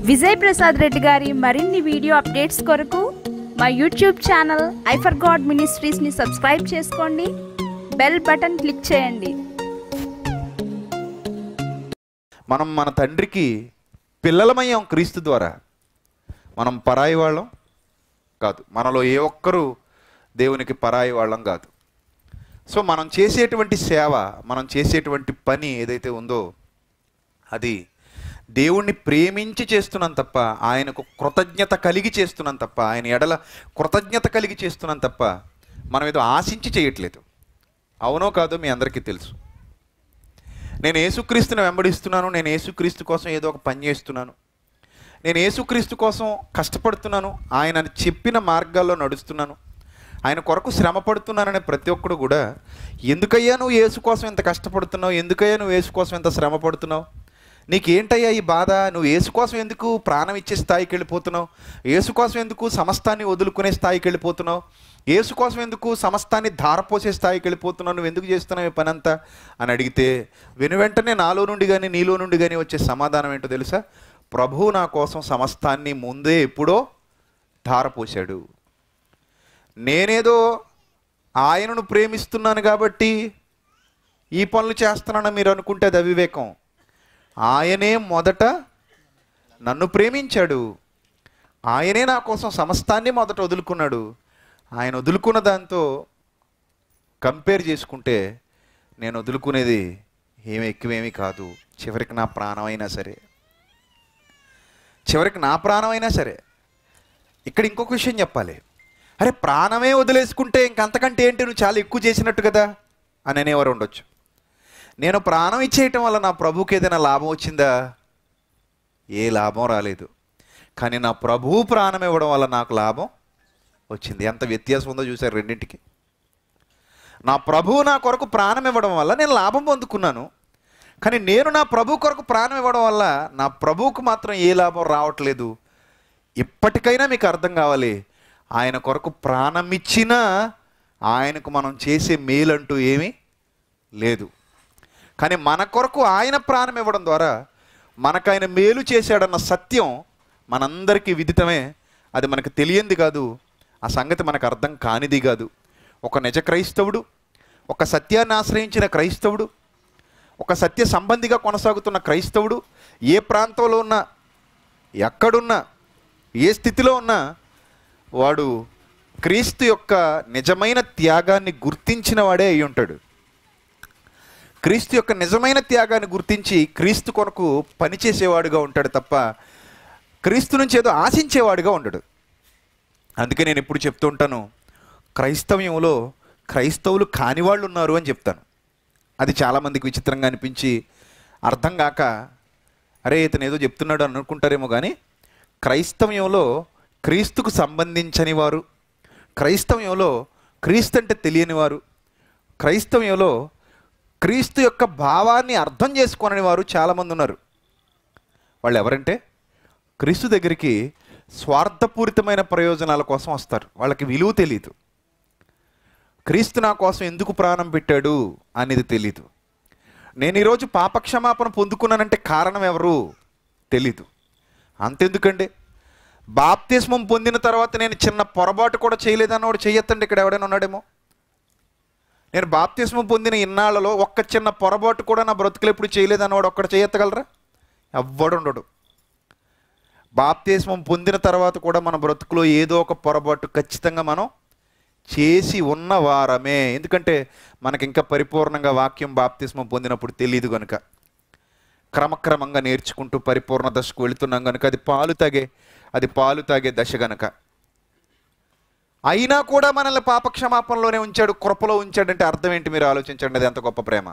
విజయ్ ప్రసాద్ రెడ్డి గారి మరిన్ని video updates కొరకు మా యూట్యూబ్ ఛానల్ ఐఫర్ గాడ్ మినిస్ట్రీస్ని సబ్స్క్రైబ్ చేసుకోండి బెల్ బటన్ క్లిక్ చేయండి మనం మన తండ్రికి పిల్లలమయ్యాం క్రీస్తు ద్వారా మనం పరాయి వాళ్ళం కాదు మనలో ఏ ఒక్కరూ దేవునికి పరాయి వాళ్ళం కాదు సో మనం చేసేటువంటి సేవ మనం చేసేటువంటి పని ఏదైతే ఉందో అది దేవుణ్ణి ప్రేమించి చేస్తున్నాం తప్ప ఆయనకు కృతజ్ఞత కలిగి చేస్తున్నాం తప్ప ఆయన ఎడల కృతజ్ఞత కలిగి చేస్తున్నాం తప్ప మనం ఏదో ఆశించి చేయట్లేదు అవునో కాదో మీ అందరికీ తెలుసు నేను యేసుక్రీస్తుని వెంబడిస్తున్నాను నేను యేసుక్రీస్తు కోసం ఏదో ఒక పని చేస్తున్నాను నేను యేసుక్రీస్తు కోసం కష్టపడుతున్నాను ఆయన చెప్పిన మార్గాల్లో నడుస్తున్నాను ఆయన కొరకు శ్రమ పడుతున్నాననే ప్రతి ఒక్కడు కూడా ఎందుకయ్యా నువ్వు యేసు కోసం ఇంత కష్టపడుతున్నావు ఎందుకయ్యా నువ్వు యేసు కోసం ఇంత శ్రమ పడుతున్నావు నీకేంటయ్యా ఈ బాధ నువ్వు యేసు కోసం ఎందుకు ప్రాణం ఇచ్చే స్థాయికి వెళ్ళిపోతున్నావు యేసు కోసం ఎందుకు సమస్తాన్ని వదులుకునే స్థాయికి వెళ్ళిపోతున్నావు యేసు కోసం ఎందుకు సమస్తాన్ని ధారపోసే స్థాయికి వెళ్ళిపోతున్నావు నువ్వు ఎందుకు చేస్తున్నావు ఈ పని అంతా అని అడిగితే వెను వెంటనే నాలో నుండి కానీ నీలో నుండి కానీ వచ్చే సమాధానం ఏంటో తెలుసా ప్రభువు నా కోసం సమస్తాన్ని ముందే ఎప్పుడో ధారపోశాడు నేనేదో ఆయనను ప్రేమిస్తున్నాను కాబట్టి ఈ పనులు చేస్తున్నానని మీరు అనుకుంటే అది అవివేకం ఆయనే మొదట నన్ను ప్రేమించాడు ఆయనే నా కోసం సమస్తాన్ని మొదట వదులుకున్నాడు ఆయన వదులుకున్న దాంతో కంపేర్ చేసుకుంటే నేను వదులుకునేది ఏమి ఎక్కువేమీ కాదు చివరికి నా ప్రాణం అయినా సరే చివరికి నా ప్రాణం అయినా సరే ఇక్కడ ఇంకొక విషయం చెప్పాలి అరే ప్రాణమే వదిలేసుకుంటే ఇంకంతకంటే ఏంటి నువ్వు చాలా ఎక్కువ చేసినట్టు కదా అని అనేవారు ఉండొచ్చు నేను ప్రాణం ఇచ్చేయటం వల్ల నా ప్రభువుకి ఏదైనా లాభం వచ్చిందా ఏ లాభం రాలేదు కానీ నా ప్రభువు ప్రాణం ఇవ్వడం వల్ల నాకు లాభం వచ్చింది ఎంత వ్యత్యాసం ఉందో చూసారు రెండింటికి నా ప్రభువు నా కొరకు ప్రాణం ఇవ్వడం వల్ల నేను లాభం పొందుకున్నాను కానీ నేను నా ప్రభు కొరకు ప్రాణం ఇవ్వడం వల్ల నా ప్రభువుకు మాత్రం ఏ లాభం రావట్లేదు ఇప్పటికైనా మీకు అర్థం కావాలి ఆయన కొరకు ప్రాణం ఇచ్చినా ఆయనకు మనం చేసే మేలంటూ ఏమీ లేదు కానీ మన కొరకు ఆయన ప్రాణం ఇవ్వడం ద్వారా మనకు ఆయన మేలు చేశాడన్న సత్యం మనందరికీ విదితమే అది మనకు తెలియంది కాదు ఆ సంగతి మనకు అర్థం కానిది కాదు ఒక నిజ క్రైస్తవుడు ఒక సత్యాన్ని ఆశ్రయించిన క్రైస్తవుడు ఒక సత్య సంబంధిగా కొనసాగుతున్న క్రైస్తవుడు ఏ ప్రాంతంలో ఉన్నా ఎక్కడున్నా ఏ స్థితిలో ఉన్నా వాడు క్రీస్తు యొక్క నిజమైన త్యాగాన్ని గుర్తించిన వాడే అయి ఉంటాడు క్రీస్తు యొక్క నిజమైన త్యాగాన్ని గుర్తించి క్రీస్తు కొరకు పనిచేసేవాడుగా ఉంటాడు తప్ప క్రీస్తు నుంచి ఏదో ఆశించేవాడుగా ఉండడు అందుకే నేను ఇప్పుడు చెప్తూ ఉంటాను క్రైస్తవ్యంలో క్రైస్తవులు కాని వాళ్ళు ఉన్నారు అని చెప్తాను అది చాలామందికి విచిత్రంగా అనిపించి అర్థం కాక అరే ఇతను ఏదో చెప్తున్నాడు అని అనుకుంటారేమో కానీ క్రైస్తవ్యంలో క్రీస్తుకు సంబంధించని వారు క్రైస్తవ్యంలో క్రీస్తు అంటే తెలియని వారు క్రైస్తవ్యంలో క్రీస్తు యొక్క భావాన్ని అర్థం చేసుకోనని వారు చాలామంది ఉన్నారు వాళ్ళు ఎవరంటే క్రీస్తు దగ్గరికి స్వార్థపూరితమైన ప్రయోజనాల కోసం వస్తారు వాళ్ళకి విలువ తెలియదు క్రీస్తు నా కోసం ఎందుకు ప్రాణం పెట్టాడు అనేది తెలీదు నేను ఈరోజు పాపక్షమాపణ పొందుకున్నానంటే కారణం ఎవరు తెలీదు అంతెందుకండి బాప్తిస్మం పొందిన తర్వాత నేను చిన్న పొరపాటు కూడా చేయలేదన్నవాడు చెయ్యొద్దండి ఇక్కడ ఎవడైనా ఉన్నాడేమో నేను బాప్తిస్మం పొందిన ఇన్నాళ్ళలో ఒక్క చిన్న పొరపాటు కూడా నా బ్రతుకులు ఎప్పుడు చేయలేదన్నవాడు ఒక్కడ చేయెత్తగలరా ఎవ్వడు ఉండడు బాప్తిస్మం పొందిన తర్వాత కూడా మన బ్రతుకులో ఏదో ఒక పొరపాటు ఖచ్చితంగా మనం చేసి ఉన్న వారమే ఎందుకంటే మనకి ఇంకా పరిపూర్ణంగా వాక్యం బాప్తిస్మం పొందినప్పుడు తెలియదు కనుక క్రమక్రమంగా నేర్చుకుంటూ పరిపూర్ణ దశకు వెళుతున్నాం కనుక అది పాలు తాగే అది పాలు తాగే దశ గనక అయినా కూడా మనల్ని పాపక్షమాపణలోనే ఉంచాడు కృపలో ఉంచాడంటే అర్థం ఏంటి మీరు ఆలోచించండి అది ఎంత గొప్ప ప్రేమ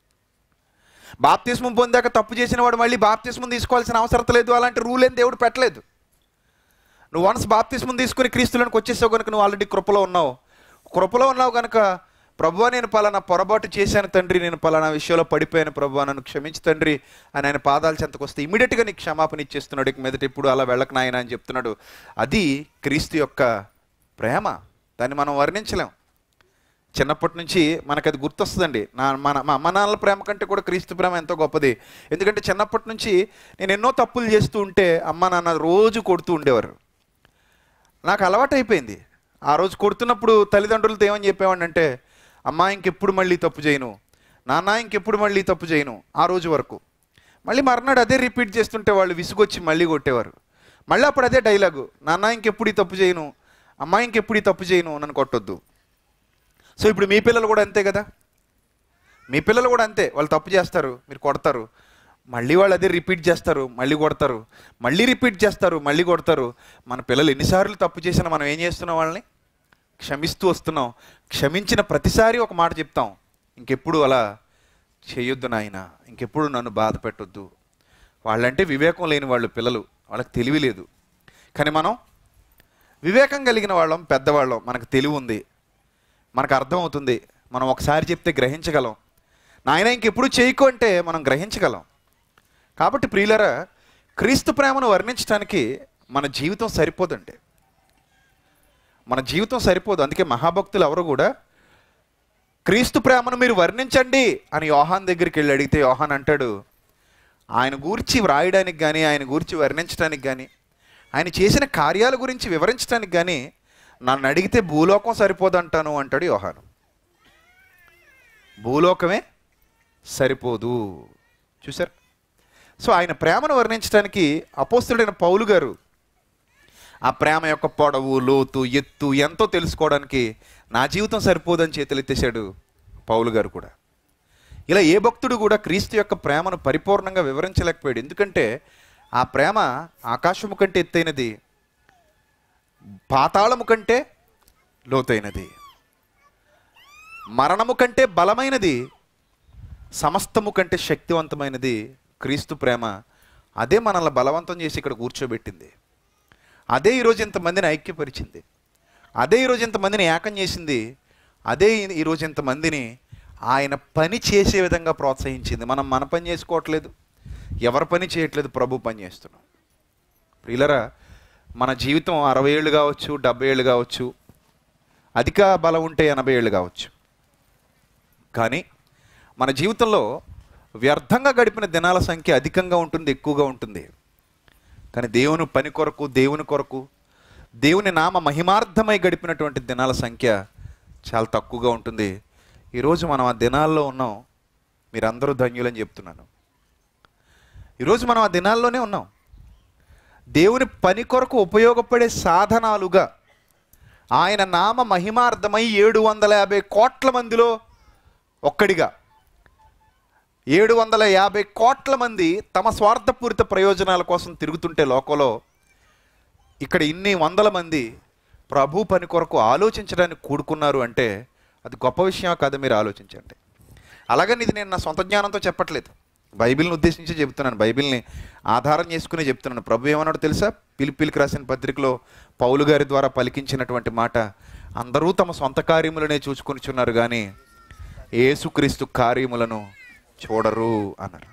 బాప్తిస్మం పొందాక తప్పు చేసిన వాడు మళ్ళీ బాప్తిస్మం తీసుకోవాల్సిన అవసరం లేదు అలాంటి రూల్ ఏం దేవుడు పెట్టలేదు నువ్వు వన్స్ బాప్తిస్మం తీసుకుని క్రీస్తులోనికి వచ్చేసావు కనుక నువ్వు ఆల్రెడీ కృపలో ఉన్నావు కృపలో ఉన్నావు కనుక ప్రభువా నేను పలానా పొరపాటు చేశాను తండ్రి నేను పలానా విషయంలో పడిపోయాను ప్రభువా నన్ను క్షమించు తండ్రి అని ఆయన పాదాల చెంతకు వస్తే ఇమీడియట్గా నీకు క్షమాపణ ఇచ్చేస్తున్నాడు ఇక మీదట ఇప్పుడు అలా వెళ్ళక నాయన అని చెప్తున్నాడు అది క్రీస్తు యొక్క ప్రేమ దాన్ని మనం వర్ణించలేం చిన్నప్పటి నుంచి మనకు అది గుర్తొస్తుందండి నా మన మా అమ్మ నాన్నల ప్రేమ కంటే కూడా క్రీస్తు ప్రేమ ఎంతో గొప్పది ఎందుకంటే చిన్నప్పటి నుంచి నేను ఎన్నో తప్పులు చేస్తూ ఉంటే అమ్మ నాన్న రోజు కొడుతూ ఉండేవారు నాకు అలవాటు అయిపోయింది ఆ రోజు కొడుతున్నప్పుడు తల్లిదండ్రులతో ఏమని చెప్పేవాడిని అంటే అమ్మా ఇంకెప్పుడు మళ్ళీ తప్పు చేయను నాన్న ఇంకెప్పుడు మళ్ళీ తప్పు చేయను ఆ రోజు వరకు మళ్ళీ మర్నాడు అదే రిపీట్ చేస్తుంటే వాళ్ళు విసుగొచ్చి మళ్ళీ కొట్టేవారు మళ్ళీ అప్పుడు అదే డైలాగు నాన్న ఇంకెప్పుడు ఈ తప్పు చేయను అమ్మా ఇంకెప్పుడు ఈ తప్పు చేయను నన్ను కొట్టొద్దు సో ఇప్పుడు మీ పిల్లలు కూడా అంతే కదా మీ పిల్లలు కూడా అంతే వాళ్ళు తప్పు చేస్తారు మీరు కొడతారు మళ్ళీ వాళ్ళు అదే రిపీట్ చేస్తారు మళ్ళీ కొడతారు మళ్ళీ రిపీట్ చేస్తారు మళ్ళీ కొడతారు మన పిల్లలు ఎన్నిసార్లు తప్పు చేసినా మనం ఏం చేస్తున్నాం వాళ్ళని క్షమిస్తూ వస్తున్నాం క్షమించిన ప్రతిసారి ఒక మాట చెప్తాం ఇంకెప్పుడు అలా చేయొద్దు నాయన ఇంకెప్పుడు నన్ను బాధ పెట్టొద్దు వాళ్ళంటే వివేకం లేని వాళ్ళు పిల్లలు వాళ్ళకి తెలివి లేదు కానీ మనం వివేకం కలిగిన వాళ్ళం పెద్దవాళ్ళం మనకు తెలివి ఉంది మనకు అర్థమవుతుంది మనం ఒకసారి చెప్తే గ్రహించగలం నాయన ఇంకెప్పుడు చేయకు అంటే మనం గ్రహించగలం కాబట్టి ప్రియులరా క్రీస్తు ప్రేమను వర్ణించడానికి మన జీవితం సరిపోదండి మన జీవితం సరిపోదు అందుకే మహాభక్తులు ఎవరు కూడా క్రీస్తు ప్రేమను మీరు వర్ణించండి అని యోహాన్ దగ్గరికి వెళ్ళి అడిగితే యోహాన్ అంటాడు ఆయన గూర్చి వ్రాయడానికి కానీ ఆయన గూర్చి వర్ణించడానికి కానీ ఆయన చేసిన కార్యాల గురించి వివరించడానికి కానీ నన్ను అడిగితే భూలోకం సరిపోదంటాను అంటాడు యోహాను భూలోకమే సరిపోదు చూసారు సో ఆయన ప్రేమను వర్ణించడానికి అపోస్తుడైన పౌలు గారు ఆ ప్రేమ యొక్క పొడవు లోతు ఎత్తు ఎంతో తెలుసుకోవడానికి నా జీవితం సరిపోదని చేతులెత్తేశాడు పౌలు గారు కూడా ఇలా ఏ భక్తుడు కూడా క్రీస్తు యొక్క ప్రేమను పరిపూర్ణంగా వివరించలేకపోయాడు ఎందుకంటే ఆ ప్రేమ ఆకాశము కంటే ఎత్తైనది పాతాళము కంటే లోతైనది మరణము కంటే బలమైనది సమస్తము కంటే శక్తివంతమైనది క్రీస్తు ప్రేమ అదే మనల్ని బలవంతం చేసి ఇక్కడ కూర్చోబెట్టింది అదే ఈరోజు ఇంతమందిని ఐక్యపరిచింది అదే ఈరోజు ఇంతమందిని ఏకం చేసింది అదే ఈ- ఈరోజు ఇంతమందిని ఆయన పని చేసే విధంగా ప్రోత్సహించింది మనం మన పని చేసుకోవట్లేదు ఎవరి పని చేయట్లేదు ప్రభు పని చేస్తున్నాం ప్రియులరా మన జీవితం అరవై ఏళ్ళు కావచ్చు డెబ్బై ఏళ్ళు కావచ్చు అధిక బలం ఉంటే ఎనభై ఏళ్ళు కావచ్చు కానీ మన జీవితంలో వ్యర్థంగా గడిపిన దినాల సంఖ్య అధికంగా ఉంటుంది ఎక్కువగా ఉంటుంది కానీ దేవుని పని కొరకు దేవుని కొరకు దేవుని నామ మహిమార్థమై గడిపినటువంటి దినాల సంఖ్య చాలా తక్కువగా ఉంటుంది ఈరోజు మనం ఆ దినాల్లో ఉన్నాం మీరందరూ ధన్యులని చెప్తున్నాను ఈరోజు మనం ఆ దినాల్లోనే ఉన్నాం దేవుని పని కొరకు ఉపయోగపడే సాధనాలుగా ఆయన నామ మహిమార్థమై ఏడు వందల యాభై కోట్ల మందిలో ఒక్కడిగా ఏడు వందల యాభై కోట్ల మంది తమ స్వార్థపూరిత ప్రయోజనాల కోసం తిరుగుతుంటే లోకంలో ఇక్కడ ఇన్ని వందల మంది ప్రభు పని కొరకు ఆలోచించడానికి కూడుకున్నారు అంటే అది గొప్ప విషయం కాదు మీరు ఆలోచించండి అలాగని ఇది నేను నా సొంత జ్ఞానంతో చెప్పట్లేదు బైబిల్ని ఉద్దేశించి చెప్తున్నాను బైబిల్ని ఆధారం చేసుకుని చెప్తున్నాను ప్రభు ఏమన్నాడు తెలుసా పిలిపిలికి రాసిన పత్రికలో పౌలు గారి ద్వారా పలికించినటువంటి మాట అందరూ తమ సొంత కార్యములనే చూసుకొనిచున్నారు కానీ ఏసుక్రీస్తు కార్యములను చూడరు అన్నారు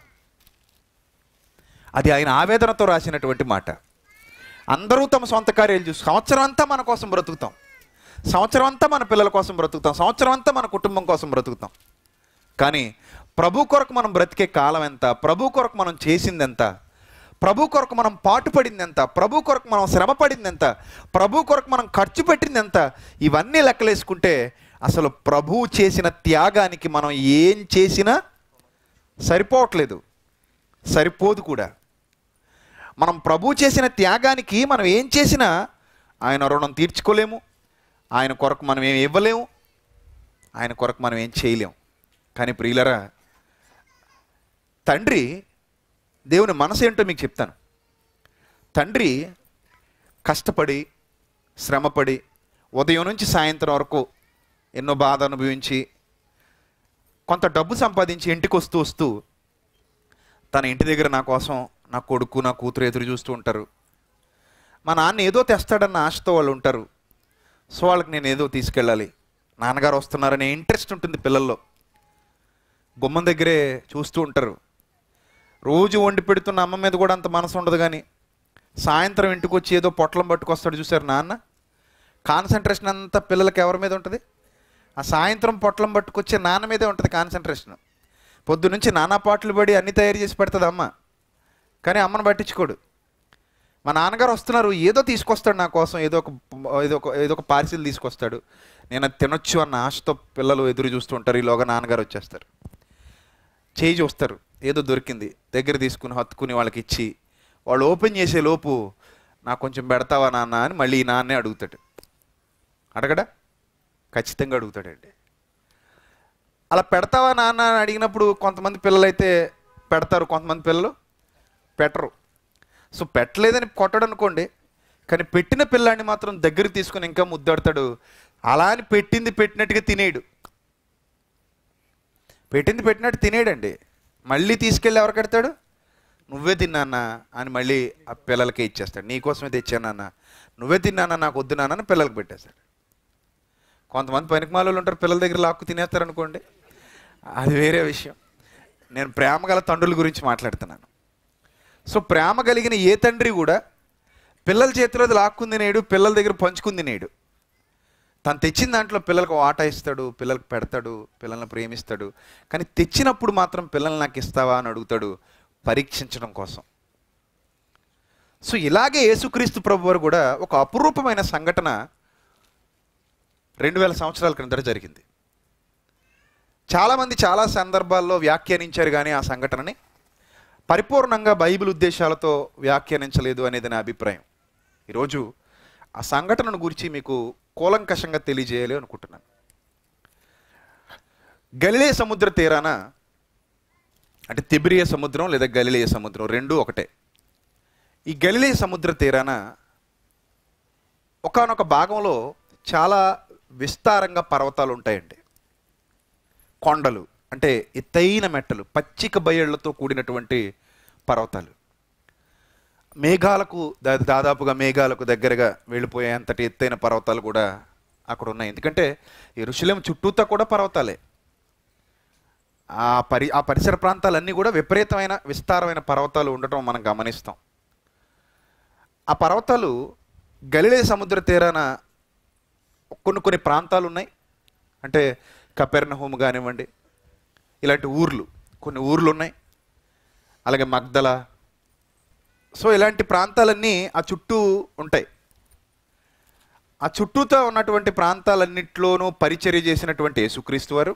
అది ఆయన ఆవేదనతో రాసినటువంటి మాట అందరూ తమ సొంత కార్యాలు చూసి సంవత్సరం అంతా మన కోసం బ్రతుకుతాం సంవత్సరం అంతా మన పిల్లల కోసం బ్రతుకుతాం సంవత్సరం అంతా మన కుటుంబం కోసం బ్రతుకుతాం కానీ ప్రభు కొరకు మనం బ్రతికే కాలం ఎంత ప్రభు కొరకు మనం చేసింది ఎంత ప్రభు కొరకు మనం పాటుపడింది ఎంత ప్రభు కొరకు మనం శ్రమ పడింది ఎంత ప్రభు కొరకు మనం ఖర్చు పెట్టింది ఎంత ఇవన్నీ లెక్కలేసుకుంటే అసలు ప్రభు చేసిన త్యాగానికి మనం ఏం చేసినా సరిపోవట్లేదు సరిపోదు కూడా మనం ప్రభు చేసిన త్యాగానికి మనం ఏం చేసినా ఆయన రుణం తీర్చుకోలేము ఆయన కొరకు మనం ఏం ఇవ్వలేము ఆయన కొరకు మనం ఏం చేయలేము కానీ ప్రియులరా తండ్రి దేవుని మనసు ఏంటో మీకు చెప్తాను తండ్రి కష్టపడి శ్రమపడి ఉదయం నుంచి సాయంత్రం వరకు ఎన్నో బాధ అనుభవించి కొంత డబ్బు సంపాదించి ఇంటికి వస్తూ వస్తూ తన ఇంటి దగ్గర నా కోసం నా కొడుకు నా కూతురు ఎదురు చూస్తూ ఉంటారు మా నాన్న ఏదో తెస్తాడన్న ఆశతో వాళ్ళు ఉంటారు సో వాళ్ళకి నేను ఏదో తీసుకెళ్ళాలి నాన్నగారు వస్తున్నారనే ఇంట్రెస్ట్ ఉంటుంది పిల్లల్లో గుమ్మం దగ్గరే చూస్తూ ఉంటారు రోజు వండి పెడుతున్న అమ్మ మీద కూడా అంత మనసు ఉండదు కానీ సాయంత్రం ఇంటికి వచ్చి ఏదో పొట్లం పట్టుకొస్తాడు చూసారు నాన్న కాన్సన్ట్రేషన్ అంతా పిల్లలకి ఎవరి మీద ఉంటుంది ఆ సాయంత్రం పొట్లం పట్టుకొచ్చే నాన్న మీదే ఉంటుంది కాన్సన్ట్రేషన్ పొద్దు నుంచి నానా పాటలు పడి అన్ని తయారు చేసి పెడుతుంది అమ్మ కానీ అమ్మను పట్టించుకోడు మా నాన్నగారు వస్తున్నారు ఏదో తీసుకొస్తాడు నా కోసం ఏదో ఒక ఏదో ఒక ఏదో ఒక పార్సిల్ తీసుకొస్తాడు నేను అది తినొచ్చు అన్న ఆశతో పిల్లలు ఎదురు చూస్తూ ఉంటారు ఈలోగా నాన్నగారు వచ్చేస్తారు చేయి చూస్తారు ఏదో దొరికింది దగ్గర తీసుకుని హత్తుకుని వాళ్ళకి ఇచ్చి వాళ్ళు ఓపెన్ చేసే లోపు నాకు కొంచెం పెడతావా నాన్న అని మళ్ళీ ఈ నాన్నే అడుగుతాడు అడగడా ఖచ్చితంగా అడుగుతాడండి అలా పెడతావా నాన్న అని అడిగినప్పుడు కొంతమంది పిల్లలు అయితే పెడతారు కొంతమంది పిల్లలు పెట్టరు సో పెట్టలేదని కొట్టడు అనుకోండి కానీ పెట్టిన పిల్లాన్ని మాత్రం దగ్గర తీసుకుని ఇంకా ముద్దాడతాడు అలా అని పెట్టింది పెట్టినట్టుగా తినేయడు పెట్టింది పెట్టినట్టు తినేయడండి మళ్ళీ తీసుకెళ్ళి ఎవరు కడతాడు నువ్వే తిన్నానా అని మళ్ళీ ఆ పిల్లలకే ఇచ్చేస్తాడు నీకోసమే తెచ్చానన్న నువ్వే తిన్నానా నాకు వద్దు నాన్న అని పిల్లలకి పెట్టేస్తాడు కొంతమంది పనికిమాలలో ఉంటారు పిల్లల దగ్గర లాక్కు తినేస్తారు అనుకోండి అది వేరే విషయం నేను ప్రేమ గల తండ్రుల గురించి మాట్లాడుతున్నాను సో ప్రేమ కలిగిన ఏ తండ్రి కూడా పిల్లల చేతిలో అది లాక్కుంది నేడు పిల్లల దగ్గర పంచుకుంది నేడు తను తెచ్చిన దాంట్లో పిల్లలకు ఆట ఇస్తాడు పిల్లలకు పెడతాడు పిల్లల్ని ప్రేమిస్తాడు కానీ తెచ్చినప్పుడు మాత్రం పిల్లల్ని నాకు ఇస్తావా అని అడుగుతాడు పరీక్షించడం కోసం సో ఇలాగే యేసుక్రీస్తు ప్రభు వారు కూడా ఒక అపురూపమైన సంఘటన రెండు వేల సంవత్సరాల క్రిందట జరిగింది చాలామంది చాలా సందర్భాల్లో వ్యాఖ్యానించారు కానీ ఆ సంఘటనని పరిపూర్ణంగా బైబిల్ ఉద్దేశాలతో వ్యాఖ్యానించలేదు అనేది నా అభిప్రాయం ఈరోజు ఆ సంఘటనను గురించి మీకు కూలంకషంగా తెలియజేయాలి అనుకుంటున్నాను గలిలే సముద్ర తీరాన అంటే తిబిరియ సముద్రం లేదా గలిలే సముద్రం రెండూ ఒకటే ఈ గలిలే సముద్ర తీరాన ఒకానొక భాగంలో చాలా విస్తారంగా పర్వతాలు ఉంటాయండి కొండలు అంటే ఎత్తైన మెట్టలు పచ్చిక బయళ్లతో కూడినటువంటి పర్వతాలు మేఘాలకు దా- దాదాపుగా మేఘాలకు దగ్గరగా వెళ్ళిపోయే అంతటి ఎత్తైన పర్వతాలు కూడా అక్కడ ఉన్నాయి ఎందుకంటే ఈ ఋషులేం చుట్టూతా కూడా పర్వతాలే ఆ పరి ఆ పరిసర ప్రాంతాలన్నీ కూడా విపరీతమైన విస్తారమైన పర్వతాలు ఉండటం మనం గమనిస్తాం ఆ పర్వతాలు గలిలే సముద్ర తీరాన కొన్ని కొన్ని ప్రాంతాలు ఉన్నాయి అంటే కపెర్నహోమ్ కానివ్వండి ఇలాంటి ఊర్లు కొన్ని ఊర్లు ఉన్నాయి అలాగే మగ్దల సో ఇలాంటి ప్రాంతాలన్నీ ఆ చుట్టూ ఉంటాయి ఆ చుట్టూతో ఉన్నటువంటి ప్రాంతాలన్నింటిలోనూ పరిచర్య చేసినటువంటి యేసుక్రీస్తు వారు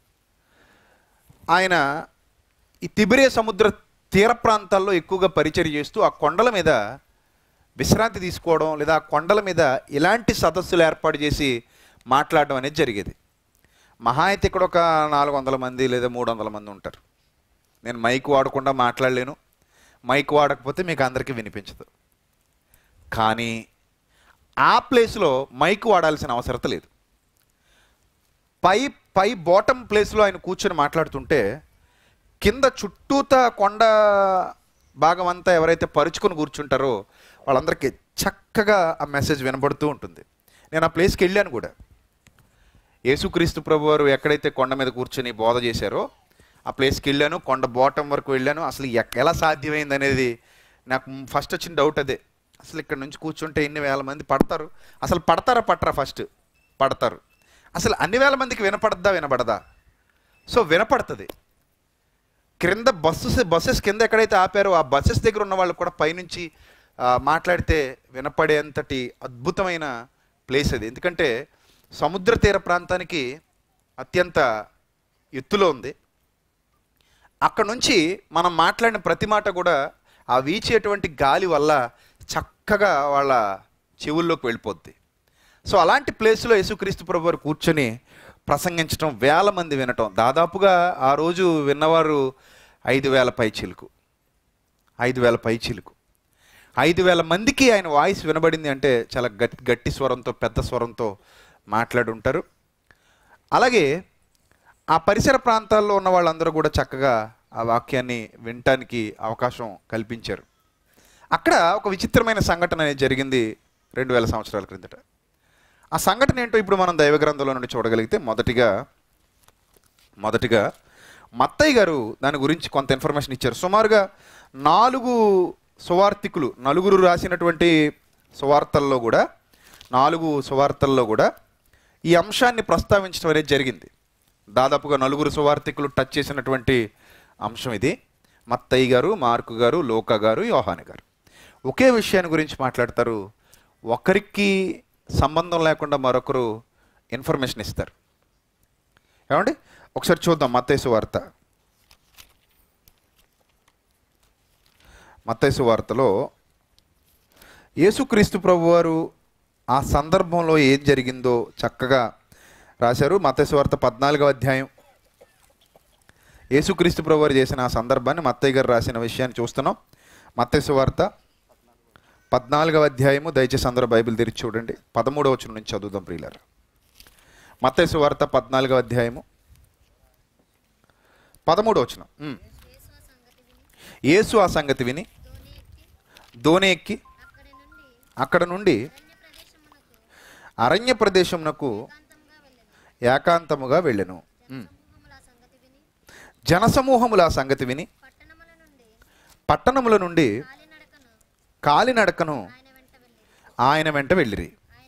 ఆయన ఈ తిబిరే సముద్ర తీర ప్రాంతాల్లో ఎక్కువగా పరిచర్య చేస్తూ ఆ కొండల మీద విశ్రాంతి తీసుకోవడం లేదా ఆ కొండల మీద ఇలాంటి సదస్సులు ఏర్పాటు చేసి మాట్లాడడం అనేది జరిగేది మహా అయితే ఇక్కడ ఒక నాలుగు వందల మంది లేదా మూడు వందల మంది ఉంటారు నేను మైక్ వాడకుండా మాట్లాడలేను మైక్ వాడకపోతే మీకు అందరికీ వినిపించదు కానీ ఆ ప్లేస్లో మైక్ వాడాల్సిన అవసరత లేదు పై పై బాటమ్ ప్లేస్లో ఆయన కూర్చొని మాట్లాడుతుంటే కింద చుట్టూతా కొండ భాగం అంతా ఎవరైతే పరుచుకొని కూర్చుంటారో వాళ్ళందరికీ చక్కగా ఆ మెసేజ్ వినబడుతూ ఉంటుంది నేను ఆ ప్లేస్కి వెళ్ళాను కూడా యేసుక్రీస్తు ప్రభు వారు ఎక్కడైతే కొండ మీద కూర్చొని బోధ చేశారో ఆ ప్లేస్కి వెళ్ళాను కొండ బాటం వరకు వెళ్ళాను అసలు ఎక్- ఎలా సాధ్యమైంది అనేది నాకు ఫస్ట్ వచ్చిన డౌట్ అదే అసలు ఇక్కడ నుంచి కూర్చుంటే ఎన్ని వేల మంది పడతారు అసలు పడతారా పట్టరా ఫస్ట్ పడతారు అసలు అన్ని వేల మందికి వినపడద్దా వినపడదా సో వినపడుతుంది క్రింద బస్సెస్ బస్సెస్ కింద ఎక్కడైతే ఆపారో ఆ బస్సెస్ దగ్గర ఉన్న వాళ్ళు కూడా పైనుంచి ఆ, మాట్లాడితే వినపడేంతటి అద్భుతమైన ప్లేస్ అది ఎందుకంటే సముద్ర తీర ప్రాంతానికి అత్యంత ఎత్తులో ఉంది అక్కడ నుంచి మనం మాట్లాడిన ప్రతి మాట కూడా ఆ వీచేటువంటి గాలి వల్ల చక్కగా వాళ్ళ చెవుల్లోకి వెళ్ళిపోద్ది సో అలాంటి ప్లేస్లో యేసుక్రీస్తు ప్రభు వారు కూర్చొని ప్రసంగించడం వేల మంది వినటం దాదాపుగా ఆ రోజు విన్నవారు ఐదు వేల పై చిలుకు ఐదు వేల పై చిలుకు ఐదు వేల మందికి ఆయన వాయిస్ వినబడింది అంటే చాలా గట్టి గట్టి స్వరంతో పెద్ద స్వరంతో మాట్లాడుంటారు అలాగే ఆ పరిసర ప్రాంతాల్లో ఉన్న వాళ్ళందరూ కూడా చక్కగా ఆ వాక్యాన్ని వినటానికి అవకాశం కల్పించారు అక్కడ ఒక విచిత్రమైన సంఘటన అనేది జరిగింది రెండు వేల సంవత్సరాల క్రిందట ఆ సంఘటన ఏంటో ఇప్పుడు మనం దైవ గ్రంథంలో నుండి చూడగలిగితే మొదటిగా మొదటిగా మత్తయ్య గారు దాని గురించి కొంత ఇన్ఫర్మేషన్ ఇచ్చారు సుమారుగా నాలుగు సువార్థికులు నలుగురు రాసినటువంటి సువార్తల్లో కూడా నాలుగు సువార్తల్లో కూడా ఈ అంశాన్ని ప్రస్తావించడం అనేది జరిగింది దాదాపుగా నలుగురు సువార్థికులు టచ్ చేసినటువంటి అంశం ఇది మత్తయ్య గారు మార్కు గారు లోక గారు యోహాని గారు ఒకే విషయాన్ని గురించి మాట్లాడతారు ఒకరికి సంబంధం లేకుండా మరొకరు ఇన్ఫర్మేషన్ ఇస్తారు ఏమండి ఒకసారి చూద్దాం మత్తయ్య వార్త మత్తయ్య వార్తలో యేసుక్రీస్తు ప్రభువారు ఆ సందర్భంలో ఏం జరిగిందో చక్కగా రాశారు మత్తయ్య వార్త పద్నాలుగవ అధ్యాయం యేసుక్రీస్తు ప్రభువారు చేసిన ఆ సందర్భాన్ని మత్తయ్య గారు రాసిన విషయాన్ని చూస్తున్నాం మత్తయ్య వార్త పద్నాలుగవ అధ్యాయము దయచేసి అందరూ బైబిల్ తెరిచి చూడండి పదమూడవ వచనం నుంచి చదువుదాం ప్రియులారు మత్తయ్య వార్త పద్నాలుగవ అధ్యాయము పదమూడవ వచనం ఉమ్. యేసు ఆ సంగతి విని దోణి ఎక్కి అక్కడ నుండి అరణ్య ప్రదేశమునకు ఏకాంతముగా వెళ్ళెను ఉమ్. జనసమూహముల ఆ సంగతి విని పట్టణముల నుండి కాలినడకను ఆయన వెంట వెళ్ళిరి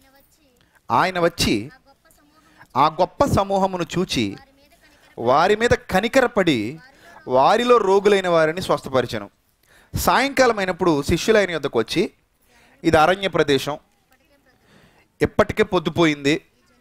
ఆయన వచ్చి ఆ గొప్ప సమూహమును చూచి వారి మీద కనికరపడి వారిలో రోగులైన వారిని స్వస్థపరిచను సాయంకాలం అయినప్పుడు శిష్యులైన యొద్దకు వచ్చి ఇది అరణ్య ప్రదేశం ఎప్పటికే పొద్దుపోయింది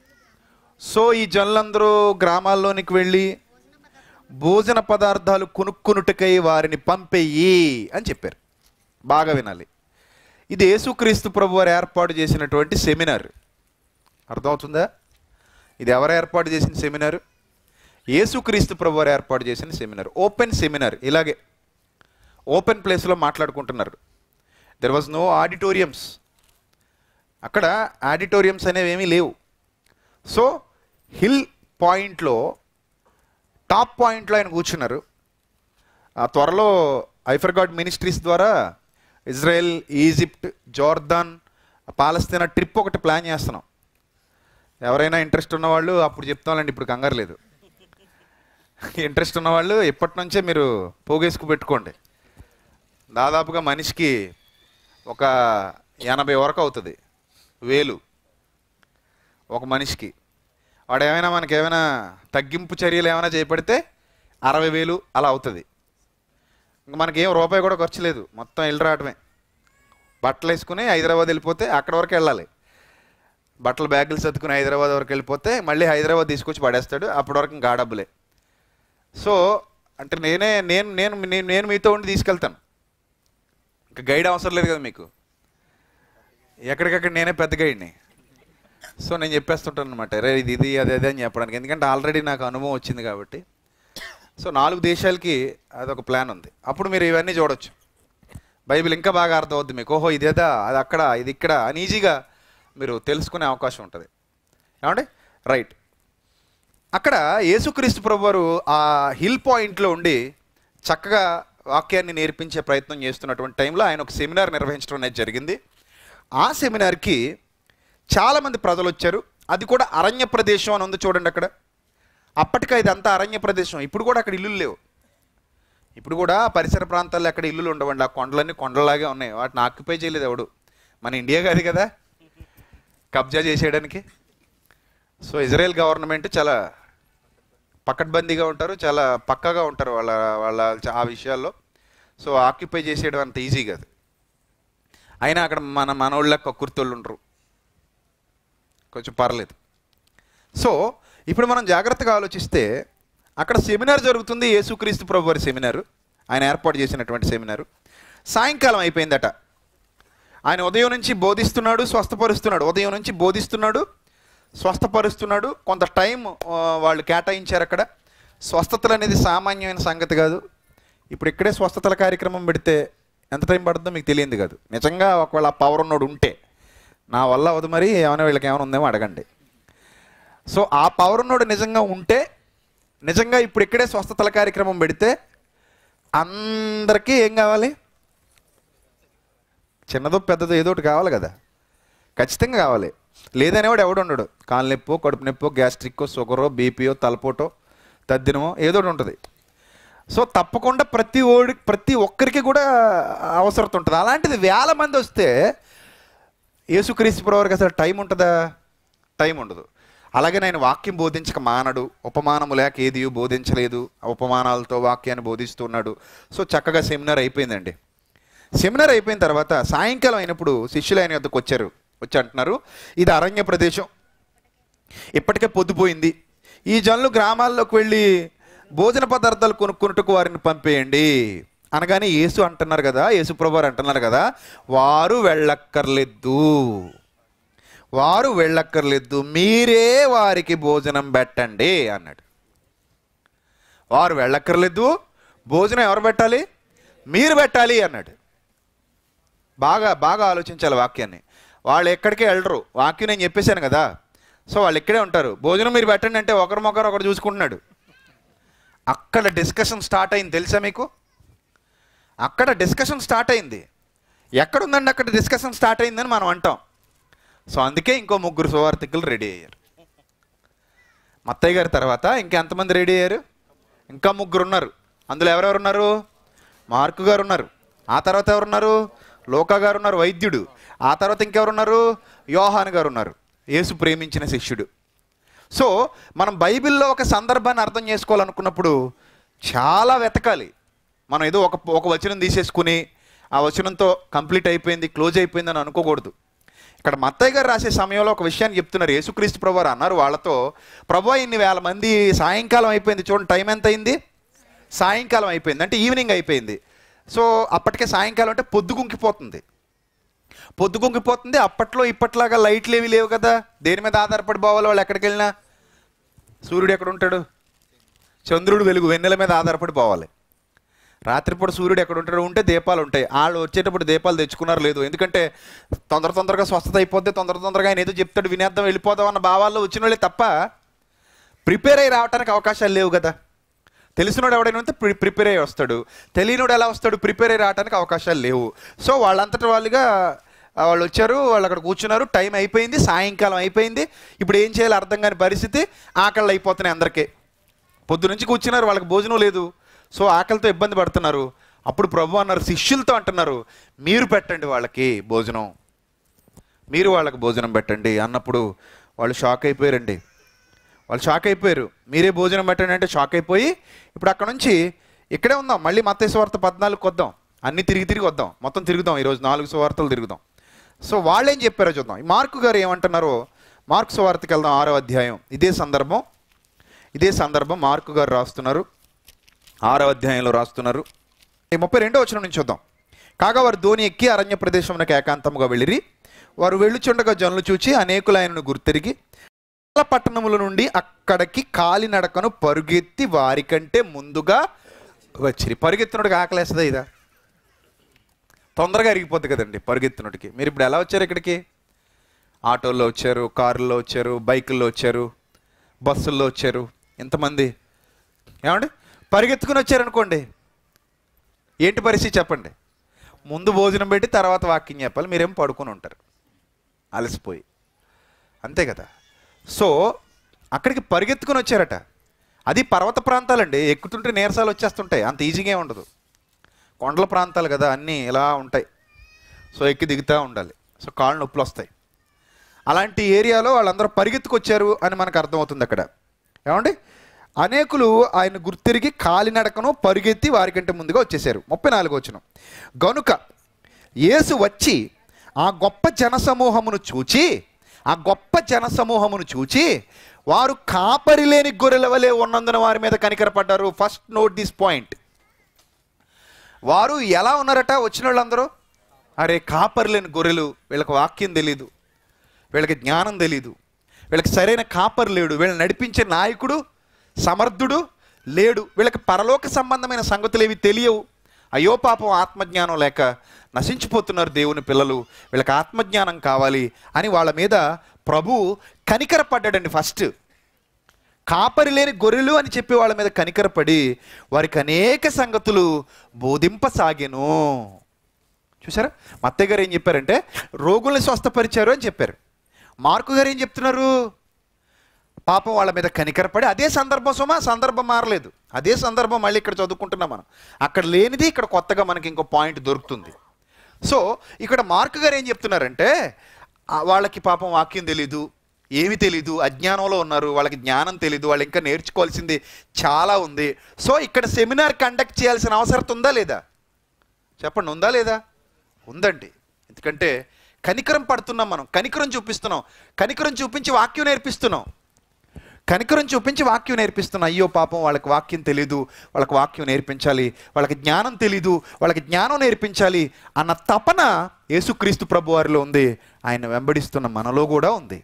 సో ఈ జనులందరూ గ్రామాల్లోనికి వెళ్ళి భోజన పదార్థాలు కొనుక్కునుటకై వారిని పంపేయి అని చెప్పారు బాగా వినాలి ఇది యేసుక్రీస్తు ప్రభు వారు ఏర్పాటు చేసినటువంటి సెమినార్ అర్థమవుతుందా ఇది ఎవరు ఏర్పాటు చేసిన సెమినార్ యేసుక్రీస్తు ప్రభు వారు ఏర్పాటు చేసిన సెమినార్ ఓపెన్ సెమినార్ ఇలాగే ఓపెన్ ప్లేస్లో మాట్లాడుకుంటున్నారు దెర్ వాజ్ నో ఆడిటోరియంస్ అక్కడ ఆడిటోరియంస్ అనేవి ఏమీ లేవు సో హిల్ పాయింట్లో టాప్ పాయింట్లో ఆయన కూర్చున్నారు ఆ త్వరలో ఐఫర్గాడ్ మినిస్ట్రీస్ ద్వారా ఇజ్రాయెల్ ఈజిప్ట్ జోర్దాన్ పాలస్తీనా ట్రిప్ ఒకటి ప్లాన్ చేస్తున్నాం ఎవరైనా ఇంట్రెస్ట్ ఉన్నవాళ్ళు అప్పుడు చెప్తామండి ఇప్పుడు కంగారు లేదు ఇంట్రెస్ట్ ఉన్నవాళ్ళు ఇప్పటి నుంచే మీరు పోగేసుకు పెట్టుకోండి దాదాపుగా మనిషికి ఒక ఎనభై వరకు అవుతుంది వేలు ఒక మనిషికి వాడు ఏమైనా మనకి ఏమైనా తగ్గింపు చర్యలు ఏమైనా చేపడితే అరవై వేలు అలా అవుతుంది ఇంక మనకి ఏం రూపాయి కూడా ఖర్చు లేదు మొత్తం వెళ్ళి రావడమే బట్టలు వేసుకుని హైదరాబాద్ వెళ్ళిపోతే అక్కడ వరకు వెళ్ళాలి బట్టలు బ్యాగులు సర్దుకుని హైదరాబాద్ వరకు వెళ్ళిపోతే మళ్ళీ హైదరాబాద్ తీసుకొచ్చి పడేస్తాడు అప్పటి వరకు ఇంకా ఆ డబ్బులే సో అంటే నేనే నేను నేను నేను నేను మీతో ఉండి తీసుకెళ్తాను ఇంకా గైడ్ అవసరం లేదు కదా మీకు ఎక్కడికక్కడ నేనే పెద్ద గైడ్ని సో నేను చెప్పేస్తుంటాను అనమాట రే ఇది ఇది అదే అదే అని చెప్పడానికి ఎందుకంటే ఆల్రెడీ నాకు అనుభవం వచ్చింది కాబట్టి సో నాలుగు దేశాలకి అదొక ప్లాన్ ఉంది అప్పుడు మీరు ఇవన్నీ చూడొచ్చు బైబిల్ ఇంకా బాగా అర్థమవుద్ది మీకు ఓహో ఇదేదా అది అక్కడ ఇది ఇక్కడ అని ఈజీగా మీరు తెలుసుకునే అవకాశం ఉంటుంది ఏమండి రైట్ అక్కడ యేసుక్రీస్తు ప్రభు వారు ఆ హిల్ పాయింట్లో ఉండి చక్కగా వాక్యాన్ని నేర్పించే ప్రయత్నం చేస్తున్నటువంటి టైంలో ఆయన ఒక సెమినార్ నిర్వహించడం అనేది జరిగింది ఆ సెమినార్కి చాలామంది ప్రజలు వచ్చారు అది కూడా అరణ్య ప్రదేశం అని ఉంది చూడండి అక్కడ అప్పటికి ఇదంతా అరణ్య ప్రదేశం ఇప్పుడు కూడా అక్కడ ఇల్లులు లేవు ఇప్పుడు కూడా పరిసర ప్రాంతాల్లో అక్కడ ఇల్లులు ఉండవండి ఆ కొండలన్నీ కొండలాగే ఉన్నాయి వాటిని ఆక్యుపై చేయలేదు ఎవడు మన ఇండియా కాదు కదా కబ్జా చేసేయడానికి సో ఇజ్రాయెల్ గవర్నమెంట్ చాలా పకడ్బందీగా ఉంటారు చాలా పక్కగా ఉంటారు వాళ్ళ వాళ్ళ చ- ఆ విషయాల్లో సో ఆక్యుపై చేసేయడం అంత ఈజీ కాదు అయినా అక్కడ మన మనోళ్ళ కక్కుర్తోళ్ళు ఉండరు కొంచెం పర్లేదు సో ఇప్పుడు మనం జాగ్రత్తగా ఆలోచిస్తే అక్కడ సెమినార్ జరుగుతుంది యేసుక్రీస్తు ప్రభు వారి సెమినార్ ఆయన ఏర్పాటు చేసినటువంటి సెమినార్ సాయంకాలం అయిపోయిందట ఆయన ఉదయం నుంచి బోధిస్తున్నాడు స్వస్థపరుస్తున్నాడు ఉదయం నుంచి బోధిస్తున్నాడు స్వస్థపరుస్తున్నాడు కొంత టైం ఆ, వాళ్ళు కేటాయించారు అక్కడ స్వస్థతలు అనేది సామాన్యమైన సంగతి కాదు ఇప్పుడు ఇక్కడే స్వస్థతల కార్యక్రమం పెడితే ఎంత టైం పడుతుందో మీకు తెలియంది కాదు నిజంగా ఒకవేళ ఆ పవర్ ఉన్నోడు ఉంటే నా వల్ల అవదు మరి ఏమైనా వీళ్ళకి ఏమైనా ఉందేమో అడగండి సో ఆ పవర్ ఉన్నోడు నిజంగా ఉంటే నిజంగా ఇప్పుడు ఇక్కడే స్వస్థతల కార్యక్రమం పెడితే అందరికీ ఏం కావాలి చిన్నదో పెద్దదో ఏదో ఒకటి కావాలి కదా ఖచ్చితంగా కావాలి లేదనేవాడు ఎవడు ఉండడు కాలు నొప్పో కడుపు నొప్పో గ్యాస్ట్రిక్కో షుగరో బీపీయో తలపోటో తద్దినమో ఏదో ఒకటి ఉంటుంది సో తప్పకుండా ప్రతి ఓడి ప్రతి ఒక్కరికి కూడా అవసరం ఉంటుంది అలాంటిది వేల మంది వస్తే యేసుక్రీస్తు ప్రభువారికి అసలు టైం ఉంటుందా టైం ఉండదు అలాగే నేను వాక్యం బోధించక మానడు ఉపమానము లేక ఏది బోధించలేదు ఆ ఉపమానాలతో వాక్యాన్ని బోధిస్తున్నాడు సో చక్కగా సెమినార్ అయిపోయిందండి సెమినార్ అయిపోయిన తర్వాత సాయంకాలం అయినప్పుడు శిష్యులు ఆయన వద్దకు వచ్చారు వచ్చి అంటున్నారు ఇది అరణ్య ప్రదేశం ఇప్పటికే పొద్దుపోయింది ఈ జనులు గ్రామాల్లోకి వెళ్ళి భోజన పదార్థాలు కొనుక్కున్నట్టుకు వారిని పంపేయండి అనగానే యేసు అంటున్నారు కదా యేసు ప్రభువారు అంటున్నారు కదా వారు వెళ్ళక్కర్లేదు వారు వెళ్ళక్కర్లేదు మీరే వారికి భోజనం పెట్టండి అన్నాడు వారు వెళ్ళక్కర్లేదు భోజనం ఎవరు పెట్టాలి మీరు పెట్టాలి అన్నాడు బాగా బాగా ఆలోచించాలి వాక్యాన్ని వాళ్ళు ఎక్కడికే వెళ్ళరు వాక్యం నేను చెప్పేశాను కదా సో వాళ్ళు ఇక్కడే ఉంటారు భోజనం మీరు పెట్టండి అంటే ఒకరిమొకరు ఒకరు చూసుకుంటున్నాడు అక్కడ డిస్కషన్ స్టార్ట్ అయింది తెలుసా మీకు అక్కడ డిస్కషన్ స్టార్ట్ అయింది ఎక్కడుందండి అక్కడ డిస్కషన్ స్టార్ట్ అయిందని మనం అంటాం సో అందుకే ఇంకో ముగ్గురు సువార్థికులు రెడీ అయ్యారు మత్తయ్య గారి తర్వాత ఇంకెంతమంది రెడీ అయ్యారు ఇంకా ముగ్గురు ఉన్నారు అందులో ఎవరెవరు ఉన్నారు మార్కు గారు ఉన్నారు ఆ తర్వాత ఎవరున్నారు లోకా గారు ఉన్నారు వైద్యుడు ఆ తర్వాత ఇంకెవరున్నారు యోహాన్ గారు ఉన్నారు యేసు ప్రేమించిన శిష్యుడు సో మనం బైబిల్లో ఒక సందర్భాన్ని అర్థం చేసుకోవాలనుకున్నప్పుడు చాలా వెతకాలి మనం ఏదో ఒక ఒక వచనం తీసేసుకుని ఆ వచనంతో కంప్లీట్ అయిపోయింది క్లోజ్ అయిపోయిందని అనుకోకూడదు ఇక్కడ మత్తయ్య గారు రాసే సమయంలో ఒక విషయాన్ని చెప్తున్నారు యేసుక్రీస్తు ప్రభు వారు అన్నారు వాళ్ళతో ప్రభు ఇన్ని వేల మంది సాయంకాలం అయిపోయింది చూడండి టైం ఎంత అయింది సాయంకాలం అయిపోయింది అంటే ఈవినింగ్ అయిపోయింది సో అప్పటికే సాయంకాలం అంటే పొద్దు గుంకిపోతుంది పొద్దు గుంకిపోతుంది అప్పట్లో ఇప్పట్లాగా లైట్లు ఏవి లేవు కదా దేని మీద ఆధారపడి పోవాలి వాళ్ళు ఎక్కడికి వెళ్ళినా సూర్యుడు ఎక్కడ ఉంటాడు చంద్రుడు వెలుగు వెన్నెల మీద ఆధారపడి పోవాలి రాత్రిపూట సూర్యుడు ఎక్కడ ఉంటాడు ఉంటే దీపాలు ఉంటాయి వాళ్ళు వచ్చేటప్పుడు దీపాలు తెచ్చుకున్నారు లేదు ఎందుకంటే తొందర తొందరగా స్వస్థత అయిపోద్ది తొందర తొందరగా ఆయన ఏదో చెప్తాడు వినేద్దాం వెళ్ళిపోదాం అన్న భావాల్లో వచ్చిన వాళ్ళే తప్ప ప్రిపేర్ అయ్యి రావడానికి అవకాశాలు లేవు కదా తెలిసినోడు ఎవడైనా ఉంటే ప్రి ప్రిపేర్ అయ్యి వస్తాడు తెలియనోడు ఎలా వస్తాడు ప్రిపేర్ అయ్యి రావడానికి అవకాశాలు లేవు సో వాళ్ళంతటి వాళ్ళుగా ఆ, వాళ్ళు వచ్చారు వాళ్ళు అక్కడ కూర్చున్నారు టైం అయిపోయింది సాయంకాలం అయిపోయింది ఇప్పుడు ఏం చేయాలో అర్థం కాని పరిస్థితి ఆకళ్ళు అయిపోతున్నాయి అందరికీ పొద్దు నుంచి కూర్చున్నారు వాళ్ళకి భోజనం లేదు సో ఆకలితో ఇబ్బంది పడుతున్నారు అప్పుడు ప్రభు అన్నారు శిష్యులతో అంటున్నారు మీరు పెట్టండి వాళ్ళకి భోజనం మీరు వాళ్ళకి భోజనం పెట్టండి అన్నప్పుడు వాళ్ళు షాక్ అయిపోయారండి వాళ్ళు షాక్ అయిపోయారు మీరే భోజనం పెట్టండి అంటే షాక్ అయిపోయి ఇప్పుడు అక్కడ నుంచి ఇక్కడే ఉందాం మళ్ళీ మత్తే సువార్త పద్నాలుగు వద్దాం అన్ని తిరిగి తిరిగి వద్దాం మొత్తం తిరుగుదాం ఈరోజు నాలుగు సువార్తలు తిరుగుదాం సో వాళ్ళు ఏం చెప్పారో చూద్దాం ఈ మార్కు గారు ఏమంటున్నారో మార్కు సువార్తకి వెళ్దాం ఆరో అధ్యాయం ఇదే సందర్భం ఇదే సందర్భం మార్కు గారు రాస్తున్నారు ఆరో అధ్యాయంలో రాస్తున్నారు ఈ ముప్పై రెండో వచనం నుంచి చూద్దాం కాగా వారు ధోని ఎక్కి అరణ్య ప్రదేశమునకు ఏకాంతముగా వెళ్ళిరి వారు వెళ్ళుచుండగా జనులు చూచి అనేకులైనను గుర్తెరిగి చాలా పట్టణముల నుండి అక్కడికి కాలినడకను పరుగెత్తి వారికంటే ముందుగా వచ్చిరి పరుగెత్తినోడికి ఆకలేస్తుందా ఇదా తొందరగా అరిగిపోద్ది కదండి పరుగెత్తినోడికి మీరు ఇప్పుడు ఎలా వచ్చారు ఇక్కడికి ఆటోల్లో వచ్చారు కారుల్లో వచ్చారు బైకుల్లో వచ్చారు బస్సుల్లో వచ్చారు ఎంతమంది ఏమండి పరిగెత్తుకుని వచ్చారనుకోండి ఏంటి పరిస్థితి చెప్పండి ముందు భోజనం పెట్టి తర్వాత వాకింగ్ చెప్పాలి మీరేం పడుకుని ఉంటారు అలసిపోయి అంతే కదా సో అక్కడికి పరిగెత్తుకుని వచ్చారట అది పర్వత ప్రాంతాలండి ఎక్కుతుంటే నీరసాలు వచ్చేస్తుంటాయి అంత ఈజీగా ఉండదు కొండల ప్రాంతాలు కదా అన్నీ ఇలా ఉంటాయి సో ఎక్కి దిగుతూ ఉండాలి సో కాళ్ళు నొప్పులు వస్తాయి అలాంటి ఏరియాలో వాళ్ళందరూ పరిగెత్తుకొచ్చారు అని మనకు అర్థమవుతుంది అక్కడ ఏమండి అనేకులు ఆయన గుర్తిరిగి కాలినడకను పరిగెత్తి వారికంటే ముందుగా వచ్చేసారు ముప్పై నాలుగు వచ్చిన గనుక యేసు వచ్చి ఆ గొప్ప జనసమూహమును చూచి ఆ గొప్ప జనసమూహమును చూచి వారు కాపరి లేని గొర్రెల వలె ఉన్నందున వారి మీద కనికరపడ్డారు ఫస్ట్ నోట్ దిస్ పాయింట్ వారు ఎలా ఉన్నారట వచ్చిన వాళ్ళందరూ అరే కాపరి లేని గొర్రెలు వీళ్ళకి వాక్యం తెలీదు వీళ్ళకి జ్ఞానం తెలీదు వీళ్ళకి సరైన కాపరి లేడు వీళ్ళని నడిపించే నాయకుడు సమర్థుడు లేడు వీళ్ళకి పరలోక సంబంధమైన సంగతులు ఏవి తెలియవు అయ్యో పాపం ఆత్మజ్ఞానం లేక నశించిపోతున్నారు దేవుని పిల్లలు వీళ్ళకి ఆత్మజ్ఞానం కావాలి అని వాళ్ళ మీద ప్రభు కనికరపడ్డాడండి ఫస్ట్ కాపరి లేని గొర్రెలు అని చెప్పి వాళ్ళ మీద కనికరపడి వారికి అనేక సంగతులు బోధింపసాగెను చూసారా మత్తయ్య గారు ఏం చెప్పారంటే రోగుల్ని స్వస్థపరిచారు అని చెప్పారు మార్కు గారు ఏం చెప్తున్నారు పాపం వాళ్ళ మీద కనికరపడి అదే సందర్భం సుమా సందర్భం మారలేదు అదే సందర్భం మళ్ళీ ఇక్కడ చదువుకుంటున్నాం మనం అక్కడ లేనిది ఇక్కడ కొత్తగా మనకి ఇంకో పాయింట్ దొరుకుతుంది సో ఇక్కడ మార్కు గారు ఏం చెప్తున్నారంటే ఆ వాళ్ళకి పాపం వాక్యం తెలీదు ఏమి తెలీదు అజ్ఞానంలో ఉన్నారు వాళ్ళకి జ్ఞానం తెలీదు వాళ్ళు ఇంకా నేర్చుకోవాల్సింది చాలా ఉంది సో ఇక్కడ సెమినార్ కండక్ట్ చేయాల్సిన అవసరం ఉందా లేదా చెప్పండి ఉందా లేదా ఉందండి ఎందుకంటే కనికరం పడుతున్నాం మనం కనికరం చూపిస్తున్నాం కనికరం చూపించి వాక్యం నేర్పిస్తున్నాం కనికరం చూపించి వాక్యం నేర్పిస్తున్నాం అయ్యో పాపం వాళ్ళకి వాక్యం తెలీదు వాళ్ళకి వాక్యం నేర్పించాలి వాళ్ళకి జ్ఞానం తెలీదు వాళ్ళకి జ్ఞానం నేర్పించాలి అన్న తపన యేసుక్రీస్తు ప్రభు వారిలో ఉంది ఆయన వెంబడిస్తున్న మనలో కూడా ఉంది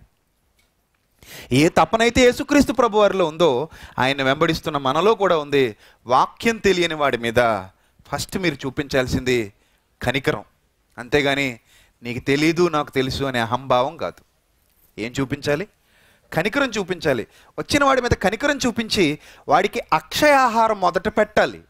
ఏ తపనైతే యేసుక్రీస్తు ప్రభు వారిలో ఉందో ఆయన వెంబడిస్తున్న మనలో కూడా ఉంది వాక్యం తెలియని వాడి మీద ఫస్ట్ మీరు చూపించాల్సింది కనికరం అంతేగాని నీకు తెలీదు నాకు తెలుసు అనే అహంభావం కాదు ఏం చూపించాలి కనికరం చూపించాలి వచ్చిన వాడి మీద కనికరం చూపించి వాడికి అక్షయ ఆహారం మొదట పెట్టాలి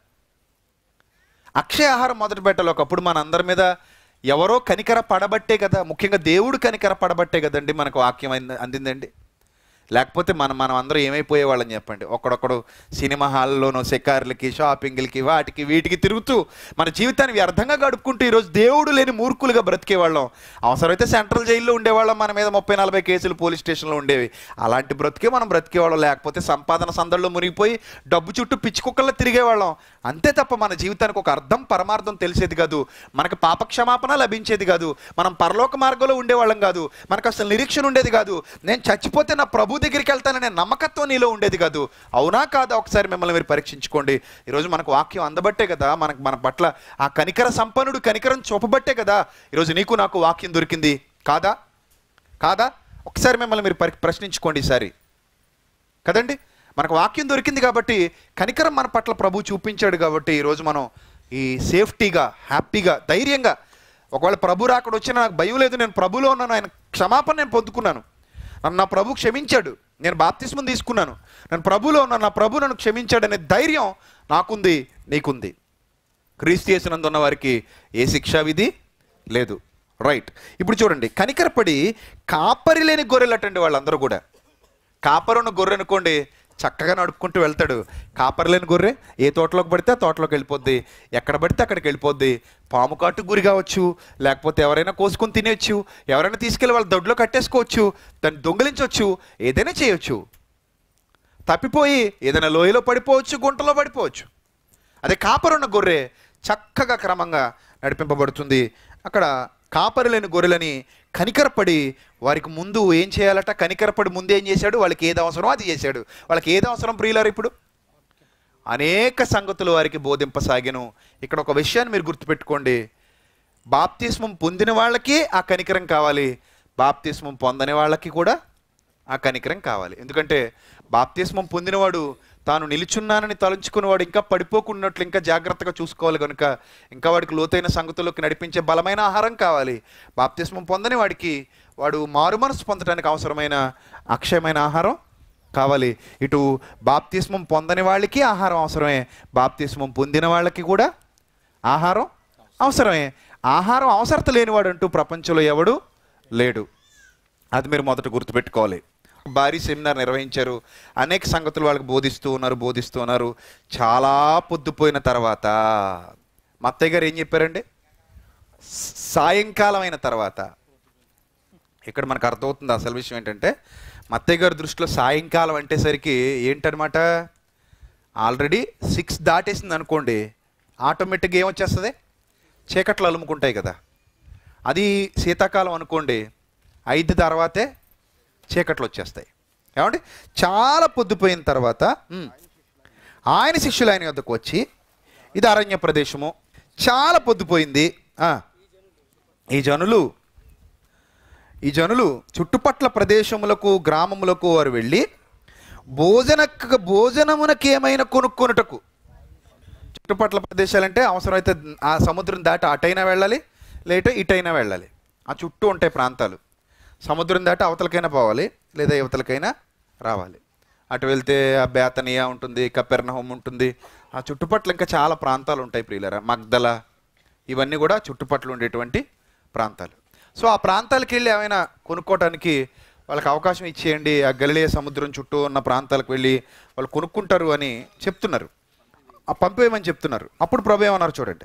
అక్షయ ఆహారం మొదట పెట్టాలి ఒకప్పుడు మన అందరి మీద ఎవరో కనికర పడబట్టే కదా ముఖ్యంగా దేవుడు కనికర పడబట్టే కదండి మనకు వాక్యం అంది- అందిందండి లేకపోతే మనం మనం అందరూ ఏమైపోయే వాళ్ళని చెప్పండి ఒక్కడొక్కడు సినిమా హాల్లోనో షికార్లకి షాపింగ్లకి వాటికి వీటికి తిరుగుతూ మన జీవితాన్ని వ్యర్థంగా గడుపుకుంటూ ఈరోజు దేవుడు లేని మూర్ఖులుగా బ్రతికేవాళ్ళం అవసరమైతే సెంట్రల్ జైల్లో ఉండేవాళ్ళం మన మీద ముప్పై నలభై కేసులు పోలీస్ స్టేషన్లో ఉండేవి అలాంటి బ్రతికే మనం బ్రతికేవాళ్ళం లేకపోతే సంపాదన సందడిలో మునిగిపోయి డబ్బు చుట్టూ పిచ్చి కుక్కల్లో తిరిగేవాళ్ళం అంతే తప్ప మన జీవితానికి ఒక అర్థం పరమార్థం తెలిసేది కాదు మనకు పాపక్షమాపణ లభించేది కాదు మనం పరలోక మార్గంలో ఉండేవాళ్ళం కాదు మనకు అసలు నిరీక్షణ ఉండేది కాదు నేను చచ్చిపోతే నా ప్రభు దగ్గరికి వెళ్తాననే నమ్మకత్వం నీలో ఉండేది కాదు అవునా కాదా ఒకసారి మిమ్మల్ని మీరు పరీక్షించుకోండి ఈరోజు మనకు వాక్యం అందబట్టే కదా మనకు మన పట్ల ఆ కనికర సంపన్నుడు కనికరం చూపబట్టే కదా ఈరోజు నీకు నాకు వాక్యం దొరికింది కాదా కాదా ఒకసారి మిమ్మల్ని మీరు పరి ప్రశ్నించుకోండి ఈసారి కదండి మనకు వాక్యం దొరికింది కాబట్టి కనికరం మన పట్ల ప్రభు చూపించాడు కాబట్టి ఈరోజు మనం ఈ సేఫ్టీగా హ్యాపీగా ధైర్యంగా ఒకవేళ ప్రభు రాకడ వచ్చినా నాకు భయం లేదు నేను ప్రభులో ఉన్నాను ఆయన క్షమాపణ నేను పొందుకున్నాను నన్ను నా ప్రభు క్షమించాడు నేను బాప్తిస్మం తీసుకున్నాను నేను ప్రభులో ఉన్నాను నా ప్రభు నన్ను క్షమించాడు అనే ధైర్యం నాకుంది నీకుంది క్రీస్తు చేసినందున్న వారికి ఏ శిక్షా విధి లేదు రైట్ ఇప్పుడు చూడండి కనికరపడి కాపరి లేని గొర్రెలటండి వాళ్ళందరూ కూడా కాపరున్న గొర్రె అనుకోండి చక్కగా నడుపుకుంటూ వెళ్తాడు కాపరి లేని గొర్రె ఏ తోటలోకి పడితే ఆ తోటలోకి వెళ్ళిపోద్ది ఎక్కడ పడితే అక్కడికి వెళ్ళిపోద్ది పాము కాటు గురి కావచ్చు లేకపోతే ఎవరైనా కోసుకొని తినేయచ్చు ఎవరైనా తీసుకెళ్ళి వాళ్ళ దొడ్లో కట్టేసుకోవచ్చు దాన్ని దొంగిలించవచ్చు ఏదైనా చేయొచ్చు తప్పిపోయి ఏదైనా లోయలో పడిపోవచ్చు గుంటలో పడిపోవచ్చు అదే కాపరున్న గొర్రె చక్కగా క్రమంగా నడిపింపబడుతుంది అక్కడ కాపరి లేని గొర్రెలని కనికరపడి వారికి ముందు ఏం చేయాలట కనికరపడి ముందు ఏం చేశాడు వాళ్ళకి ఏది అవసరమో అది చేశాడు వాళ్ళకి ఏది అవసరం ప్రియులారు ఇప్పుడు అనేక సంగతులు వారికి బోధింపసాగాను ఇక్కడ ఒక విషయాన్ని మీరు గుర్తుపెట్టుకోండి బాప్తిస్మం పొందిన వాళ్ళకి ఆ కనికరం కావాలి బాప్తిస్మం పొందని వాళ్ళకి కూడా ఆ కనికరం కావాలి ఎందుకంటే బాప్తిస్మం పొందినవాడు తాను నిలుచున్నానని తలంచుకున్నవాడు ఇంకా పడిపోకున్నట్లు ఇంకా జాగ్రత్తగా చూసుకోవాలి కనుక ఇంకా వాడికి లోతైన సంగతుల్లోకి నడిపించే బలమైన ఆహారం కావాలి బాప్తిస్మం పొందని వాడికి వాడు మారుమనసు పొందడానికి అవసరమైన అక్షయమైన ఆహారం కావాలి ఇటు బాప్తిస్మం పొందని వాళ్ళకి ఆహారం అవసరమే బాప్తిస్మం పొందిన వాళ్ళకి కూడా ఆహారం అవసరమే ఆహారం అవసరత లేనివాడు అంటూ ప్రపంచంలో ఎవడు లేడు అది మీరు మొదట గుర్తుపెట్టుకోవాలి భారీ సెమినార్ నిర్వహించారు అనేక సంగతులు వాళ్ళకి బోధిస్తూ ఉన్నారు బోధిస్తూ ఉన్నారు చాలా పొద్దుపోయిన తర్వాత మా అత్తయ్య గారు ఏం చెప్పారండి స- సాయంకాలం అయిన తర్వాత ఇక్కడ మనకు అర్థమవుతుంది అసలు విషయం ఏంటంటే మా అత్తయ్య గారి దృష్టిలో సాయంకాలం అంటేసరికి ఏంటనమాట ఆల్రెడీ సిక్స్ దాటేసింది అనుకోండి ఆటోమేటిక్గా ఏమొచ్చేస్తుంది చీకట్లు అలుముకుంటాయి కదా అది శీతాకాలం అనుకోండి ఐదు తర్వాతే చీకట్లు వచ్చేస్తాయి ఏమండి చాలా పొద్దుపోయిన తర్వాత ఉమ్, ఆయన శిష్యులు ఆయన వద్దకు వచ్చి ఇది అరణ్య ప్రదేశము చాలా పొద్దుపోయింది ఆ, ఈ జనులు ఈ జనులు చుట్టుపట్ల ప్రదేశములకు గ్రామములకు వారు వెళ్ళి భోజన భోజనమునకి ఏమైనా కొనుక్కొనుటకు చుట్టుపట్ల ప్రదేశాలంటే అవసరమైతే ఆ సముద్రం దాటి అటైనా వెళ్ళాలి లేట ఇటైనా వెళ్ళాలి ఆ చుట్టూ ఉంటాయి ప్రాంతాలు సముద్రం దాటి అవతలకైనా పోవాలి లేదా యువతలకైనా రావాలి అటు వెళ్తే ఆ బేతనియా ఉంటుంది కపెర్నహోం ఉంటుంది ఆ చుట్టుపట్ల ఇంకా చాలా ప్రాంతాలు ఉంటాయి ప్రియులరా మగ్దల ఇవన్నీ కూడా చుట్టుపట్ల ఉండేటువంటి ప్రాంతాలు సో ఆ ప్రాంతాలకు వెళ్ళి ఏమైనా కొనుక్కోవటానికి వాళ్ళకి అవకాశం ఇచ్చేయండి ఆ గలిలే సముద్రం చుట్టూ ఉన్న ప్రాంతాలకు వెళ్ళి వాళ్ళు కొనుక్కుంటారు అని చెప్తున్నారు ఆ పంపేయమని చెప్తున్నారు అప్పుడు ప్రభు ఏమన్నారు చూడండి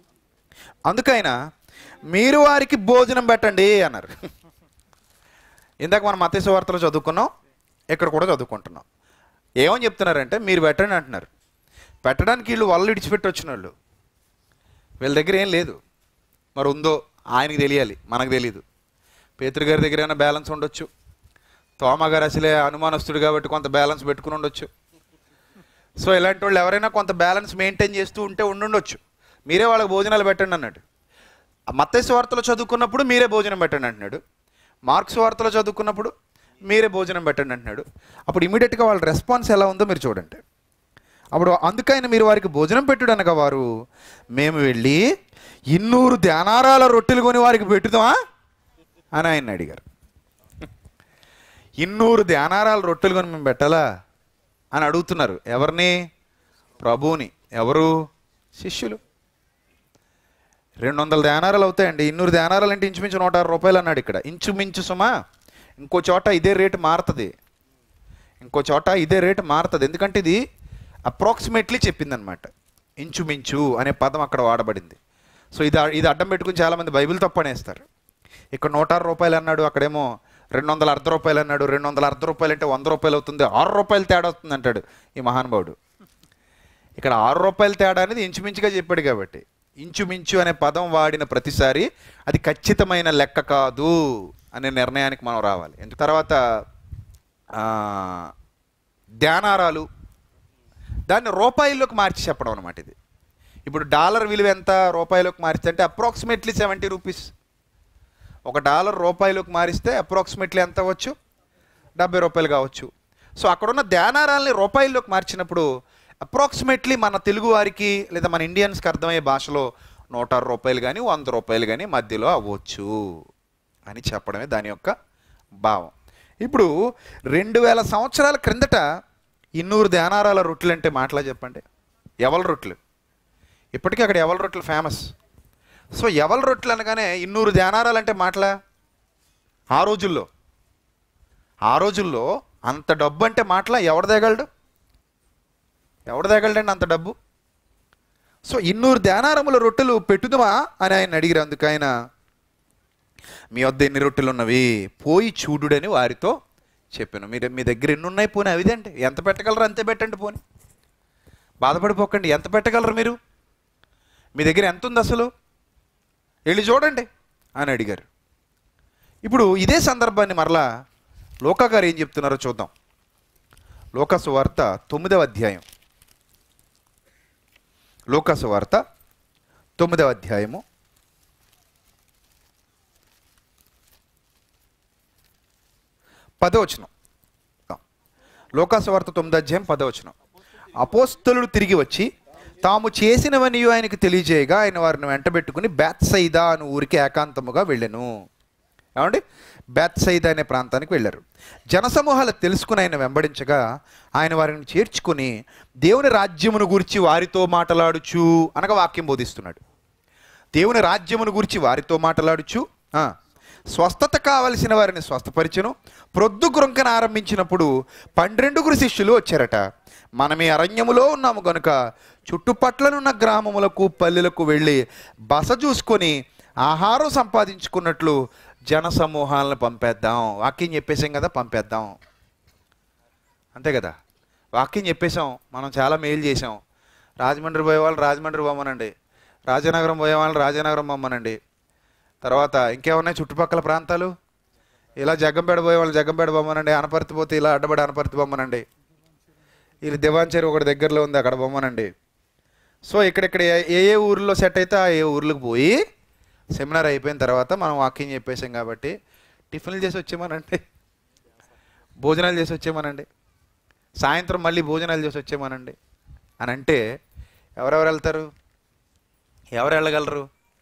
అందుకైనా మీరు వారికి భోజనం పెట్టండి అన్నారు ఇందాక మనం మతేశ్వ వార్తలు చదువుకున్నాం ఇక్కడ కూడా చదువుకుంటున్నాం ఏమని చెప్తున్నారంటే మీరు పెట్టండి అంటున్నారు పెట్టడానికి వీళ్ళు వాళ్ళు ఇడిచిపెట్టి వచ్చిన వాళ్ళు వీళ్ళ దగ్గర ఏం లేదు మరి ఉందో ఆయనకి తెలియాలి మనకు తెలియదు పేతురు గారి దగ్గర ఏమైనా బ్యాలెన్స్ ఉండొచ్చు తోమ గారు అసలే అనుమానస్తుడు కాబట్టి కొంత బ్యాలెన్స్ పెట్టుకుని ఉండొచ్చు సో ఇలాంటి వాళ్ళు ఎవరైనా కొంత బ్యాలెన్స్ మెయింటైన్ చేస్తూ ఉంటే ఉండుండొచ్చు మీరే వాళ్ళకి భోజనాలు పెట్టండి అన్నాడు మత్తైసు వార్తలు చదువుకున్నప్పుడు మీరే భోజనం పెట్టండి అంటున్నాడు మార్క్స్ వార్తలు చదువుకున్నప్పుడు మీరే భోజనం పెట్టండి అంటున్నాడు అప్పుడు ఇమీడియట్గా వాళ్ళ రెస్పాన్స్ ఎలా ఉందో మీరు చూడండి అప్పుడు అందుకైన మీరు వారికి భోజనం పెట్టుడు అనగా వారు మేము వెళ్ళి ఇన్నూరు ధ్యానారాల రొట్టెలు కొని వారికి పెట్టుదామా అని ఆయన అడిగారు ఇన్నూరు ధ్యానారాల రొట్టెలు కొని మేము పెట్టాలా అని అడుగుతున్నారు ఎవరిని ప్రభువుని ఎవరు శిష్యులు రెండు వందల ధ్యానారాలు అవుతాయండి ఇన్నూరు ధ్యానారాలు అంటే ఇంచుమించు నూట ఆరు రూపాయలు అన్నాడు ఇక్కడ ఇంచుమించు సుమా ఇంకో చోట ఇదే రేటు మారుతుంది ఇంకో చోట ఇదే రేటు మారుతుంది ఎందుకంటే ఇది అప్రాక్సిమేట్లీ చెప్పిందనమాట ఇంచుమించు అనే పదం అక్కడ వాడబడింది సో ఇది ఇది అడ్డం పెట్టుకుని చాలామంది బైబిల్ తప్పనేస్తారు ఇక్కడ నూట ఆరు రూపాయలు అన్నాడు అక్కడేమో రెండు వందల అర్ధ రూపాయలు అన్నాడు రెండు వందల అర్ధ రూపాయలు అంటే వంద రూపాయలు అవుతుంది ఆరు రూపాయలు తేడా అవుతుంది అంటాడు ఈ మహానుభావుడు ఇక్కడ ఆరు రూపాయల తేడా అనేది ఇంచుమించుగా చెప్పాడు కాబట్టి ఇంచుమించు అనే పదం వాడిన ప్రతిసారి అది ఖచ్చితమైన లెక్క కాదు అనే నిర్ణయానికి మనం రావాలి ఎందుకు తర్వాత ఆ, ధ్యానారాలు దాన్ని రూపాయల్లోకి మార్చి చెప్పడం అనమాట ఇది ఇప్పుడు డాలర్ విలువ ఎంత రూపాయలోకి మారిస్తే అంటే అప్రాక్సిమేట్లీ సెవెంటీ రూపీస్ ఒక డాలర్ రూపాయలోకి మారిస్తే అప్రాక్సిమేట్లీ ఎంత అవ్వచ్చు డెబ్బై రూపాయలు కావచ్చు సో అక్కడున్న ధ్యానారాల్ని రూపాయల్లోకి మార్చినప్పుడు అప్రాక్సిమేట్లీ మన తెలుగు వారికి లేదా మన ఇండియన్స్కి అర్థమయ్యే భాషలో నూట ఆరు రూపాయలు కానీ వంద రూపాయలు కానీ మధ్యలో అవ్వచ్చు అని చెప్పడమే దాని యొక్క భావం ఇప్పుడు రెండు వేల సంవత్సరాల క్రిందట ఇన్నూరు ధ్యానారాల రొట్టెలు అంటే మాటలా చెప్పండి ఎవల రొట్టెలు ఇప్పటికీ అక్కడ ఎవల రొట్టెలు ఫేమస్ సో ఎవల రొట్టెలు అనగానే ఇన్నూరు ధ్యానారాలు అంటే మాటలా ఆ రోజుల్లో ఆ రోజుల్లో అంత డబ్బు అంటే మాటలా ఎవడు తేగలడు ఎవడు తేగలడండి అంత డబ్బు సో ఇన్నూరు ధ్యానారముల రొట్టెలు పెట్టుదమా అని ఆయన అడిగిరు అందుకు ఆయన మీ వద్ద ఎన్ని రొట్టెలు ఉన్నవి పోయి చూడుడని వారితో చెప్పాను మీరు మీ దగ్గర ఎన్ని ఉన్నాయి పోనీ అవిదండి ఎంత పెట్టగలరు అంతే పెట్టండి పోనీ బాధపడిపోకండి ఎంత పెట్టగలరు మీరు మీ దగ్గర ఎంత ఉంది అసలు వెళ్ళి చూడండి అని అడిగారు ఇప్పుడు ఇదే సందర్భాన్ని మరలా లోకా గారు ఏం చెప్తున్నారో చూద్దాం లోకాసు వార్త తొమ్మిదవ అధ్యాయం లోకాసు వార్త తొమ్మిదవ అధ్యాయము పదవచనం లోకాసు వార్త తొమ్మిది అధ్యాయం పదవచనం అపోస్తలుడు తిరిగి వచ్చి తాము చేసినవని ఆయనకు తెలియజేయగా ఆయన వారిని వెంటబెట్టుకుని బ్యాత్సైదా అను ఊరికి ఏకాంతముగా వెళ్ళెను ఏమండి బ్యాత్సైదా అనే ప్రాంతానికి వెళ్ళారు జనసమూహాలు తెలుసుకుని ఆయన వెంబడించగా ఆయన వారిని చేర్చుకుని దేవుని రాజ్యమును గురించి వారితో మాట్లాడుచు అనగా వాక్యం బోధిస్తున్నాడు దేవుని రాజ్యమును గురించి వారితో మాట్లాడుచు ఆ, స్వస్థత కావలసిన వారిని స్వస్థపరిచెను ప్రొద్దు గురంకన ఆరంభించినప్పుడు పన్నెండుగురు శిష్యులు వచ్చారట మనం ఈ అరణ్యములో ఉన్నాము గనుక చుట్టుపట్లనున్న గ్రామములకు పల్లెలకు వెళ్ళి బస చూసుకొని ఆహారం సంపాదించుకున్నట్లు జన సమూహాలను పంపేద్దాం వాక్యం చెప్పేసాం కదా పంపేద్దాం అంతే కదా వాక్యం చెప్పేశాం మనం చాలా మెయిల్ చేసాం రాజమండ్రి పోయే వాళ్ళు రాజమండ్రి పోమనండి రాజనగరం పోయే వాళ్ళు రాజనగరం పొమ్మనండి తర్వాత ఇంకేమున్నాయి చుట్టుపక్కల ప్రాంతాలు ఇలా జగ్గంపేట పోయే వాళ్ళు జగ్గంపేట బొమ్మనండి అనపర్తి పోతే ఇలా అడ్డబడి అనపర్తి బొమ్మనండి ఇది దివాంచేరి ఒకటి దగ్గరలో ఉంది అక్కడ బొమ్మనండి సో ఇక్కడిక్కడ ఏ ఏ ఏ ఊర్లో సెట్ అయితే ఆ ఏ ఊర్లకు పోయి సెమినార్ అయిపోయిన తర్వాత మనం వాకింగ్ చెప్పేసాం కాబట్టి టిఫిన్లు చేసి వచ్చేమనండి భోజనాలు చేసి వచ్చేమనండి సాయంత్రం మళ్ళీ భోజనాలు చేసి వచ్చేమనండి అని అంటే ఎవరెవరు వెళ్తారు ఎవరు వెళ్ళగలరు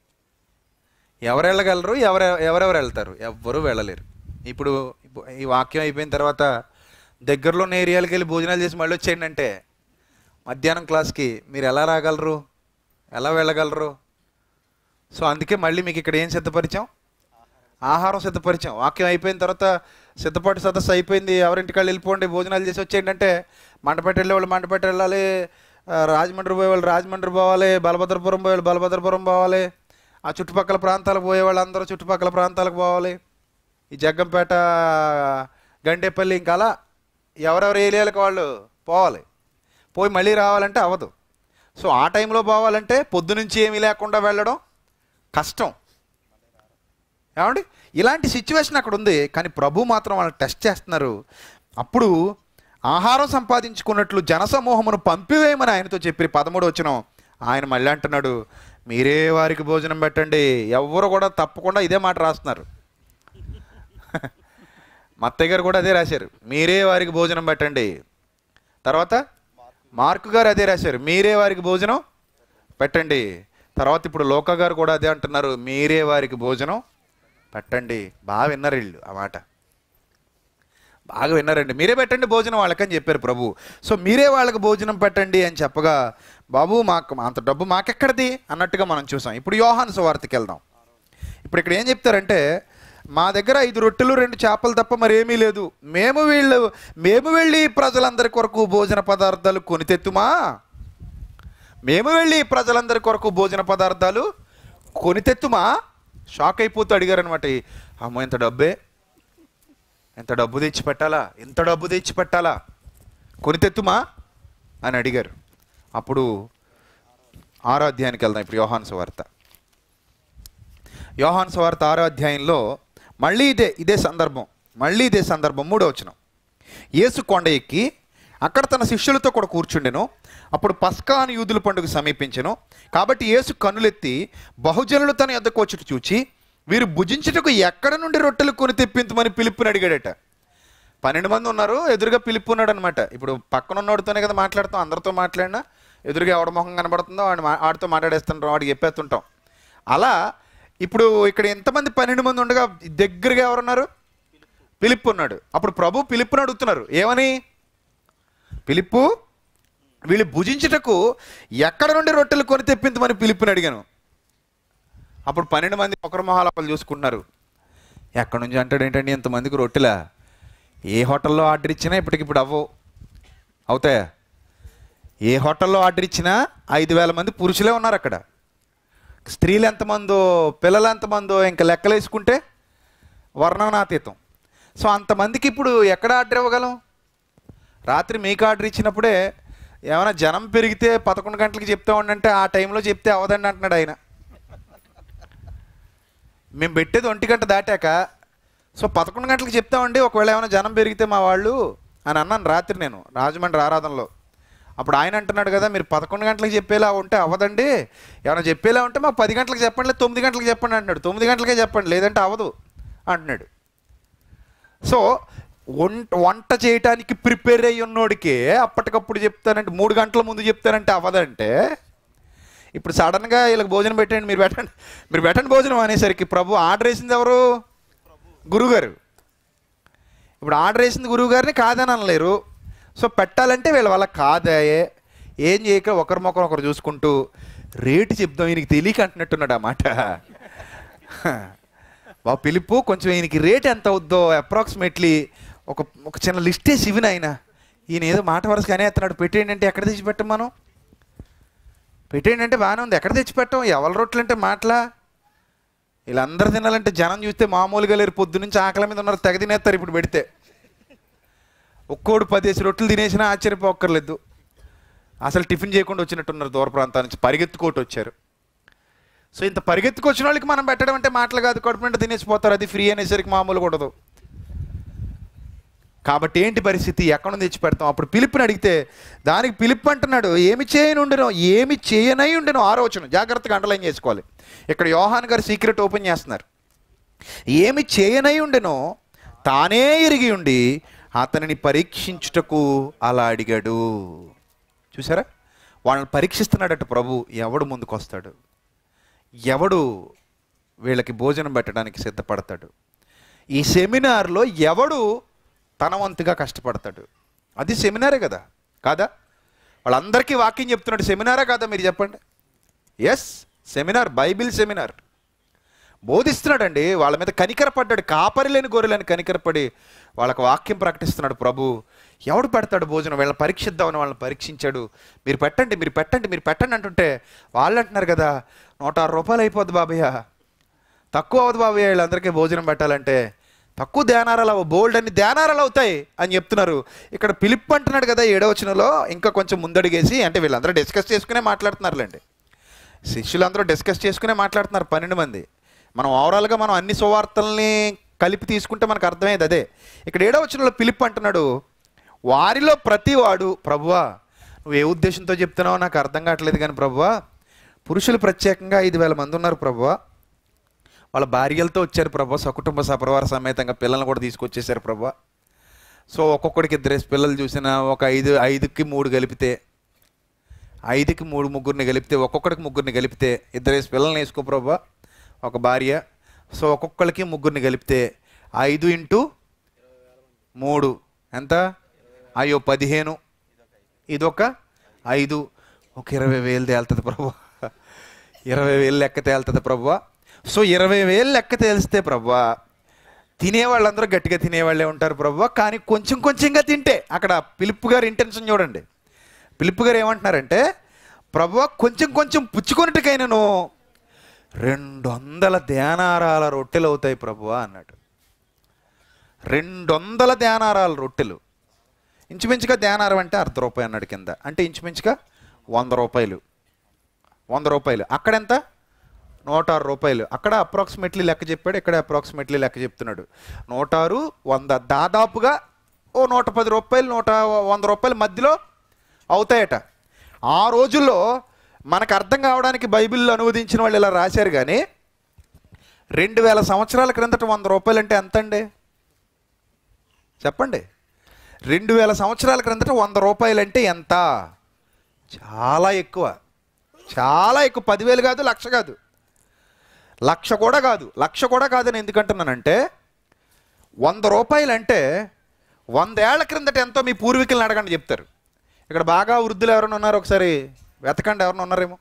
ఎవరు వెళ్ళగలరు ఎవరు ఎవరెవరు వెళ్తారు ఎవ్వరూ వెళ్ళలేరు ఇప్పుడు ఇప్పు- ఈ వాక్యం అయిపోయిన తర్వాత దగ్గరలో ఉన్న ఏరియాలకు వెళ్ళి భోజనాలు చేసి మళ్ళీ వచ్చేయండి అంటే మధ్యాహ్నం క్లాస్కి మీరు ఎలా రాగలరు ఎలా వెళ్ళగలరు సో అందుకే మళ్ళీ మీకు ఇక్కడ ఏం సిద్ధపరిచాం ఆహారం సిద్ధపరిచాం వాక్యం అయిపోయిన తర్వాత సిద్ధపాటు సదస్సు అయిపోయింది ఎవరింటికాళ్ళు వెళ్ళిపోండి భోజనాలు చేసి వచ్చేయండి అంటే మంటపేట వెళ్ళే వాళ్ళు మంటపేట వెళ్ళాలి ఆ, రాజమండ్రి పోయే వాళ్ళు రాజమండ్రి పోవాలి బలభద్రపురం పోయే వాళ్ళు బలభద్రపురం పోవాలి ఆ చుట్టుపక్కల ప్రాంతాలకు పోయే వాళ్ళు అందరూ చుట్టుపక్కల ప్రాంతాలకు పోవాలి ఈ జగ్గంపేట గండేపల్లి ఇంకా అలా ఎవరెవరు ఏరియాలకు వాళ్ళు పోవాలి పోయి మళ్ళీ రావాలంటే అవ్వదు సో ఆ టైంలో పోవాలంటే పొద్దు నుంచి ఏమీ లేకుండా వెళ్ళడం కష్టం ఏమండి ఇలాంటి సిచ్యువేషన్ అక్కడ ఉంది కానీ ప్రభు మాత్రం వాళ్ళని టెస్ట్ చేస్తున్నారు అప్పుడు ఆహారం సంపాదించుకున్నట్లు జనసమూహమును పంపివేయమని ఆయనతో చెప్పి పదమూడు వచ్చిన ఆయన మళ్ళీ అంటున్నాడు మీరే వారికి భోజనం పెట్టండి ఎవరు కూడా తప్పకుండా ఇదే మాట రాస్తున్నారు మత్తయ్య గారు కూడా అదే రాశారు మీరే వారికి భోజనం పెట్టండి తర్వాత మార్కు గారు అదే రాశారు మీరే వారికి భోజనం పెట్టండి తర్వాత ఇప్పుడు లోక గారు కూడా అదే అంటున్నారు మీరే వారికి భోజనం పెట్టండి బాగా విన్నారు వీళ్ళు ఆ మాట బాగా విన్నారండి మీరే పెట్టండి భోజనం వాళ్ళకని చెప్పారు ప్రభు సో మీరే వాళ్ళకి భోజనం పెట్టండి అని చెప్పగా బాబు మాకు అంత డబ్బు మాకెక్కడిది అన్నట్టుగా మనం చూసాం ఇప్పుడు యోహాను సువార్తకి వెళ్దాం ఇప్పుడు ఇక్కడ ఏం చెప్తారంటే మా దగ్గర ఐదు రొట్టెలు రెండు చేపలు తప్ప మరేమీ లేదు మేము వీళ్ళు మేము వెళ్ళి ప్రజలందరి కొరకు భోజన పదార్థాలు కొని తెత్తుమా మేము వెళ్ళి ప్రజలందరి కొరకు భోజన పదార్థాలు కొని తెత్తుమా షాక్ అయిపోతూ అడిగారు అనమాట అమ్మో ఇంత డబ్బే ఎంత డబ్బు తెచ్చి పెట్టాలా ఎంత డబ్బు తెచ్చి పెట్టాలా కొని తెత్తుమా అని అడిగారు అప్పుడు ఆరో అధ్యాయానికి వెళ్దాం ఇప్పుడు యోహాన్ సువార్త యోహాన్ సువార్త ఆరో అధ్యాయంలో మళ్ళీ ఇదే ఇదే సందర్భం మళ్ళీ ఇదే సందర్భం మూడో వచనం యేసు కొండ ఎక్కి అక్కడ తన శిష్యులతో కూడా కూర్చుండెను అప్పుడు పస్కా అని యూదుల పండుగ సమీపించెను కాబట్టి యేసు కన్నులెత్తి బహుజనులు తన ఎద్దకు వచ్చుట చూచి వీరు భుజించుటకు ఎక్కడ నుండి రొట్టెలు కొని తెప్పించమని పిలుపుని అడిగాడట పన్నెండు మంది ఉన్నారు ఎదురుగా పిలుపు ఉన్నాడు అనమాట ఇప్పుడు పక్కన ఉన్నోడితోనే కదా మాట్లాడతాం అందరితో మాట్లాడినా ఎదురుగా ఎవడ మొహం కనబడుతుందో వాడిని మా- వాడితో మాట్లాడేస్తుంటాం వాడికి చెప్పేస్తుంటాం అలా ఇప్పుడు ఇక్కడ ఎంతమంది పన్నెండు మంది ఉండగా దగ్గరగా ఎవరున్నారు పిలుపు ఉన్నాడు అప్పుడు ప్రభు పిలుపుని అడుగుతున్నారు ఏమని పిలుపు వీళ్ళు భుజించుటకు ఎక్కడ నుండి రొట్టెలు కొని తెప్పించమని పిలుపుని అడిగాను అప్పుడు పన్నెండు మంది ఒకరి మొహాలపలు చూసుకుంటున్నారు ఎక్కడి నుంచి అంటాడు ఏంటండి ఇంతమందికి రొట్టెలా ఏ హోటల్లో ఆర్డర్ ఇచ్చినా ఇప్పటికిప్పుడు అవ్వవు అవుతాయా ఏ హోటల్లో ఆర్డర్ ఇచ్చినా ఐదు వేల మంది పురుషులే ఉన్నారు అక్కడ స్త్రీలు ఎంతమందో పిల్లలు ఎంతమందో ఇంకా లెక్కలేసుకుంటే వర్ణనాతీతం సో అంతమందికి ఇప్పుడు ఎక్కడ ఆర్డర్ ఇవ్వగలం రాత్రి మీకు ఆర్డర్ ఇచ్చినప్పుడే ఏమైనా జనం పెరిగితే పదకొండు గంటలకి చెప్తా ఉండంటే ఆ టైంలో చెప్తే అవదండి అంటున్నాడు ఆయన మేము పెట్టేది ఒంటి గంట దాటాక సో పదకొండు గంటలకు చెప్తామండి ఒకవేళ ఏమైనా జనం పెరిగితే మా వాళ్ళు అని అన్నాను రాత్రి నేను రాజమండ్రి ఆరాధనలో అప్పుడు ఆయన అంటున్నాడు కదా మీరు పదకొండు గంటలకు చెప్పేలా ఉంటే అవ్వదండి ఏమైనా చెప్పేలా ఉంటే మా పది గంటలకు చెప్పండి లేదా తొమ్మిది గంటలకు చెప్పండి అంటున్నాడు తొమ్మిది గంటలకే చెప్పండి లేదంటే అవ్వదు అంటున్నాడు సో వంట వంట చేయటానికి ప్రిపేర్ అయ్యి ఉన్నోడికి అప్పటికప్పుడు చెప్తానంటే మూడు గంటల ముందు చెప్తానంటే అవ్వదంటే ఇప్పుడు సడన్గా వీళ్ళకి భోజనం పెట్టండి మీరు పెట్టండి మీరు పెట్టండి భోజనం అనేసరికి ప్రభు ఆర్డర్ వేసింది ఎవరు గురుగారు ఇప్పుడు ఆర్డర్ వేసింది గురువు గారిని కాదని అనలేరు సో పెట్టాలంటే వీళ్ళ వల్ల కాదాయే ఏం చేయక ఒకరి మొక్కరు ఒకరు చూసుకుంటూ రేటు చెప్దాం ఈయనకి తెలియక అంటున్నట్టున్నాడు ఆ మాట బాబు పిలుపు కొంచెం ఈయనకి రేట్ ఎంత అవుద్దో అప్రాక్సిమేట్లీ ఒక ఒక చిన్న లిస్టే ఇవిన ఆయన ఈయన ఏదో మాట వరుసగానే ఎత్తున్నాడు పెట్టేయండి అంటే ఎక్కడ తెచ్చి పెట్టం మనం పెట్టేయండి అంటే బాగానే ఉంది ఎక్కడ తెచ్చి పెట్టం ఎవరి రొట్టెలు అంటే మాటలా వీళ్ళందరూ తినాలంటే జనం చూస్తే మామూలుగా లేరు పొద్దు నుంచి ఆకలి మీద ఉన్నారు తెగ తినేస్తారు ఇప్పుడు పెడితే ఒక్కోడు పదేసి రొట్టెలు తినేసినా ఆశ్చర్యపోక్కర్లేదు అసలు టిఫిన్ చేయకుండా వచ్చినట్టున్నారు దూర ప్రాంతాల నుంచి పరిగెత్తుకోటి వచ్చారు సో ఇంత పరిగెత్తుకొచ్చిన వాళ్ళకి మనం పెట్టడం అంటే మాటలు కాదు కడుపు నిండా తినేసిపోతారు అది ఫ్రీ అనేసరికి మామూలు ఉండదు కాబట్టి ఏంటి పరిస్థితి ఎక్కడ నుంచి తెచ్చి పెడతాం అప్పుడు పిలుపుని అడిగితే దానికి పిలుపు అంటున్నాడు ఏమి చేయని ఉండను ఏమి చేయనై ఉండను ఆలోచన జాగ్రత్తగా అండర్లైన్ చేసుకోవాలి ఇక్కడ యోహాన్ గారు సీక్రెట్ ఓపెన్ చేస్తున్నారు ఏమి చేయనై ఉండెనో తానే ఎరిగి ఉండి అతనిని పరీక్షించుటకు అలా అడిగాడు చూసారా వాళ్ళని పరీక్షిస్తున్నాడట ప్రభు ఎవడు ముందుకు వస్తాడు ఎవడు వీళ్ళకి భోజనం పెట్టడానికి సిద్ధపడతాడు ఈ సెమినార్లో ఎవడు తన వంతుగా కష్టపడతాడు అది సెమినారే కదా కాదా వాళ్ళందరికీ వాక్యం చెప్తున్నాడు సెమినారా కాదా మీరు చెప్పండి ఎస్ సెమినార్ బైబిల్ సెమినార్ బోధిస్తున్నాడండి వాళ్ళ మీద కనికరపడ్డాడు కాపరి లేని గొర్రెలని కనికరపడి వాళ్ళకి వాక్యం ప్రకటిస్తున్నాడు ప్రభు ఎవడు పెడతాడు భోజనం వీళ్ళని పరీక్షిద్దామని వాళ్ళని పరీక్షించాడు మీరు పెట్టండి మీరు పెట్టండి మీరు పెట్టండి అంటుంటే వాళ్ళు అంటున్నారు కదా నూట ఆరు రూపాయలు అయిపోద్ది బాబయ్య తక్కువ అవదు బాబయ్య వీళ్ళందరికీ భోజనం పెట్టాలంటే తక్కువ ధ్యానారాలు అవ్వ బోల్డ్ అని ధ్యానారాలు అవుతాయి అని చెప్తున్నారు ఇక్కడ పిలిప్ అంటున్నాడు కదా ఏడవచనంలో ఇంకా కొంచెం ముందడిగేసి అంటే వీళ్ళందరూ డిస్కస్ చేసుకునే మాట్లాడుతున్నారులేండి శిష్యులందరూ డిస్కస్ చేసుకునే మాట్లాడుతున్నారు పన్నెండు మంది మనం ఓవరాల్గా మనం అన్ని సువార్తల్ని కలిపి తీసుకుంటే మనకు అర్థమయ్యేది అదే ఇక్కడ ఏడవ వచనంలో పిలిప్ అంటున్నాడు వారిలో ప్రతివాడు ప్రభువా నువ్వు ఏ ఉద్దేశంతో చెప్తున్నావో నాకు అర్థం కావట్లేదు కానీ ప్రభువా పురుషులు ప్రత్యేకంగా ఐదు వేల మంది ఉన్నారు ప్రభువా వాళ్ళ భార్యలతో వచ్చారు ప్రభా సకుటుంబ సపరివార సమేతంగా పిల్లల్ని కూడా తీసుకొచ్చేసారు ప్రభా సో ఒక్కొక్కడికి ఇద్దరేసి పిల్లలు చూసిన ఒక ఐదు ఐదుకి మూడు కలిపితే ఐదుకి మూడు ముగ్గురిని కలిపితే ఒక్కొక్కడికి ముగ్గురిని కలిపితే ఇద్దరేసి పిల్లల్ని వేసుకో ప్రభా ఒక భార్య సో ఒక్కొక్కరికి ముగ్గురిని కలిపితే ఐదు ఇంటూ మూడు ఎంత అయ్యో పదిహేను ఇదొక ఐదు ఒక ఇరవై వేలు తేలుతుంది ప్రభు ఇరవై వేలు లెక్క తేలుతుంది ప్రభు సో ఇరవై వేలు లెక్క తేలిస్తే ప్రభు తినేవాళ్ళందరూ గట్టిగా తినేవాళ్ళే ఉంటారు ప్రభు కానీ కొంచెం కొంచెంగా తింటే అక్కడ పిలుపు గారి ఇంటెన్షన్ చూడండి పిలుపు గారు ఏమంటున్నారంటే ప్రభు కొంచెం కొంచెం పుచ్చుకొనిటికైనను రెండు వందల ధ్యానారాల రొట్టెలు అవుతాయి ప్రభు అన్నాడు రెండు వందల ధ్యానారాల రొట్టెలు ఇంచుమించుగా ధ్యానారం అంటే అర్ధ రూపాయి అన్నాడు కింద అంటే ఇంచుమించుగా వంద రూపాయలు వంద రూపాయలు అక్కడెంత నూట ఆరు రూపాయలు అక్కడ అప్రాక్సిమేట్లీ లెక్క చెప్పాడు ఇక్కడ అప్రాక్సిమేట్లీ లెక్క చెప్తున్నాడు నూట ఆరు వంద దాదాపుగా ఓ నూట పది రూపాయలు నూట వంద రూపాయల మధ్యలో అవుతాయట ఆ రోజుల్లో మనకు అర్థం కావడానికి బైబిల్లో అనువదించిన వాళ్ళు ఇలా రాశారు కానీ రెండు వేల సంవత్సరాల క్రిందట వంద రూపాయలు అంటే ఎంత అండి చెప్పండి రెండు వేల సంవత్సరాల క్రిందట వంద రూపాయలు అంటే ఎంత చాలా ఎక్కువ చాలా ఎక్కువ పదివేలు కాదు లక్ష కాదు లక్ష కూడా కాదు లక్ష కూడా కాదని ఎందుకంటున్నానంటే వంద రూపాయలు అంటే వందేళ్ల క్రిందట ఎంతో మీ పూర్వీకులను అడగండి చెప్తారు ఇక్కడ బాగా వృద్ధులు ఎవరైనా ఉన్నారు ఒకసారి వెతకండి ఎవరైనా ఉన్నారేమో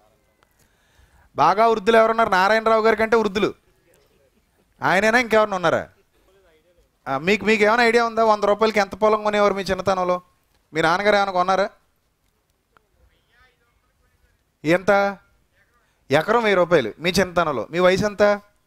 బాగా వృద్ధులు ఎవరున్నారు నారాయణరావు గారి కంటే వృద్ధులు ఆయనైనా ఇంకెవరైనా ఉన్నారా ఆ, మీకు మీకు ఏమైనా ఐడియా ఉందా వంద రూపాయలకి ఎంత పొలం కొనేవారు మీ చిన్నతనంలో మీ నాన్నగారు ఏమైనా కొన్నారా ఎంత ఎకరం వెయ్యి రూపాయలు మీ చిన్నతనంలో మీ వయసు ఎంత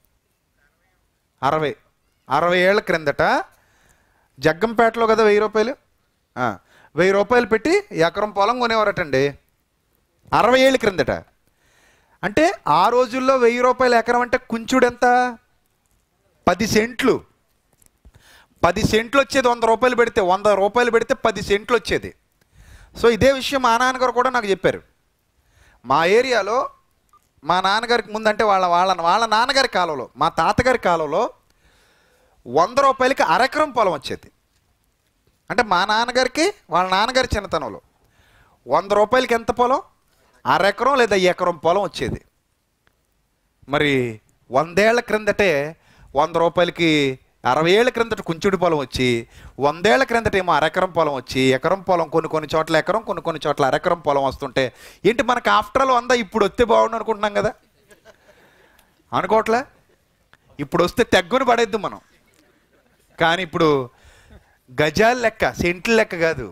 అరవై అరవై ఏళ్ళ క్రిందట జగ్గంపేటలో కదా వెయ్యి రూపాయలు ఆ, వెయ్యి రూపాయలు పెట్టి ఎకరం పొలం కొనేవారటండి అరవై ఏళ్ళ క్రిందట అంటే ఆ రోజుల్లో వెయ్యి రూపాయల ఎకరం అంటే కుంచుడు ఎంత పది సెంట్లు పది సెంట్లు వచ్చేది వంద రూపాయలు పెడితే వంద రూపాయలు పెడితే పది సెంట్లు వచ్చేది సో ఇదే విషయం మా నాన్నగారు కూడా నాకు చెప్పారు మా ఏరియాలో మా నాన్నగారికి ముందంటే వాళ్ళ వాళ్ళ వాళ్ళ నాన్నగారి కాలంలో మా తాతగారి కాలంలో వంద రూపాయలకి అరెకరం పొలం వచ్చేది అంటే మా నాన్నగారికి వాళ్ళ నాన్నగారి చిన్నతనంలో వంద రూపాయలకి ఎంత పొలం అరెకరం లేదా ఎకరం పొలం వచ్చేది మరి వందేళ్ల క్రిందటే వంద రూపాయలకి అరవై ఏళ్ళ క్రిందట కుంచుడి పొలం వచ్చి వందేళ్ల క్రిందట ఏమో అరెకరం పొలం వచ్చి ఎకరం పొలం కొన్ని కొన్ని చోట్ల ఎకరం కొన్ని కొన్ని చోట్ల అరెకరం పొలం వస్తుంటే ఏంటి మనకు ఆఫ్టర్ ఆల్ వంద ఇప్పుడు వస్తే బాగుండు అనుకుంటున్నాం కదా అనుకోవట్లే ఇప్పుడు వస్తే తెగ్గుని పడేద్దు మనం కానీ ఇప్పుడు గజాల లెక్క సెంట్ల లెక్క కాదు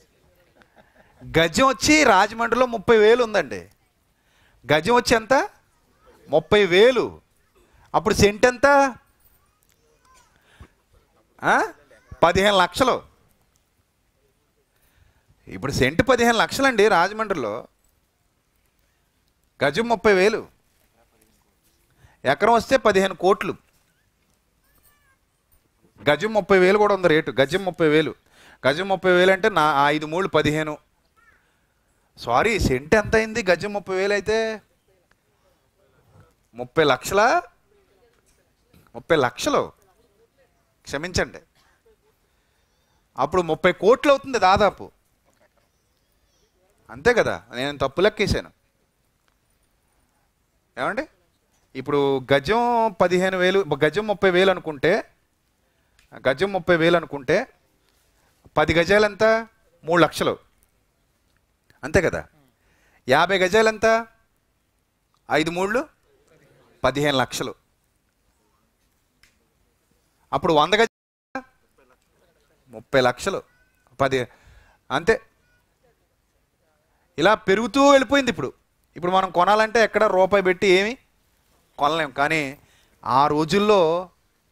గజం వచ్చి రాజమండ్రిలో ముప్పై వేలు ఉందండి గజం వచ్చి ఎంత ముప్పై వేలు అప్పుడు సెంట్ ఎంత ఆ? పదిహేను లక్షలు ఇప్పుడు సెంట్ పదిహేను లక్షలండి రాజమండ్రిలో గజం ముప్పై వేలు ఎకరం వస్తే పదిహేను కోట్లు గజం ముప్పై వేలు కూడా ఉంది రేటు గజం ముప్పై వేలు గజం ముప్పై వేలు అంటే నా ఐదు మూడు పదిహేను సారీ సెంట్ ఎంత అయింది గజం ముప్పై వేలు అయితే ముప్పై లక్షల ముప్పై లక్షలు క్షమించండి అప్పుడు ముప్పై కోట్లు అవుతుంది దాదాపు అంతే కదా నేను తప్పు లెక్కేసాను ఏమండి ఇప్పుడు గజం పదిహేను వేలు గజం ముప్పై వేలు అనుకుంటే గజం ముప్పై వేలు అనుకుంటే పది గజాలు ఎంత మూడు లక్షలు అంతే కదా యాభై గజాలు ఎంత ఐదు మూళ్ళు పదిహేను లక్షలు అప్పుడు వంద గజ ముప్పై లక్షలు పది అంతే ఇలా పెరుగుతూ వెళ్ళిపోయింది ఇప్పుడు ఇప్పుడు మనం కొనాలంటే ఎక్కడ రూపాయి పెట్టి ఏమి కొనలేం కానీ ఆ రోజుల్లో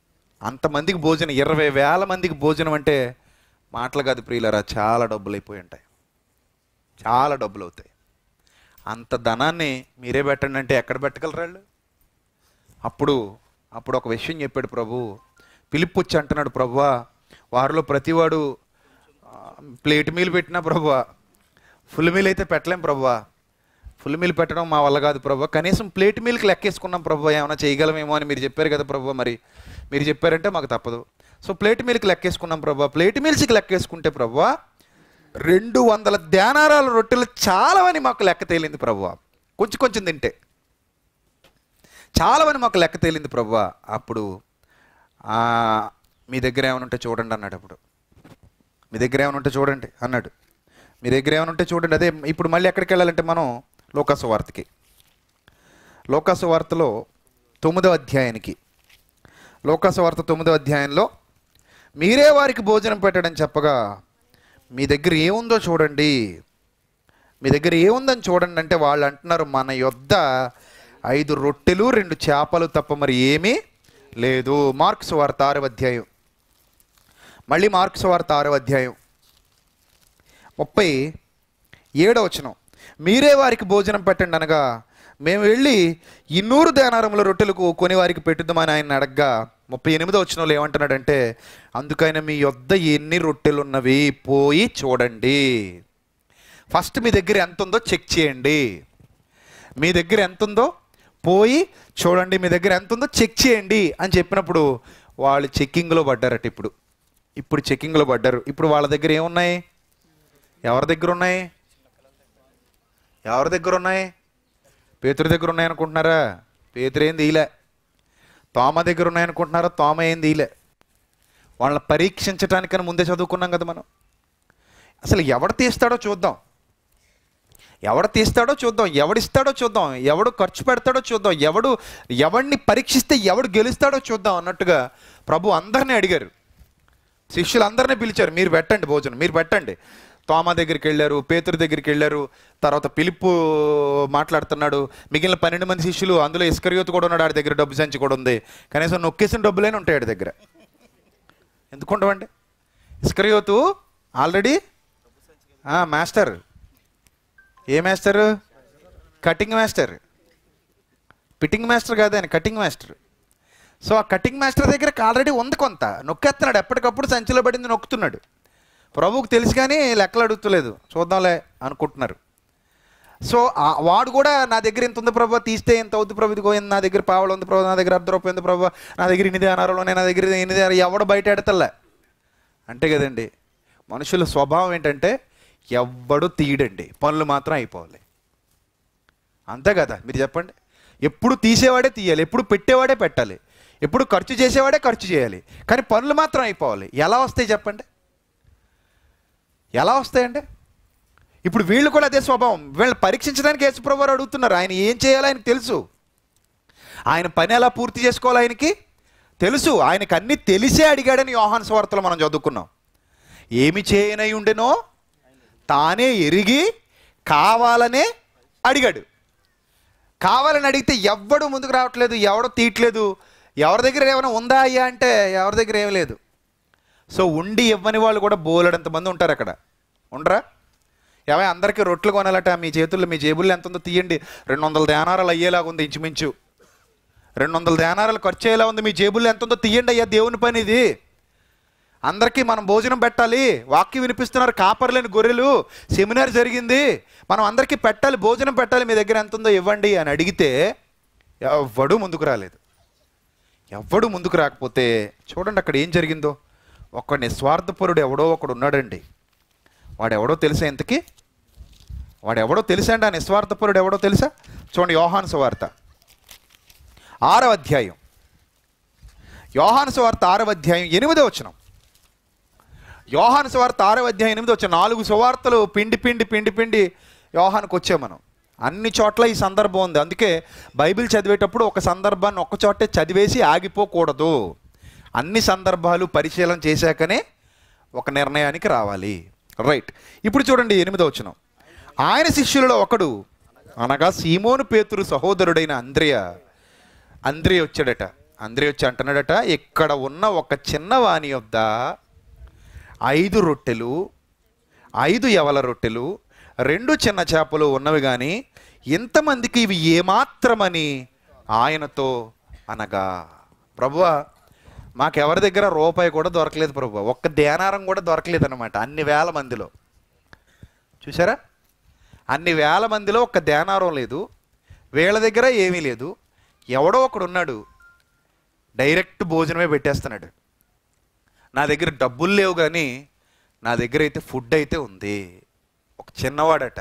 అంతమందికి భోజనం ఇరవై వేల మందికి భోజనం అంటే మాటలు కాదు ప్రియులరా చాలా డబ్బులు అయిపోయి ఉంటాయి చాలా డబ్బులు అవుతాయి అంత ధనాన్ని మీరే పెట్టండి అంటే ఎక్కడ పెట్టగలరు వాళ్ళు అప్పుడు అప్పుడు ఒక విషయం చెప్పాడు ప్రభు పిలుపు వచ్చి అంటున్నాడు ప్రభువా వారిలో ప్రతివాడు ఆ, ప్లేట్ మీల్ పెట్టినా ప్రభువా ఫుల్ మీల్ అయితే పెట్టలేం ప్రభువా ఫుల్ మీల్ పెట్టడం మా వల్ల కాదు ప్రభు కనీసం ప్లేట్ మీల్కి లెక్కేసుకున్నాం ప్రభు ఏమైనా చేయగలమేమో అని మీరు చెప్పారు కదా ప్రభు మరి మీరు చెప్పారంటే మాకు తప్పదు సో ప్లేట్ మీల్కి లెక్కేసుకున్నాం ప్రభు ప్లేట్ మీల్స్కి లెక్కేసుకుంటే ప్రభు రెండు వందల ధ్యానారాల రొట్టెలు చాలావని మాకు లెక్క తేలింది ప్రభు కొంచెం కొంచెం తింటే చాలావని మాకు లెక్క తేలింది ప్రభు అప్పుడు ఆ, మీ దగ్గర ఏమైనా ఉంటే చూడండి అన్నాడు అప్పుడు మీ దగ్గర ఏమైనా ఉంటే చూడండి అన్నాడు మీ దగ్గర ఏమైనా ఉంటే చూడండి అదే ఇప్పుడు మళ్ళీ ఎక్కడికి వెళ్ళాలంటే మనం లోకాసు వార్తకి లోకాసు వార్తలో తొమ్మిదో అధ్యాయానికి లోకాసు వార్త తొమ్మిదో అధ్యాయంలో మీరే వారికి భోజనం పెట్టడం చెప్పగా మీ దగ్గర ఏముందో చూడండి మీ దగ్గర ఏముందని చూడండి అంటే వాళ్ళు అంటున్నారు మన యొద్ద ఐదు రొట్టెలు రెండు చేపలు తప్ప మరి ఏమీ లేదు మార్క్స్ వార్త ఆరవ అధ్యాయం మళ్ళీ మార్క్స్ వార్త ఆరవ అధ్యాయం ముప్పై ఏడో వచనం మీరే వారికి భోజనం పెట్టండి అనగా మేము వెళ్ళి ఇన్నూరు దేనారముల రొట్టెలకు కొని వారికి పెట్టుదామని ఆయన అడగ్గా ముప్పై ఎనిమిదో వచనంలో ఏమంటున్నాడంటే అందుకైనా మీ యొద్ద ఎన్ని రొట్టెలు ఉన్నవి పోయి చూడండి ఫస్ట్ మీ దగ్గర ఎంత ఉందో చెక్ చేయండి మీ దగ్గర ఎంత ఉందో పోయి చూడండి మీ దగ్గర ఎంత ఉందో చెక్ చేయండి అని చెప్పినప్పుడు వాళ్ళు చెక్కింగ్లో పడ్డారట ఇప్పుడు ఇప్పుడు చెక్కింగ్లో పడ్డారు ఇప్పుడు వాళ్ళ దగ్గర ఏమున్నాయి ఎవరి దగ్గర ఉన్నాయి ఎవరి దగ్గర ఉన్నాయి పేతురి దగ్గర ఉన్నాయి అనుకుంటున్నారా పేతురు ఏం తీయలే తోమ దగ్గర ఉన్నాయి అనుకుంటున్నారా తోమ ఏం తీయలే వాళ్ళని పరీక్షించడానికని ముందే చదువుకున్నాం కదా మనం అసలు ఎవడు తీస్తాడో చూద్దాం ఎవడు తీస్తాడో చూద్దాం ఎవడిస్తాడో చూద్దాం ఎవడు ఖర్చు పెడతాడో చూద్దాం ఎవడు ఎవడిని పరీక్షిస్తే ఎవడు గెలుస్తాడో చూద్దాం అన్నట్టుగా ప్రభు అందరినీ అడిగారు శిష్యులందరినీ పిలిచారు మీరు పెట్టండి భోజనం మీరు పెట్టండి తోమ దగ్గరికి వెళ్ళారు పేతురు దగ్గరికి వెళ్ళారు తర్వాత పిలుపు మాట్లాడుతున్నాడు మిగిలిన పన్నెండు మంది శిష్యులు అందులో ఇస్కరియోతు కూడా ఉన్నాడు ఆడి దగ్గర డబ్బు సంచి కూడా ఉంది కనీసం నొక్కేసిన డబ్బులైనా ఉంటాయి ఆడి దగ్గర ఎందుకుంటామండి ఇస్కరియోతు ఆల్రెడీ మాస్టర్ ఏ master cutting master fitting master కాదు ఆయన కటింగ్ మాస్టర్ సో ఆ కటింగ్ మాస్టర్ దగ్గర ఆల్రెడీ ఉంది కొంత నొక్కేస్తున్నాడు ఎప్పటికప్పుడు సంచిలో పడింది నొక్కుతున్నాడు ప్రభువుకు తెలుసు కానీ లెక్కలు అడుగుతలేదు చూద్దాంలే అనుకుంటున్నారు సో ఆ- వాడు కూడా నా దగ్గర ఇంత ఉంది ప్రభు తీస్తే ఎంత అవుతుంది ప్రభు ఇదిగో ఇంత నా దగ్గర పావలు ఉంది ప్రభు నా దగ్గర అర్ధ రూపాయి ఉంది ప్రభు నా దగ్గర ఇనిదే అనారోలో నా దగ్గర ఇనిదే అనారో ఎవడు బయట ఎడతలే అంటే కదండి మనుషుల స్వభావం ఏంటంటే ఎవ్వడు తీయడండి పనులు మాత్రం అయిపోవాలి అంతే కదా మీరు చెప్పండి ఎప్పుడు తీసేవాడే తీయాలి ఎప్పుడు పెట్టేవాడే పెట్టాలి ఎప్పుడు ఖర్చు చేసేవాడే ఖర్చు చేయాలి కానీ పనులు మాత్రం అయిపోవాలి ఎలా వస్తాయి చెప్పండి ఎలా వస్తాయండి ఇప్పుడు వీళ్ళు కూడా అదే స్వభావం వీళ్ళని పరీక్షించడానికి యేసుప్రభు వారు అడుగుతున్నారు ఆయన ఏం చేయాలో ఆయనకు తెలుసు ఆయన పని ఎలా పూర్తి చేసుకోవాలి ఆయనకి తెలుసు ఆయనకు అన్నీ తెలిసే అడిగాడని యోహాన్ స్వార్తలో మనం చదువుకున్నాం ఏమి చేయనై ఉండెనో తానే ఎరిగి కావాలనే అడిగాడు కావాలని అడిగితే ఎవ్వడు ముందుకు రావట్లేదు ఎవడు తీయట్లేదు ఎవరి దగ్గర ఏమైనా ఉందా అయ్యా అంటే ఎవరి దగ్గర ఏం లేదు సో ఉండి ఇవ్వని వాళ్ళు కూడా బోలెడంత మంది ఉంటారు అక్కడ ఉండరా ఏమై అందరికీ రొట్లు కొనాలట మీ చేతుల్లో మీ జేబుల్లో ఎంత ఉందో తీయండి రెండు వందల ధ్యానారాలు అయ్యేలాగా ఉంది ఇంచుమించు రెండు వందల ధ్యానారాలు ఖర్చు అయ్యేలా ఉంది మీ జేబుల్లో ఎంత ఉందో తీయండి అయ్యా దేవుని పని ఇది అందరికీ మనం భోజనం పెట్టాలి వాక్యం వినిపిస్తున్నారు కాపర్లేని గొర్రెలు సెమినార్ జరిగింది మనం అందరికీ పెట్టాలి భోజనం పెట్టాలి మీ దగ్గర ఎంత ఉందో ఇవ్వండి అని అడిగితే ఎవ్వడు ముందుకు రాలేదు ఎవ్వడు ముందుకు రాకపోతే చూడండి అక్కడ ఏం జరిగిందో ఒక నిస్వార్థపరుడు ఎవడో ఒకడు ఉన్నాడండి వాడు ఎవడో తెలుసా ఇంతకీ వాడు ఎవడో తెలుసా అండి ఆ నిస్వార్థపరుడు ఎవడో తెలుసా చూడండి యోహాను సువార్త ఆరవ అధ్యాయం యోహాను సువార్త ఆరవ అధ్యాయం ఎనిమిదో వచనం యోహాను సువార్త ఆరవ అధ్యాయం ఎనిమిది వచ్చాం నాలుగు సువార్తలు పిండి పిండి పిండి పిండి యోహానికి వచ్చాం మనం అన్ని చోట్ల ఈ సందర్భం ఉంది అందుకే బైబిల్ చదివేటప్పుడు ఒక సందర్భాన్ని ఒక్క చోటే చదివేసి ఆగిపోకూడదు అన్ని సందర్భాలు పరిశీలన చేశాకనే ఒక నిర్ణయానికి రావాలి రైట్ ఇప్పుడు చూడండి ఎనిమిదో వచనం ఆయన శిష్యులలో ఒకడు అనగా సీమోను పేతురు సహోదరుడైన అంద్రియ అంద్రియ వచ్చాడట అందరి వచ్చి అంటున్నాడట ఇక్కడ ఉన్న ఒక చిన్న వాణి యొద్ద ఐదు రొట్టెలు ఐదు యవల రొట్టెలు రెండు చిన్న చేపలు ఉన్నవి కానీ ఇంతమందికి ఇవి ఏమాత్రమని ఆయనతో అనగా ప్రభువా మాకెవరి దగ్గర రూపాయి కూడా దొరకలేదు ప్రభు ఒక్క దేనారం కూడా దొరకలేదు అనమాట అన్ని వేల మందిలో చూసారా అన్ని వేల మందిలో ఒక్క దేనారం లేదు వీళ్ళ దగ్గర ఏమీ లేదు ఎవడో ఒకడు ఉన్నాడు డైరెక్ట్ భోజనమే పెట్టేస్తున్నాడు నా దగ్గర డబ్బులు లేవు కానీ నా దగ్గర అయితే ఫుడ్ అయితే ఉంది ఒక చిన్నవాడట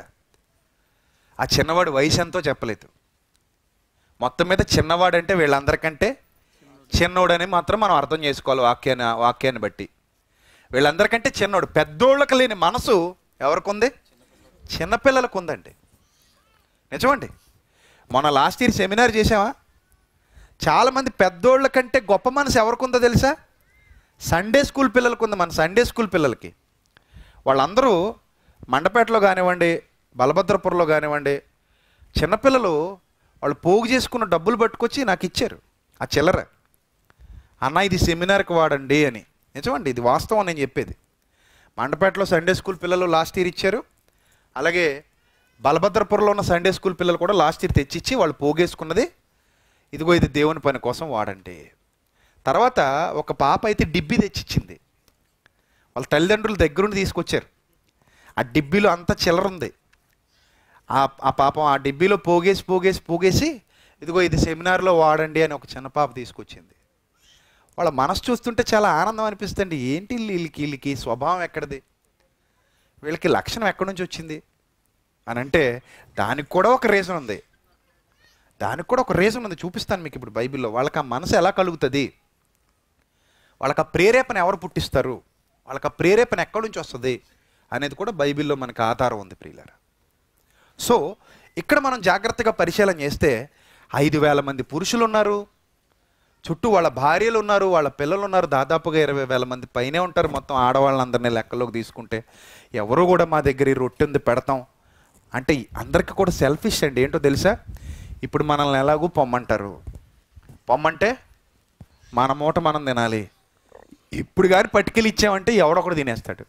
ఆ చిన్నవాడు వయసు ఎంతో చెప్పలేదు మొత్తం మీద చిన్నవాడంటే వీళ్ళందరికంటే చిన్నోడని మాత్రం మనం అర్థం చేసుకోవాలి వాక్యాన్ని వాక్యాన్ని బట్టి వీళ్ళందరికంటే చిన్నోడు పెద్దోళ్ళకి లేని మనసు ఎవరికి ఉంది చిన్నపిల్లలకు ఉందండి నిజమండి మొన్న లాస్ట్ ఇయర్ సెమినార్ చేసామా చాలామంది పెద్దోళ్ళ కంటే గొప్ప మనసు ఎవరికి ఉందో తెలుసా సండే స్కూల్ పిల్లలకు ఉంది మన సండే స్కూల్ పిల్లలకి వాళ్ళందరూ మండపేటలో కానివ్వండి బలభద్రపురంలో కానివ్వండి చిన్నపిల్లలు వాళ్ళు పోగు చేసుకున్న డబ్బులు పట్టుకొచ్చి నాకు ఇచ్చారు ఆ చిల్లర అన్న ఇది సెమినార్కి వాడండి అని నిజమండి ఇది వాస్తవం నేను చెప్పేది మండపేటలో సండే స్కూల్ పిల్లలు లాస్ట్ ఇయర్ ఇచ్చారు అలాగే బలభద్రపురంలో ఉన్న సండే స్కూల్ పిల్లలు కూడా లాస్ట్ ఇయర్ తెచ్చిచ్చి వాళ్ళు పోగేసుకున్నది ఇదిగో ఇది దేవుని పని కోసం వాడండి తర్వాత ఒక పాప అయితే డిబ్బి తెచ్చిచ్చింది వాళ్ళ తల్లిదండ్రుల దగ్గరుండి తీసుకొచ్చారు ఆ డిబ్బీలో అంత చిల్లర ఉంది ఆ ఆ పాపం ఆ డిబ్బీలో పోగేసి పోగేసి పోగేసి ఇదిగో ఇది సెమినార్లో వాడండి అని ఒక చిన్న పాప తీసుకొచ్చింది వాళ్ళ మనసు చూస్తుంటే చాలా ఆనందం అనిపిస్తుంది ఏంటి వీళ్ళకి వీళ్ళకి స్వభావం ఎక్కడిది వీళ్ళకి లక్షణం ఎక్కడి నుంచి వచ్చింది అని అంటే దానికి కూడా ఒక రీజన్ ఉంది దానికి కూడా ఒక రీజన్ ఉంది చూపిస్తాను మీకు ఇప్పుడు బైబిల్లో వాళ్ళకి ఆ మనసు ఎలా కలుగుతుంది వాళ్ళకి ఆ ప్రేరేపణ ఎవరు పుట్టిస్తారు వాళ్ళకి ఆ ప్రేరేపణ ఎక్కడి నుంచి వస్తుంది అనేది కూడా బైబిల్లో మనకు ఆధారం ఉంది ప్రియులారా సో ఇక్కడ మనం జాగ్రత్తగా పరిశీలన చేస్తే ఐదు వేల మంది పురుషులు ఉన్నారు చుట్టూ వాళ్ళ భార్యలు ఉన్నారు వాళ్ళ పిల్లలు ఉన్నారు దాదాపుగా ఇరవై వేల మంది పైనే ఉంటారు మొత్తం ఆడవాళ్ళందరినీ లెక్కలోకి తీసుకుంటే ఎవరు కూడా మా దగ్గర ఈ రొట్టె ఉంది పెడతాం అంటే అందరికీ కూడా సెల్ఫిష్ అండి ఏంటో తెలుసా ఇప్పుడు మనల్ని ఎలాగూ పొమ్మంటారు పొమ్మంటే మన మూట మనం తినాలి ఇప్పుడు కానీ పట్టుకెళ్ళి ఇచ్చామంటే ఎవడొకడు తినేస్తాడు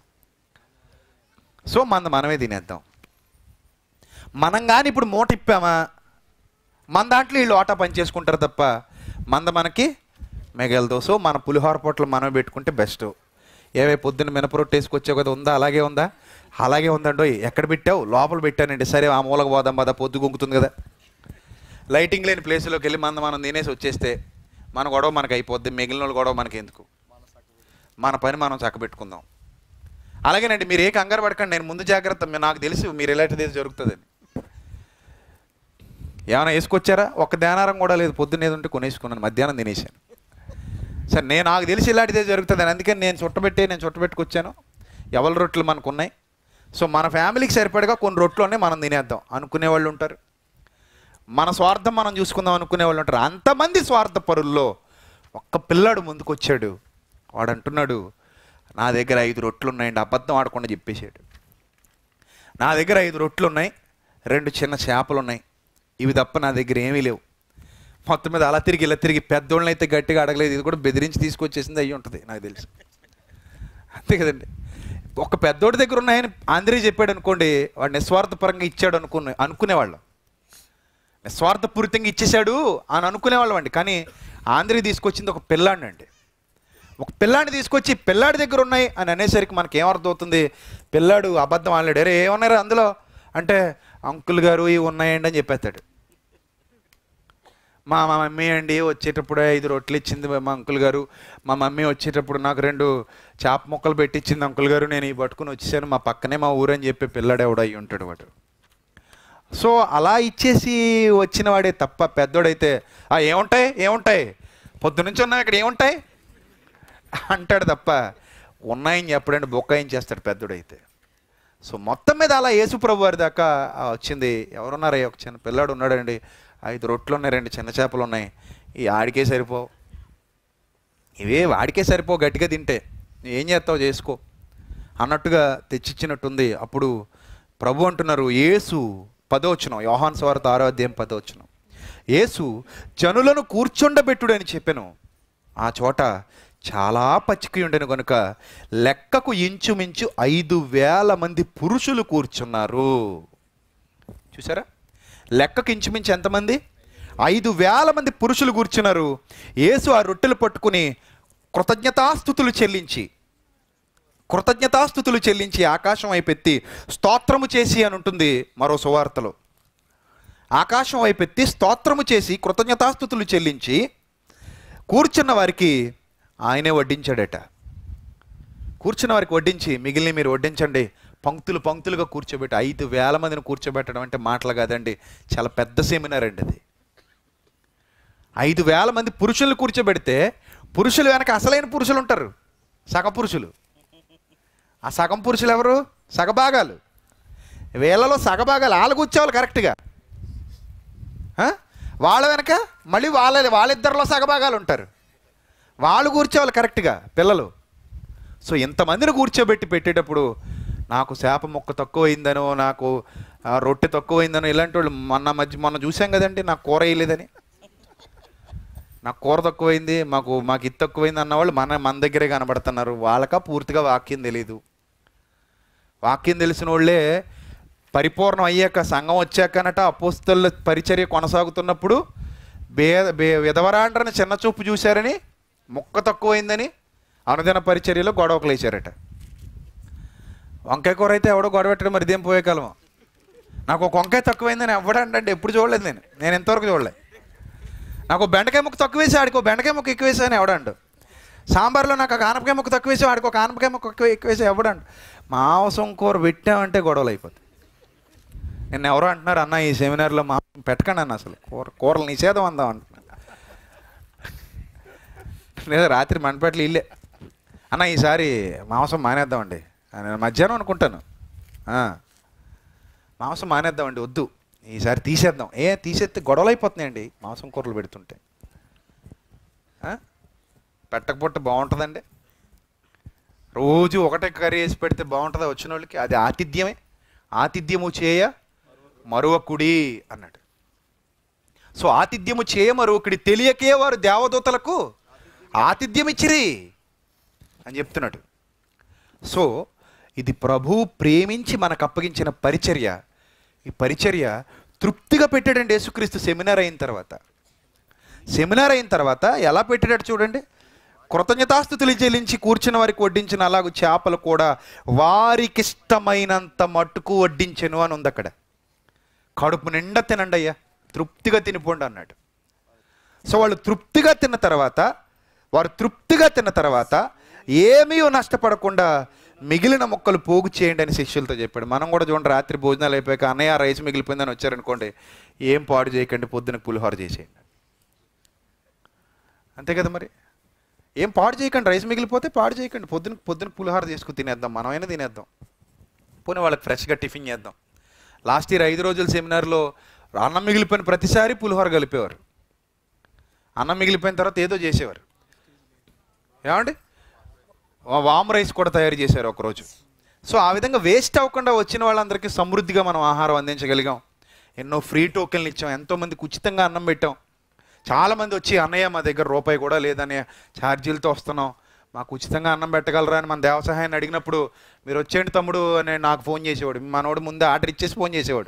సో మంద మనమే తినేద్దాం మనం కానీ ఇప్పుడు మూట ఇప్పామా మన దాంట్లో వీళ్ళు ఓటా పని చేసుకుంటారు తప్ప మంద మనకి మిగలదు సో మన పులిహోర పొట్లు మనం పెట్టుకుంటే బెస్ట్ ఏవే పొద్దున్న మినపరొట్టు వేసుకొచ్చావు కదా ఉందా అలాగే ఉందా అలాగే ఉందండో ఎక్కడ పెట్టావు లోపల పెట్టానండి సరే ఆ మూలకు పోదాం పద పొద్దు గుంకుతుంది కదా లైటింగ్ లేని ప్లేస్లోకి వెళ్ళి మంద మనం తినేసి వచ్చేస్తే మన గొడవ మనకు అయిపోద్ది మిగిలిన వాళ్ళ గొడవ మనకి ఎందుకు మన పని మనం చక్కబెట్టుకుందాం అలాగేనండి మీరు ఏ కంగారు పడకండి నేను ముందు జాగ్రత్త మీ- నాకు తెలుసు మీరు ఇలాంటిది ఏదో జరుగుతుందని ఏమైనా వేసుకొచ్చారా ఒక్క ధ్యానారం కూడా లేదు పొద్దున్న ఏదో ఉంటే కొనేసుకున్నాను మధ్యాహ్నం తినేసాను సరే నేను నాకు తెలిసి ఇలాంటిదే జరుగుతుంది అందుకని నేను చుట్టబెట్టి నేను చుట్టబెట్టుకొచ్చాను ఎవరి రొట్టెలు మనకు ఉన్నాయి సో మన ఫ్యామిలీకి సరిపడగా కొన్ని రొట్టెలు ఉన్నాయి మనం తినేద్దాం అనుకునే వాళ్ళు ఉంటారు మన స్వార్థం మనం చూసుకుందాం అనుకునే వాళ్ళు ఉంటారు అంతమంది స్వార్థ పరుల్లో ఒక్క పిల్లాడు ముందుకొచ్చాడు వాడు అంటున్నాడు నా దగ్గర ఐదు రొట్టెలు ఉన్నాయండి అబద్ధం ఆడకుండా చెప్పేశాడు నా దగ్గర ఐదు రొట్టెలు ఉన్నాయి రెండు చిన్న చేపలు ఉన్నాయి ఇవి తప్ప నా దగ్గర ఏమీ లేవు మొత్తం మీద అలా తిరిగి ఇలా తిరిగి పెద్దోళ్ళని అయితే గట్టిగా అడగలేదు ఇది కూడా బెదిరించి తీసుకొచ్చేసింది అయ్యి ఉంటుంది నాకు తెలుసు అంతే కదండి ఒక పెద్దోడి దగ్గర ఉన్నాయని ఆంధ్రీ చెప్పాడు అనుకోండి వాడు నిస్వార్థపరంగా ఇచ్చాడు అనుకునే అనుకునేవాళ్ళం నిస్వార్థపూరితంగా ఇచ్చేశాడు అని అనుకునేవాళ్ళం అండి కానీ ఆంధ్రీ తీసుకొచ్చింది ఒక పిల్లాడిని అండి ఒక పిల్లాడిని తీసుకొచ్చి పిల్లాడి దగ్గర ఉన్నాయి అని అనేసరికి మనకి ఏమర్థం అవుతుంది పిల్లాడు అబద్ధం ఆడలేడు అరే ఏమన్నారు అందులో అంటే అంకుల్ గారు ఇవి ఉన్నాయండి అని చెప్పేస్తాడు మా మా మమ్మీ అండి వచ్చేటప్పుడు ఐదు రొట్టెలు ఇచ్చింది మా అంకుల్ గారు మా మమ్మీ వచ్చేటప్పుడు నాకు రెండు చేప ముక్కలు పెట్టించింది అంకుల్ గారు నేను ఇవి పట్టుకుని వచ్చేసాను మా పక్కనే మా ఊరని చెప్పి పిల్లాడు ఎవడో అయి ఉంటాడు వాడు సో అలా ఇచ్చేసి వచ్చిన వాడే తప్ప పెద్దోడైతే "ఆ, ఏముంటాయి ఏముంటాయి పొద్దు నుంచి ఉన్నాం ఇక్కడ ఏముంటాయి అంటాడు తప్ప ఉన్నాయని చెప్పడండి బొక్కాయం చేస్తాడు పెద్దోడైతే సో మొత్తం మీద అలా యేసుప్రభు వారి దాకా ఆ, వచ్చింది ఎవరున్నారయ్య ఒక చిన్న పిల్లాడు ఉన్నాడండి ఐదు రొట్లు ఉన్నాయి రెండు చిన్న చేపలు ఉన్నాయి ఈ ఆడికే సరిపోవు ఇవే వాడికే సరిపో గట్టిగా తింటే నువ్వు ఏం చేస్తావు చేసుకో అన్నట్టుగా తెచ్చిచ్చినట్టుంది అప్పుడు ప్రభు అంటున్నారు యేసు పదోచనం యోహాన్ స్వార్థ ఆరో అధ్యాయం పదోచనం యేసు జనులను కూర్చుండబెట్టుడని చెప్పెను ఆ చోట చాలా పచ్చిక ఉండెను కనుక లెక్కకు ఇంచుమించు ఐదు వేల మంది పురుషులు కూర్చున్నారు చూసారా లెక్కకు ఇంచుమించు ఎంతమంది ఐదు వేల మంది పురుషులు కూర్చున్నారు యేసు ఆ రొట్టెలు పట్టుకుని కృతజ్ఞతాస్థుతులు చెల్లించి కృతజ్ఞతాస్థుతులు చెల్లించి ఆకాశం వైపెత్తి స్తోత్రము చేసి అని ఉంటుంది మరో సువార్తలో ఆకాశం వైపెత్తి స్తోత్రము చేసి కృతజ్ఞతాస్థుతులు చెల్లించి కూర్చున్న వారికి ఆయనే వడ్డించాడట కూర్చున్న వారికి వడ్డించి మిగిలిన మీరు వడ్డించండి పంక్తులు పంక్తులుగా కూర్చోబెట్టి ఐదు వేల మందిని కూర్చోబెట్టడం అంటే మాటలు కాదండి చాలా పెద్ద సెమినార్ అండి అది ఐదు వేల మంది పురుషులను కూర్చోబెడితే పురుషులు వెనక అసలైన పురుషులు ఉంటారు సగ పురుషులు ఆ సగం పురుషులు ఎవరు సగభాగాలు వీళ్ళలో సగభాగాలు వాళ్ళు కూర్చోవాలి కరెక్ట్గా ఆ? వాళ్ళ వెనక మళ్ళీ వాళ్ళ వాళ్ళిద్దరిలో సగభాగాలు ఉంటారు వాళ్ళు కూర్చోవాలి కరెక్ట్గా పిల్లలు సో ఇంతమందిని కూర్చోబెట్టి పెట్టేటప్పుడు నాకు శాప మొక్క తక్కువైందనో నాకు ఆ, రొట్టె తక్కువైందనో ఇలాంటి వాళ్ళు మొన్న మధ్య మొన్న చూసాం కదండి నాకు కూర వేయలేదని నాకు కూర తక్కువైంది మాకు మాకు ఇది తక్కువైంది అన్నవాళ్ళు మన మన దగ్గరే కనబడుతున్నారు వాళ్ళక పూర్తిగా వాక్యం తెలియదు వాక్యం తెలిసిన వాళ్ళే పరిపూర్ణం అయ్యాక సంఘం వచ్చాకనట అపోస్తల పరిచర్య కొనసాగుతున్నప్పుడు బే బే విధవరాండ్రని చిన్న చూపు చూశారని మొక్క తక్కువైందని అనుదిన పరిచర్యలో గొడవకు లేచారట వంకాయ కూర అయితే ఎవడో గొడవ పెట్టడం మరి ఇదేం పోయే కాలము నాకు ఒక వంకాయ తక్కువైందని ఎవడంటే ఎప్పుడు చూడలేదు నేను నేను ఇంతవరకు చూడలేదు నాకు బెండకాయ ముక్క తక్కువ వేసి ఆడికో బెండకాయ ముక్క ఎక్కువ వేసాను ఎవడండు సాంబార్లో నాకు ఒక ఆనపకాయ ముక్క తక్కువ వేసి ఆడికో ఒక ఆనపకాయ ముక్క ఎక్కువ ఎక్కువ వేసి ఎవడండు మాంసం కూర పెట్టామంటే గొడవలు అయిపోతాయి నిన్న ఎవరో అంటున్నారు అన్న ఈ సెమినార్లో మా పెట్టకండి అన్న అసలు కూర కూరలు నిషేధం అందాం అంటున్నారు లేదా రాత్రి మనపేటలు ఇల్లే అన్న ఈసారి మాంసం మానేద్దామండి నేను మధ్యాహ్నం అనుకుంటాను ఆ. మాంసం మానేద్దామండి వద్దు ఈసారి తీసేద్దాం ఏ తీసేస్తే గొడవలు అయిపోతున్నాయండి మాంసం కూరలు పెడుతుంటే ఆ? పెట్టకపోతే బాగుంటుందండి రోజు ఒకటే కర్రీ వేసి పెడితే బాగుంటుందా వచ్చిన వాళ్ళకి అది ఆతిథ్యమే ఆతిథ్యము చేయ మరొకడి అన్నాడు సో ఆతిథ్యము చేయ మరొకడి తెలియకే వారు దేవదూతలకు ఆతిథ్యం ఇచ్చిరి అని చెప్తున్నాడు సో ఇది ప్రభు ప్రేమించి మనకు అప్పగించిన పరిచర్య ఈ పరిచర్య తృప్తిగా పెట్టాడండి యేసుక్రీస్తు సెమినార్ అయిన తర్వాత సెమినార్ అయిన తర్వాత ఎలా పెట్టాడు చూడండి కృతజ్ఞతాస్థుతులు చెల్లించి కూర్చున్న వారికి వడ్డించిన అలాగూ చేపలు కూడా వారికి ఇష్టమైనంత మట్టుకు వడ్డించెను అని ఉంది అక్కడ కడుపు నిండా తినండి అయ్యా తృప్తిగా తినిపోండి అన్నాడు సో వాళ్ళు తృప్తిగా తిన్న తర్వాత వారు తృప్తిగా తిన్న తర్వాత ఏమీ నష్టపడకుండా మిగిలిన మొక్కలు పోగు చేయండి అని శిష్యులతో చెప్పాడు మనం కూడా చూడండి రాత్రి భోజనాలు అయిపోయాక అన్నయ్య రైస్ మిగిలిపోయిందని వచ్చారనుకోండి ఏం పాడు చేయకండి పొద్దున పులిహోర చేసేయండి అంతే కదా మరి ఏం పాడు చేయకండి రైస్ మిగిలిపోతే పాడు చేయకండి పొద్దున పొద్దున పులిహోర చేసుకుని తినేద్దాం మనమైనా తినేద్దాం పోనీ వాళ్ళకి ఫ్రెష్గా టిఫిన్ చేద్దాం లాస్ట్ ఇయర్ ఐదు రోజుల సెమినార్లో అన్నం మిగిలిపోయిన ప్రతిసారి పులిహోర కలిపేవారు అన్నం మిగిలిపోయిన తర్వాత ఏదో చేసేవారు ఏమండి వా- వామ్ రైస్ కూడా తయారు చేశారు ఒకరోజు సో ఆ విధంగా వేస్ట్ అవ్వకుండా వచ్చిన వాళ్ళందరికీ సమృద్ధిగా మనం ఆహారం అందించగలిగాం ఎన్నో ఫ్రీ టోకెన్లు ఇచ్చాం ఎంతోమందికి ఉచితంగా అన్నం పెట్టాం చాలామంది వచ్చి అన్నయ్య మా దగ్గర రూపాయి కూడా లేదనే ఛార్జీలతో వస్తున్నాం మాకు ఉచితంగా అన్నం పెట్టగలరా అని మన దేవసహాయాన్ని అడిగినప్పుడు మీరు వచ్చేయండి తమ్ముడు అని నాకు ఫోన్ చేసేవాడు మనోడు ముందే ఆర్డర్ ఇచ్చేసి ఫోన్ చేసేవాడు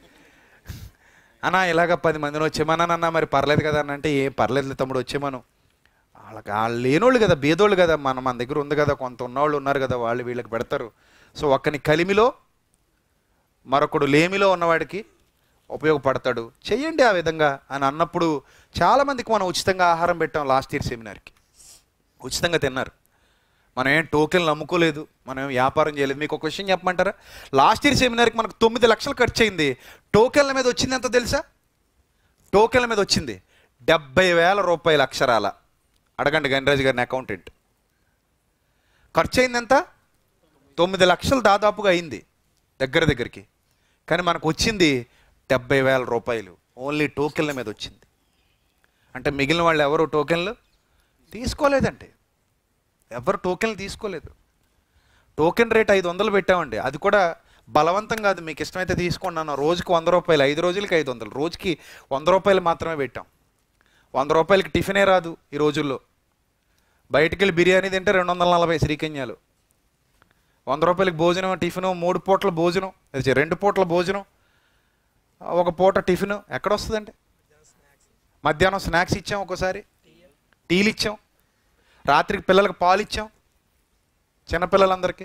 అన్న ఇలాగ పది మందిని వచ్చేమన్నానన్నా మరి పర్లేదు కదా అని అంటే ఏం పర్లేదు తమ్ముడు వచ్చేమను వాళ్ళకి వాళ్ళు లేనోళ్ళు కదా బేదోళ్ళు కదా మన మన దగ్గర ఉంది కదా కొంత ఉన్నవాళ్ళు ఉన్నారు కదా వాళ్ళు వీళ్ళకి పెడతారు సో ఒక్కని కలిమిలో మరొకడు లేమిలో ఉన్నవాడికి ఉపయోగపడతాడు చెయ్యండి ఆ విధంగా అని అన్నప్పుడు చాలామందికి మనం ఉచితంగా ఆహారం పెట్టాం లాస్ట్ ఇయర్ సెమినార్కి ఉచితంగా తిన్నారు మనం ఏం టోకెన్లు నమ్ముకోలేదు మనం ఏం వ్యాపారం చేయలేదు మీకు ఒక విషయం చెప్పమంటారా లాస్ట్ ఇయర్ సెమినార్కి మనకు తొమ్మిది లక్షలు ఖర్చు అయింది టోకెన్ల మీద వచ్చింది ఎంత తెలుసా టోకెన్ల మీద వచ్చింది డెబ్బై వేల రూపాయల అక్షరాల అడగండి గణరాజు గారిని అకౌంటెంట్ ఖర్చు అయింది ఎంత తొమ్మిది లక్షలు దాదాపుగా అయింది దగ్గర దగ్గరికి కానీ మనకు వచ్చింది డెబ్బై వేల రూపాయలు ఓన్లీ టోకెన్ల మీద వచ్చింది అంటే మిగిలిన వాళ్ళు ఎవరు టోకెన్లు తీసుకోలేదండి ఎవరు టోకెన్లు తీసుకోలేదు టోకెన్ రేట్ ఐదు వందలు పెట్టామండి అది కూడా బలవంతం కాదు మీకు ఇష్టమైతే తీసుకోండి అన్న రోజుకి వంద రూపాయలు ఐదు రోజులకి ఐదు వందలు రోజుకి వంద రూపాయలు మాత్రమే పెట్టాం వంద రూపాయలకి టిఫినే రాదు ఈ రోజుల్లో బయటికి వెళ్ళి బిర్యానీ తింటే రెండు వందల నలభై శ్రీకన్యాలు వంద రూపాయలకి భోజనం టిఫిను మూడు పూట్ల భోజనం అది రెండు పూట్ల భోజనం ఒక పూట టిఫిన్ ఎక్కడ వస్తుందండి మధ్యాహ్నం స్నాక్స్ ఇచ్చాం ఒక్కోసారి టీలు ఇచ్చాం రాత్రికి పిల్లలకు పాలు ఇచ్చాం చిన్నపిల్లలందరికీ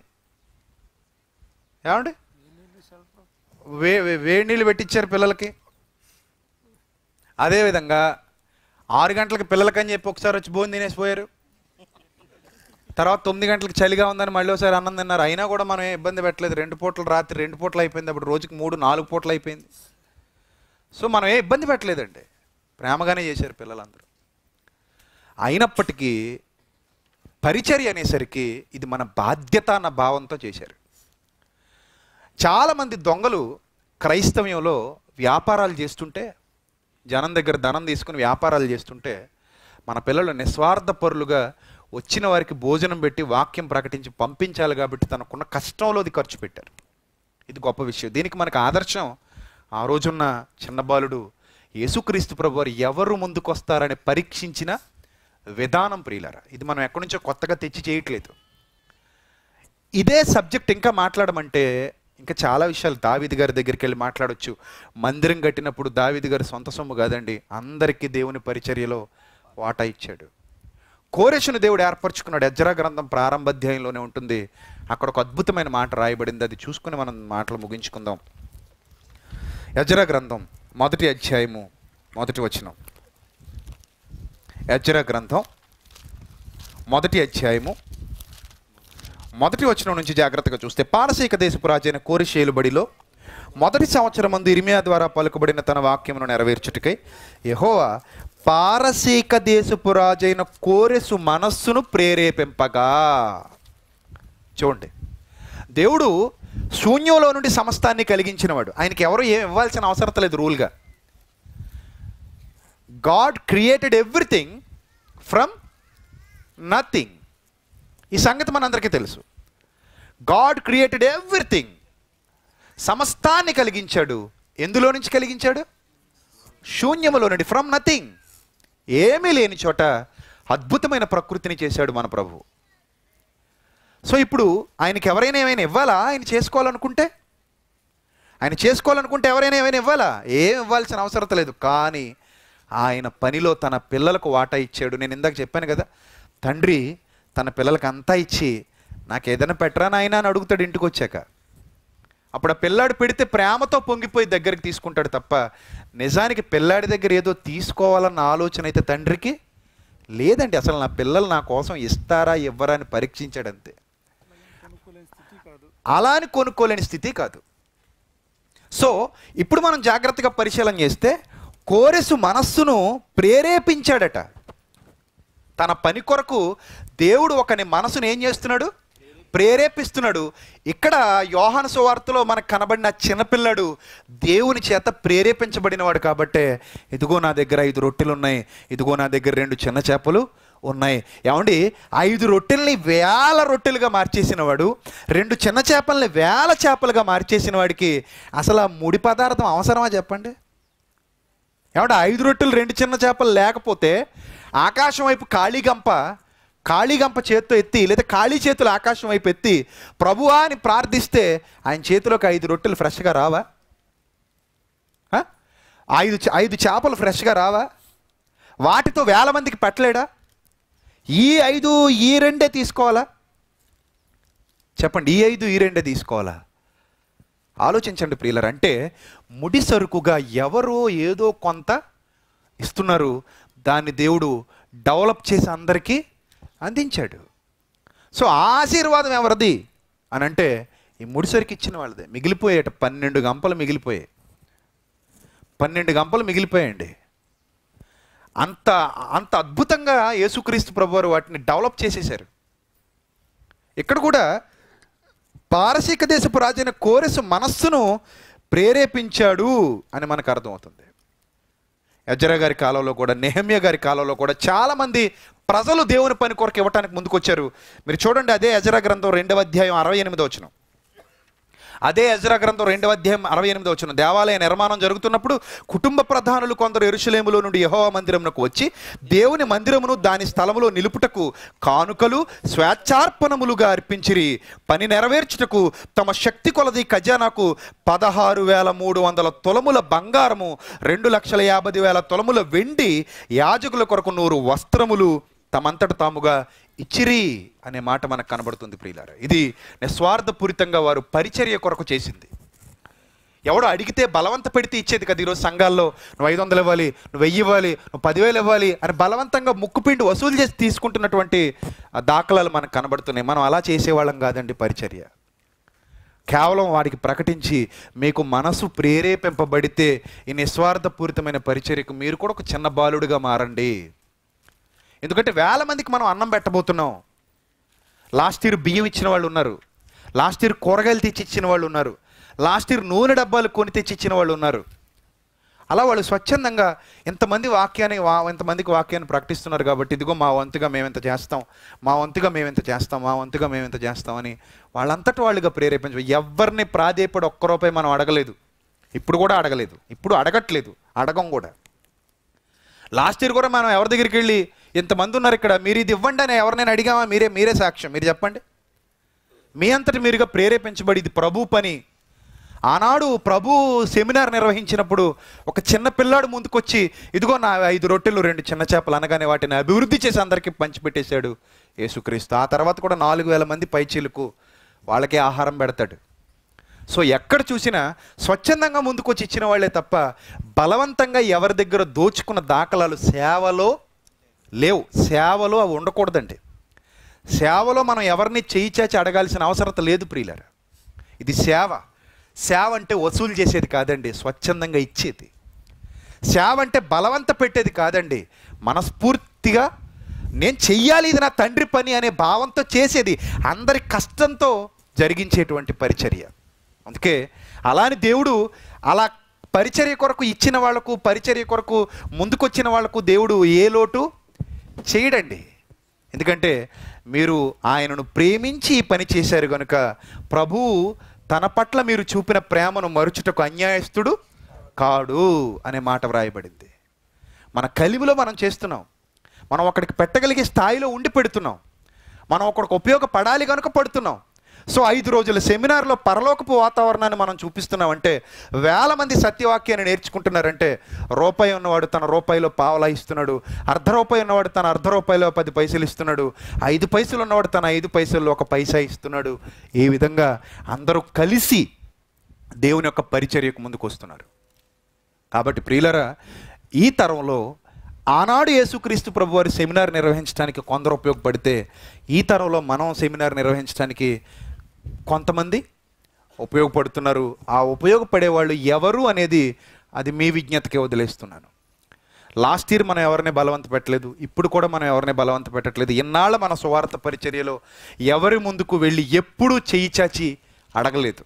ఏమండి వే వే- వేడి నీళ్ళు పెట్టించారు పిల్లలకి అదేవిధంగా ఆరు గంటలకు పిల్లలకని చెప్పి ఒకసారి వచ్చి భోజనం తినేసిపోయారు తర్వాత తొమ్మిది గంటలకు చలిగా ఉందని మళ్ళీ ఒకసారి అన్నం తిన్నారు అయినా కూడా మనం ఏం ఇబ్బంది పెట్టలేదు రెండు పూటలు రాత్రి రెండు పూటలు అయిపోయింది అప్పుడు రోజుకి మూడు నాలుగు పూటలు అయిపోయింది సో మనం ఏ ఇబ్బంది పెట్టలేదండి ప్రేమగానే చేశారు పిల్లలందరూ అయినప్పటికీ పరిచర్య అనేసరికి ఇది మన బాధ్యత అన్న భావంతో చేశారు చాలామంది దొంగలు క్రైస్తవ్యంలో వ్యాపారాలు చేస్తుంటే జనం దగ్గర ధనం తీసుకుని వ్యాపారాలు చేస్తుంటే మన పిల్లలు నిస్వార్థ పరులుగా వచ్చిన వారికి భోజనం పెట్టి వాక్యం ప్రకటించి పంపించాలి కాబట్టి తనకున్న కష్టంలో అది ఖర్చు పెట్టారు ఇది గొప్ప విషయం దీనికి మనకు ఆదర్శం ఆ రోజున్న చిన్న బాలుడు యేసుక్రీస్తు ప్రభు వారు ఎవరు ముందుకొస్తారని పరీక్షించిన విధానం ప్రియులారా ఇది మనం ఎక్కడి నుంచో కొత్తగా తెచ్చి చేయట్లేదు ఇదే సబ్జెక్ట్ ఇంకా మాట్లాడమంటే ఇంకా చాలా విషయాలు దావిది గారి దగ్గరికి వెళ్ళి మాట్లాడొచ్చు మందిరం కట్టినప్పుడు దావిది గారి సొంత సొమ్ము కాదండి అందరికీ దేవుని పరిచర్యలో వాటా ఇచ్చాడు కోరేషును దేవుడు ఏర్పరచుకున్నాడు ఎజ్రా గ్రంథం ప్రారంభ అధ్యాయంలోనే ఉంటుంది అక్కడ ఒక అద్భుతమైన మాట రాయబడింది అది చూసుకుని మనం మాటలు ముగించుకుందాం ఎజ్రా గ్రంథం మొదటి అధ్యాయము మొదటి వచనం ఎజ్రా గ్రంథం మొదటి అధ్యాయము మొదటి వచనం నుంచి జాగ్రత్తగా చూస్తే పారసీక దేశపు రాజైన కోరిషేలుబడిలో మొదటి సంవత్సరం మందు ఇర్మియా ద్వారా పలుకబడిన తన వాక్యమును నెరవేర్చుటకై యెహోవా పారసీక దేశపు రాజైన కోరెసు మనస్సును ప్రేరేపింపగా చూడండి దేవుడు శూన్యంలో నుండి సమస్తాన్ని కలిగించినవాడు ఆయనకి ఎవరు ఏం ఇవ్వాల్సిన అవసరం లేదు రూల్గా God created everything from nothing ఈ సంగతి మనందరికీ తెలుసు గాడ్ క్రియేటెడ్ ఎవ్రీథింగ్ సమస్తాన్ని కలిగించాడు ఎందులో నుంచి కలిగించాడు శూన్యములో నుండి ఫ్రమ్ నథింగ్ ఏమీ లేని చోట అద్భుతమైన ప్రకృతిని చేశాడు మన ప్రభు సో ఇప్పుడు ఆయనకి ఎవరైనా ఏమైనా ఇవ్వాలా ఆయన చేసుకోవాలనుకుంటే ఆయన చేసుకోవాలనుకుంటే ఎవరైనా ఏమైనా ఇవ్వాలా ఏం ఇవ్వాల్సిన అవసరం లేదు కానీ ఆయన పనిలో తన పిల్లలకు వాటా ఇచ్చాడు నేను ఇందాక చెప్పాను కదా తండ్రి తన పిల్లలకు అంతా ఇచ్చి నాకు ఏదైనా పెట్టరా నాయనా అని అడుగుతాడు ఇంటికి వచ్చాక అప్పుడు ఆ పిల్లాడు పెడితే ప్రేమతో పొంగిపోయి దగ్గరికి తీసుకుంటాడు తప్ప నిజానికి పిల్లాడి దగ్గర ఏదో తీసుకోవాలన్న ఆలోచన అయితే తండ్రికి లేదండి అసలు నా పిల్లలు నా కోసం ఇస్తారా ఇవ్వరా అని పరీక్షించాడు అంతే అలా అని కొనుక్కోలేని స్థితి కాదు సో ఇప్పుడు మనం జాగ్రత్తగా పరిశీలన చేస్తే కోరెసు మనస్సును ప్రేరేపించాడట తన పని కొరకు దేవుడు ఒకని మనసును ఏం చేస్తున్నాడు ప్రేరేపిస్తున్నాడు ఇక్కడ యోహాను సువార్తలో మనకు కనబడిన చిన్నపిల్లడు దేవుని చేత ప్రేరేపించబడినవాడు కాబట్టే ఇదిగో నా దగ్గర ఐదు రొట్టెలు ఉన్నాయి ఇదిగో నా దగ్గర రెండు చిన్న చేపలు ఉన్నాయి ఏమండి ఐదు రొట్టెల్ని వేల రొట్టెలుగా మార్చేసిన వాడు రెండు చిన్న చేపల్ని వేల చేపలుగా మార్చేసిన వాడికి అసలు ఆ ముడి పదార్థం అవసరమా చెప్పండి ఏమంటే ఐదు రొట్టెలు రెండు చిన్న చేపలు లేకపోతే ఆకాశం వైపు ఖాళీ గంప ఖాళీ గంప చేత్తో ఎత్తి లేదా ఖాళీ చేతులు ఆకాశం వైపు ఎత్తి ప్రభువా అని ప్రార్థిస్తే ఆయన చేతిలోకి ఐదు రొట్టెలు ఫ్రెష్గా రావా ఆ? ఐదు చే- ఐదు చేపలు ఫ్రెష్గా రావా వాటితో వేల మందికి పెట్టలేడా ఈ ఐదు ఈ రెండే తీసుకోవాలా చెప్పండి ఈ ఐదు ఈ రెండే తీసుకోవాలా ఆలోచించండి ప్రియులర్ అంటే ముడి సరుకుగా ఎవరో ఏదో కొంత ఇస్తున్నారు దాన్ని దేవుడు డెవలప్ చేసి అందరికీ అందించాడు సో ఆ ఆశీర్వాదం ఎవరిది అని అంటే ఈ ముడి సరుకు ఇచ్చిన వాళ్ళదే మిగిలిపోయేట పన్నెండు గంపలు మిగిలిపోయాయి పన్నెండు గంపలు మిగిలిపోయాయండి అంత అంత అద్భుతంగా యేసుక్రీస్తు ప్రభువారు వాటిని డెవలప్ చేసేశారు ఇక్కడ కూడా పారసీక దేశపు రాజైన కోరెసు మనస్సును ప్రేరేపించాడు అని మనకు అర్థమవుతుంది యజ్రా గారి కాలంలో కూడా నెహమ్య గారి కాలంలో కూడా చాలామంది ప్రజలు దేవుని పని కొరకు ఇవ్వటానికి ముందుకొచ్చారు మీరు చూడండి అదే యజరా గ్రంథం రెండవ అధ్యాయం అరవై ఎనిమిదో వచ్చిన అదే ఎజ్రా గ్రంథం రెండవ అధ్యాయం అరవై ఎనిమిది వచ్చిన దేవాలయ నిర్మాణం జరుగుతున్నప్పుడు కుటుంబ ప్రధానులు కొందరు ఎరుషలేములో నుండి యెహోవా మందిరమునకు వచ్చి దేవుని మందిరమును దాని స్థలములో నిలుపుటకు కానుకలు స్వేచ్ఛార్పణములుగా అర్పించిరి పని నెరవేర్చుటకు తమ శక్తి కొలది ఖజానాకు పదహారు వేల మూడు వందల తొలముల బంగారము రెండు లక్షల యాభై వేల తొలముల వెండి యాజకుల కొరకు నూరు వస్త్రములు తమంతట తాముగా ఇచ్చిరి అనే మాట మనకు కనబడుతుంది ప్రియులారా ఇది నిస్వార్థపూరితంగా వారు పరిచర్య కొరకు చేసింది ఎవడో అడిగితే బలవంత పెడితే ఇచ్చేది కదా ఈరోజు సంఘాల్లో నువ్వు ఐదు వందలు ఇవ్వాలి నువ్వు వెయ్యి ఇవ్వాలి నువ్వు పదివేలు ఇవ్వాలి అని బలవంతంగా ముక్కుపిండి వసూలు చేసి తీసుకుంటున్నటువంటి ఆ దాఖలాలు మనకు కనబడుతున్నాయి మనం అలా చేసేవాళ్ళం కాదండి పరిచర్య కేవలం వాడికి ప్రకటించి మీకు మనసు ప్రేరేపింపబడితే ఈ నిస్వార్థపూరితమైన పరిచర్యకు మీరు కూడా ఒక చిన్న బాలుడిగా మారండి ఎందుకంటే వేల మందికి మనం అన్నం పెట్టబోతున్నాం లాస్ట్ ఇయర్ బియ్యం ఇచ్చిన వాళ్ళు ఉన్నారు లాస్ట్ ఇయర్ కూరగాయలు తెచ్చి ఇచ్చిన వాళ్ళు ఉన్నారు లాస్ట్ ఇయర్ నూనె డబ్బాలు కొని తెచ్చి ఇచ్చిన వాళ్ళు ఉన్నారు అలా వాళ్ళు స్వచ్ఛందంగా ఎంతమంది వాక్యాన్ని వా ఎంతమందికి వాక్యాన్ని ప్రకటిస్తున్నారు కాబట్టి ఇదిగో మా వంతుగా మేమెంత చేస్తాం మా వంతుగా మేమెంత చేస్తాం మా వంతుగా మేమెంత చేస్తామని వాళ్ళంతటి వాళ్ళుగా ప్రేరేపించ ఎవరిని ప్రాధేయపడి ఒక్క రూపాయి మనం అడగలేదు ఇప్పుడు కూడా అడగలేదు ఇప్పుడు అడగట్లేదు అడగం కూడా లాస్ట్ ఇయర్ కూడా మనం ఎవరి దగ్గరికి వెళ్ళి ఇంతమంది ఉన్నారు ఇక్కడ మీరు ఇది ఇవ్వండి అని ఎవరినైనా అడిగామా మీరే మీరే సాక్ష్యం మీరు చెప్పండి మీ అంతటి మీరుగా ప్రేరేపించబడి ఇది ప్రభు పని ఆనాడు ప్రభు సెమినార్ నిర్వహించినప్పుడు ఒక చిన్న పిల్లాడు ముందుకొచ్చి ఇదిగో నా ఐదు రొట్టెలు రెండు చిన్న చేపలు అనగానే వాటిని అభివృద్ధి చేసి అందరికీ పంచిపెట్టేశాడు యేసుక్రీస్తు ఆ తర్వాత కూడా నాలుగు వేల మంది పైచీలకు వాళ్ళకే ఆహారం పెడతాడు సో ఎక్కడ చూసినా స్వచ్ఛందంగా ముందుకొచ్చి ఇచ్చిన వాళ్ళే తప్ప బలవంతంగా ఎవరి దగ్గర దోచుకున్న దాఖలాలు సేవలో లేవు సేవలో అవి ఉండకూడదండి సేవలో మనం ఎవరిని చేయి చాచి అడగాల్సిన అవసరత లేదు ప్రియులరా ఇది సేవ సేవ అంటే వసూలు చేసేది కాదండి స్వచ్ఛందంగా ఇచ్చేది సేవ అంటే బలవంత పెట్టేది కాదండి మనస్ఫూర్తిగా నేను చెయ్యాలి ఇది నా తండ్రి పని అనే భావంతో చేసేది అందరి కష్టంతో జరిగించేటువంటి పరిచర్య అందుకే అలాని దేవుడు అలా పరిచర్య కొరకు ఇచ్చిన వాళ్లకు పరిచర్య కొరకు ముందుకొచ్చిన వాళ్లకు దేవుడు ఏ లోటు చేయడండి ఎందుకంటే మీరు ఆయనను ప్రేమించి ఈ పని చేశారు కనుక ప్రభువు తన పట్ల మీరు చూపిన ప్రేమను మరుచుటకు అన్యాయస్తుడు కాడు అనే మాట వ్రాయబడింది మన కలిమిలో మనం చేస్తున్నాం మనం ఒకడికి పెట్టగలిగే స్థాయిలో ఉండి పెడుతున్నాం మనం ఒకడికి ఉపయోగపడాలి కనుక పడుతున్నాం సో ఐదు రోజుల సెమినార్లో పరలోకపు వాతావరణాన్ని మనం చూపిస్తున్నామంటే వేల మంది సత్యవాక్యాన్ని నేర్చుకుంటున్నారంటే రూపాయి ఉన్నవాడు తన రూపాయిలో పావలా ఇస్తున్నాడు అర్ధ రూపాయి ఉన్నవాడు తన అర్ధ రూపాయిలో పది పైసలు ఇస్తున్నాడు ఐదు పైసలు ఉన్నవాడు తన ఐదు పైసల్లో ఒక పైసా ఇస్తున్నాడు ఈ విధంగా అందరూ కలిసి దేవుని యొక్క పరిచర్యకు ముందుకు వస్తున్నారు కాబట్టి ప్రియులరా ఈ తరంలో ఆనాడు యేసుక్రీస్తు ప్రభు వారి సెమినార్ నిర్వహించడానికి కొందరు ఉపయోగపడితే ఈ తరంలో మనం సెమినార్ నిర్వహించడానికి కొంతమంది ఉపయోగపడుతున్నారు ఆ ఉపయోగపడే వాళ్ళు ఎవరు అనేది అది మీ విజ్ఞతకే వదిలేస్తున్నాను లాస్ట్ ఇయర్ మనం ఎవరిని బలవంత పెట్టలేదు ఇప్పుడు కూడా మనం ఎవరిని బలవంత పెట్టట్లేదు ఇన్నాళ్ళ మన స్వార్థ పరిచర్యలో ఎవరి ముందుకు వెళ్ళి ఎప్పుడూ చేయి చాచి అడగలేదు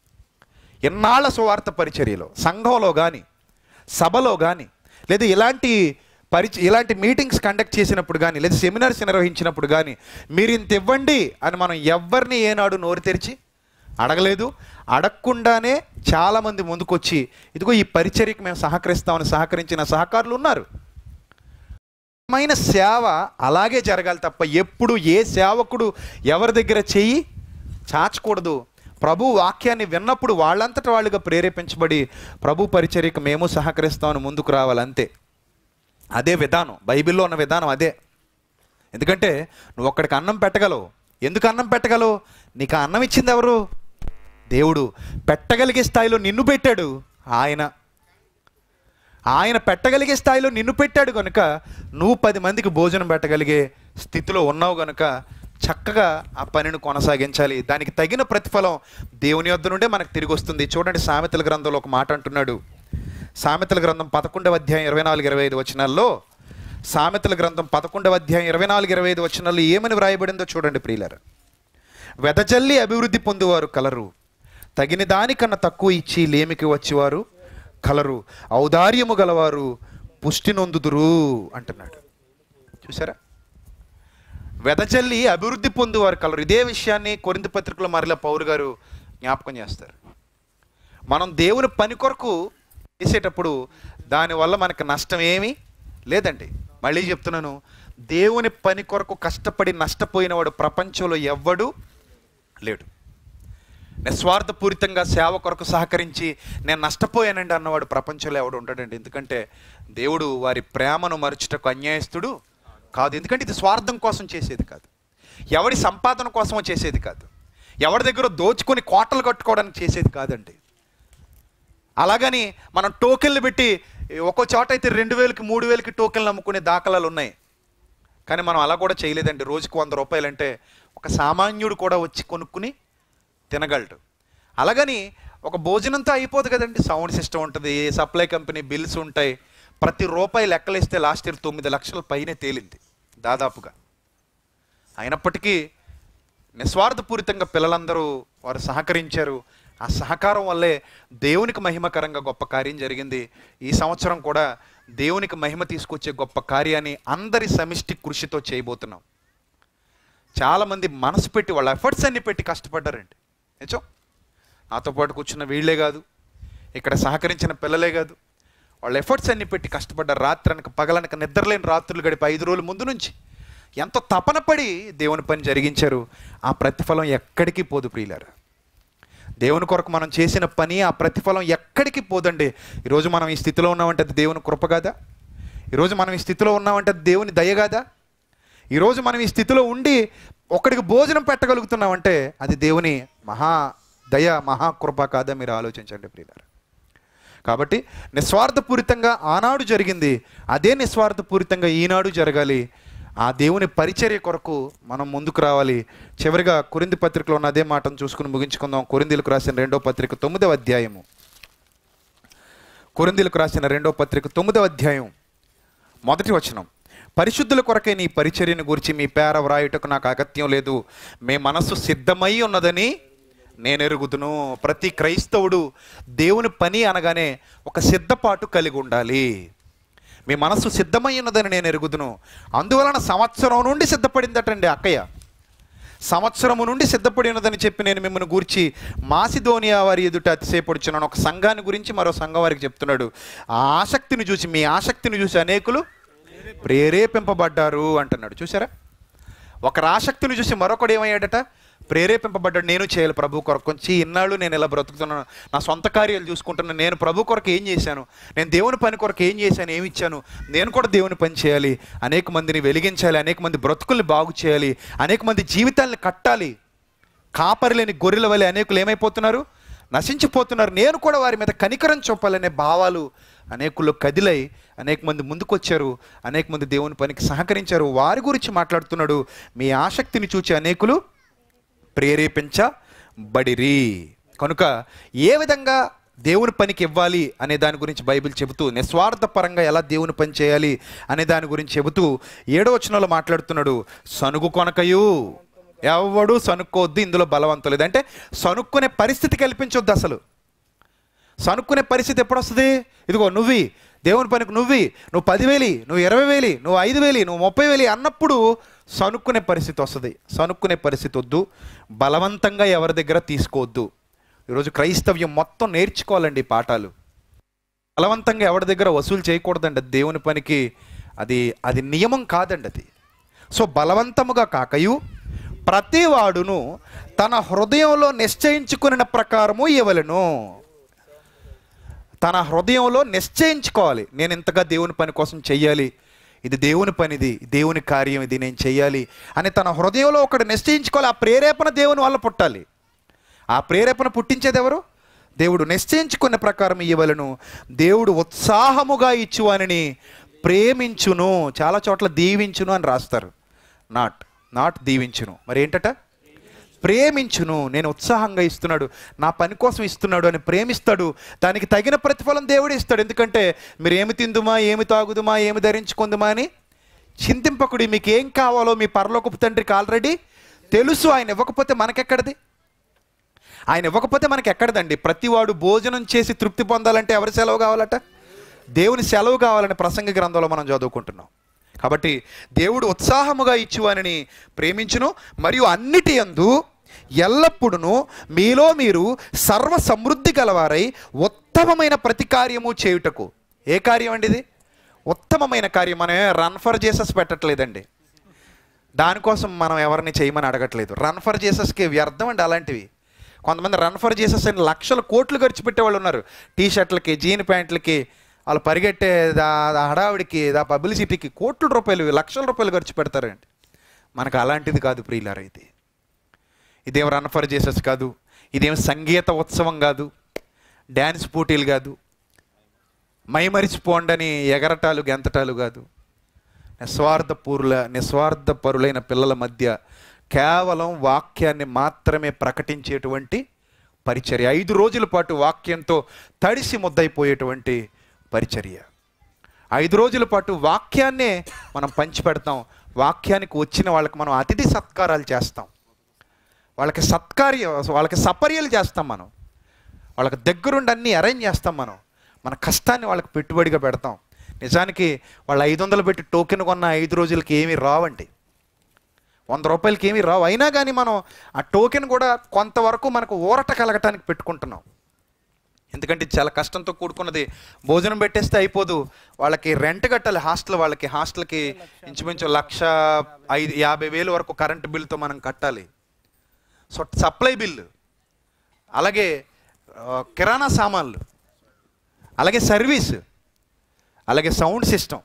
ఎన్నాళ్ళ సువార్త పరిచర్యలో సంఘంలో కానీ సభలో కానీ లేదా ఇలాంటి పరిచ ఇలాంటి మీటింగ్స్ కండక్ట్ చేసినప్పుడు కానీ లేదా సెమినార్స్ నిర్వహించినప్పుడు కానీ మీరు ఇంత ఇవ్వండి అని మనం ఎవరిని ఏనాడు నోరు తెరిచి అడగలేదు అడగకుండానే చాలామంది ముందుకొచ్చి ఇదిగో ఈ పరిచర్యకు మేము సహకరిస్తామని సహకరించిన సహకారులు ఉన్నారు మైన సేవ అలాగే జరగాలి తప్ప ఎప్పుడు ఏ సేవకుడు ఎవరి దగ్గర చెయ్యి చాచకూడదు ప్రభు వాక్యాన్ని విన్నప్పుడు వాళ్ళంతట వాళ్ళుగా ప్రేరేపించబడి ప్రభు పరిచర్యకు మేము సహకరిస్తామని ముందుకు రావాలి అంతే అదే విధానం బైబిల్లో ఉన్న విధానం అదే ఎందుకంటే నువ్వు ఒక్కడికి అన్నం పెట్టగలవు ఎందుకు అన్నం పెట్టగలవు నీకు ఆ అన్నం ఇచ్చింది ఎవరు దేవుడు పెట్టగలిగే స్థాయిలో నిన్ను పెట్టాడు ఆయన ఆయన పెట్టగలిగే స్థాయిలో నిన్ను పెట్టాడు కనుక నువ్వు పది మందికి భోజనం పెట్టగలిగే స్థితిలో ఉన్నావు కనుక చక్కగా ఆ పనిని కొనసాగించాలి దానికి తగిన ప్రతిఫలం దేవుని వద్ద నుండే మనకు తిరిగి వస్తుంది చూడండి సామెతల గ్రంథంలో ఒక మాట అంటున్నాడు సామెతల గ్రంథం పదకొండవ అధ్యాయం ఇరవై నాలుగు ఇరవై ఐదు వచనాల్లో సామెతల గ్రంథం పదకొండవ అధ్యాయం ఇరవై నాలుగు ఇరవై ఐదు వచనాల్లో ఏమని వ్రాయబడిందో చూడండి ప్రియులరు వెదజల్లి అభివృద్ధి పొందువారు కలరు తగిన దానికన్నా తక్కువ ఇచ్చి లేమికి వచ్చేవారు కలరు ఔదార్యము గలవారు పుష్టి నొందుదురు అంటున్నాడు చూసారా వెదజల్లి అభివృద్ధి పొందువారు కలరు ఇదే విషయాన్ని కొరింత పత్రికలో మరలా పౌరు గారు జ్ఞాపకం చేస్తారు మనం దేవుని పని కొరకు చేసేటప్పుడు దానివల్ల మనకు నష్టం ఏమీ లేదండి మళ్ళీ చెప్తున్నాను దేవుని పని కొరకు కష్టపడి నష్టపోయినవాడు ప్రపంచంలో ఎవ్వడు లేడు నిస్వార్థపూరితంగా సేవ కొరకు సహకరించి నేను నష్టపోయానండి అన్నవాడు ప్రపంచంలో ఎవడు ఉంటాడండి ఎందుకంటే దేవుడు వారి ప్రేమను మరుచుటకు అన్యాయస్తుడు కాదు ఎందుకంటే ఇది స్వార్థం కోసం చేసేది కాదు ఎవడి సంపాదన కోసమో చేసేది కాదు ఎవరి దగ్గర దోచుకొని కోటలు కట్టుకోవడానికి చేసేది కాదండి అలాగని మనం టోకెన్లు పెట్టి ఒక్కో చోట అయితే రెండు వేలకి మూడు వేలకి టోకెన్లు అమ్ముకునే దాఖలాలు ఉన్నాయి కానీ మనం అలా కూడా చేయలేదండి రోజుకు వంద రూపాయలు అంటే ఒక సామాన్యుడు కూడా వచ్చి కొనుక్కుని తినగలడు అలాగని ఒక భోజనంతో అయిపోదు కదండి సౌండ్ సిస్టమ్ ఉంటుంది సప్లై కంపెనీ బిల్స్ ఉంటాయి ప్రతి రూపాయి లెక్కలేస్తే లాస్ట్ ఇయర్ తొమ్మిది లక్షల పైనే తేలింది దాదాపుగా అయినప్పటికీ నిస్వార్థపూరితంగా పిల్లలందరూ వారు సహకరించారు ఆ సహకారం వల్లే దేవునికి మహిమకరంగా గొప్ప కార్యం జరిగింది ఈ సంవత్సరం కూడా దేవునికి మహిమ తీసుకొచ్చే గొప్ప కార్యాన్ని అందరి సమిష్టి కృషితో చేయబోతున్నాం చాలామంది మనసు పెట్టి వాళ్ళ ఎఫర్ట్స్ అన్ని పెట్టి కష్టపడ్డారండి నిజం నాతో పాటు కూర్చున్న వీళ్ళే కాదు ఇక్కడ సహకరించిన పిల్లలే కాదు వాళ్ళ ఎఫర్ట్స్ అన్ని పెట్టి కష్టపడ్డారు రాత్రి అనక పగలనక నిద్రలేని రాత్రులు గడిపి ఐదు రోజుల ముందు నుంచి ఎంతో తపన పడి దేవుని పని జరిగించారు ఆ ప్రతిఫలం ఎక్కడికి పోదు ప్రియులారా దేవుని కొరకు మనం చేసిన పని ఆ ప్రతిఫలం ఎక్కడికి పోదండి ఈరోజు మనం ఈ స్థితిలో ఉన్నామంటే అది దేవుని కృప కాదా ఈరోజు మనం ఈ స్థితిలో ఉన్నామంటే అది దేవుని దయ కాదా ఈరోజు మనం ఈ స్థితిలో ఉండి ఒకడికి భోజనం పెట్టగలుగుతున్నామంటే అది దేవుని మహా దయ మహాకృప కాదా మీరు ఆలోచించండి ప్రియులారా కాబట్టి నిస్వార్థపూరితంగా ఆనాడు జరిగింది అదే నిస్వార్థపూరితంగా ఈనాడు జరగాలి ఆ దేవుని పరిచర్య కొరకు మనం ముందుకు రావాలి చివరిగా కొరింది పత్రికలో ఉన్న అదే మాటను చూసుకుని ముగించుకుందాం కొరిందీలకు రాసిన రెండో పత్రిక తొమ్మిదవ అధ్యాయము కొరిందీలకు రాసిన రెండో పత్రిక తొమ్మిదవ అధ్యాయం మొదటి వచనం పరిశుద్ధుల కొరకే నీ పరిచర్యను గురించి మీ పేర వ్రాయుటకు నాకు అగత్యం లేదు మీ మనస్సు సిద్ధమై ఉన్నదని నేను ఎరుగుదును ప్రతి క్రైస్తవుడు దేవుని పని అనగానే ఒక సిద్ధపాటు కలిగి ఉండాలి మీ మనస్సు సిద్ధమై ఉన్నదని నేను ఎరుగుదును అందువలన సంవత్సరం నుండి సిద్ధపడిందటండి అక్కయ్య సంవత్సరము నుండి సిద్ధపడి ఉన్నదని చెప్పి నేను మిమ్మల్ని గూర్చి మాసిధోనియా వారి ఎదుట అతిశయపడుచున్నాను ఒక సంఘాన్ని గురించి మరో సంఘం వారికి చెప్తున్నాడు ఆ ఆసక్తిని చూసి మీ ఆసక్తిని చూసి అనేకులు ప్రేరేపింపబడ్డారు అంటున్నాడు చూసారా ఒకరి ఆసక్తిని చూసి మరొకడు ఏమయ్యాడట ప్రేరేపింపబడ్డాడు నేను చేయాలి ప్రభు కొరకు కొంచెం ఇన్నాళ్ళు నేను ఇలా బ్రతుకుతున్నాను నా సొంత కార్యాలు చూసుకుంటున్నాను నేను ప్రభు కొరకు ఏం చేశాను నేను దేవుని పని కొరకు ఏం చేశాను ఏమి ఇచ్చాను నేను కూడా దేవుని పని చేయాలి అనేక మందిని వెలిగించాలి అనేక మంది బ్రతుకుల్ని బాగు చేయాలి అనేక మంది జీవితాల్ని కట్టాలి కాపరిలేని గొర్రెల వల్ల అనేకులు ఏమైపోతున్నారు నశించిపోతున్నారు నేను కూడా వారి మీద కనికరం చూపాలనే భావాలు అనేకులు కదిలై అనేక మంది ముందుకొచ్చారు అనేక మంది దేవుని పనికి సహకరించారు వారి గురించి మాట్లాడుతున్నాడు మీ ఆసక్తిని చూచి అనేకులు ప్రేరేపించబడిరి కనుక ఏ విధంగా దేవుని పనికి ఇవ్వాలి అనే దాని గురించి బైబిల్ చెబుతూ నిస్వార్థపరంగా ఎలా దేవుని పని చేయాలి అనే దాని గురించి చెబుతూ ఏడో వచనంలో మాట్లాడుతున్నాడు సనుగు కొనకయు ఎవడు సనుక్కోవద్దు ఇందులో బలవంతం లేదు అంటే సనుక్కునే పరిస్థితి కల్పించొద్దు అసలు సనుక్కునే పరిస్థితి ఎప్పుడు వస్తుంది ఇదిగో నువ్వి దేవుని పనికి నువ్వి నువ్వు పదివేలి నువ్వు ఇరవై వేలి నువ్వు ఐదు వేలి నువ్వు ముప్పై వేలి అన్నప్పుడు సనుక్కునే పరిస్థితి వస్తుంది సనుక్కునే పరిస్థితి వద్దు బలవంతంగా ఎవరి దగ్గర తీసుకోవద్దు ఈరోజు క్రైస్తవ్యం మొత్తం నేర్చుకోవాలండి ఈ పాఠాలు బలవంతంగా ఎవరి దగ్గర వసూలు చేయకూడదండి అది దేవుని పనికి అది అది నియమం కాదండి అది సో బలవంతముగా కాకయు ప్రతివాడును తన హృదయంలో నిశ్చయించుకున్న ప్రకారము ఇవ్వలను తన హృదయంలో నిశ్చయించుకోవాలి నేను ఇంతగా దేవుని పని కోసం చెయ్యాలి ఇది దేవుని పనిది దేవుని కార్యం ఇది నేను చెయ్యాలి అని తన హృదయంలో ఒకటి నిశ్చయించుకోవాలి ఆ ప్రేరేపణ దేవుని వల్ల పుట్టాలి ఆ ప్రేరేపణ పుట్టించేది ఎవరు దేవుడు నిశ్చయించుకున్న ప్రకారం ఇవ్వలను దేవుడు ఉత్సాహముగా ఇచ్చువానిని ప్రేమించును చాలా చోట్ల దీవించును అని రాస్తారు నాట్ నాట్ దీవించును మరి ఏంటట ప్రేమించును నేను ఉత్సాహంగా ఇస్తున్నాడు నా పని కోసం ఇస్తున్నాడు అని ప్రేమిస్తాడు దానికి తగిన ప్రతిఫలం దేవుడు ఇస్తాడు ఎందుకంటే మీరు ఏమి తిందుమా ఏమి తాగుదుమా ఏమి ధరించుకుందుమా అని చింతింపకుడి మీకు ఏం కావాలో మీ పరలోకపు తండ్రికి ఆల్రెడీ తెలుసు ఆయన ఇవ్వకపోతే మనకెక్కడిది ఆయన ఇవ్వకపోతే మనకి ఎక్కడదండి ప్రతివాడు భోజనం చేసి తృప్తి పొందాలంటే ఎవరి సెలవు కావాలట దేవుని సెలవు కావాలని ప్రసంగ గ్రంథంలో మనం చదువుకుంటున్నాం కాబట్టి దేవుడు ఉత్సాహముగా ఇచ్చువానిని ప్రేమించును మరియు అన్నిటి యందు ఎల్లప్పుడూ మీలో మీరు సర్వ సమృద్ధి గలవారై ఉత్తమమైన ప్రతి కార్యము చేయుటకు ఏ కార్యం అండి ఇది ఉత్తమమైన కార్యం మనం రన్ ఫర్ జీసస్ పెట్టట్లేదండి దానికోసం మనం ఎవరిని చేయమని అడగట్లేదు రన్ ఫర్ జీసస్కి వ్యర్థం అండి అలాంటివి కొంతమంది రన్ ఫర్ జీసస్ అని లక్షల కోట్లు ఖర్చు పెట్టేవాళ్ళు ఉన్నారు టీ షర్ట్లకి జీన్ ప్యాంట్లకి వాళ్ళు పరిగెట్టే దా దా హడావిడికి దా పబ్లిసిటీకి కోట్ల రూపాయలు లక్షల రూపాయలు ఖర్చు పెడతారండి మనకు అలాంటిది కాదు ప్రియులారా ఇది ఇదేం రన్ ఫర్ జీసస్ కాదు ఇదేం సంగీత ఉత్సవం కాదు డ్యాన్స్ పోటీలు కాదు మైమరిచిపోండని ఎగరటాలు గెంతటాలు కాదు నిస్వార్థ పూరుల నిస్వార్థ పరులైన పిల్లల మధ్య కేవలం వాక్యాన్ని మాత్రమే ప్రకటించేటువంటి పరిచర్య ఐదు రోజుల పాటు వాక్యంతో తడిసి ముద్దైపోయేటువంటి పరిచర్య ఐదు రోజుల పాటు వాక్యాన్నే మనం పంచిపెడతాం వాక్యానికి వచ్చిన వాళ్ళకి మనం అతిథి సత్కారాలు చేస్తాం వాళ్ళకి సత్కార్య వాళ్ళకి సపర్యలు చేస్తాం మనం వాళ్ళకి దగ్గరుండి అన్నీ అరేంజ్ చేస్తాం మనం మన కష్టాన్ని వాళ్ళకి పెట్టుబడిగా పెడతాం నిజానికి వాళ్ళు ఐదు వందలు పెట్టి టోకెన్ కొన్న ఐదు రోజులకి ఏమీ రావండి వంద రూపాయలకి ఏమీ రావు అయినా కానీ మనం ఆ టోకెన్ కూడా కొంతవరకు మనకు ఊరట కలగటానికి పెట్టుకుంటున్నాం ఎందుకంటే ఇది చాలా కష్టంతో కూడుకున్నది భోజనం పెట్టేస్తే అయిపోదు వాళ్ళకి రెంట్ కట్టాలి హాస్టల్ వాళ్ళకి హాస్టల్కి ఇంచుమించు లక్ష ఐదు యాభై వేలు వరకు కరెంటు బిల్లుతో మనం కట్టాలి సో సప్లై బిల్లు అలాగే ఆ, కిరాణా సామాన్లు అలాగే సర్వీస్ అలాగే సౌండ్ సిస్టమ్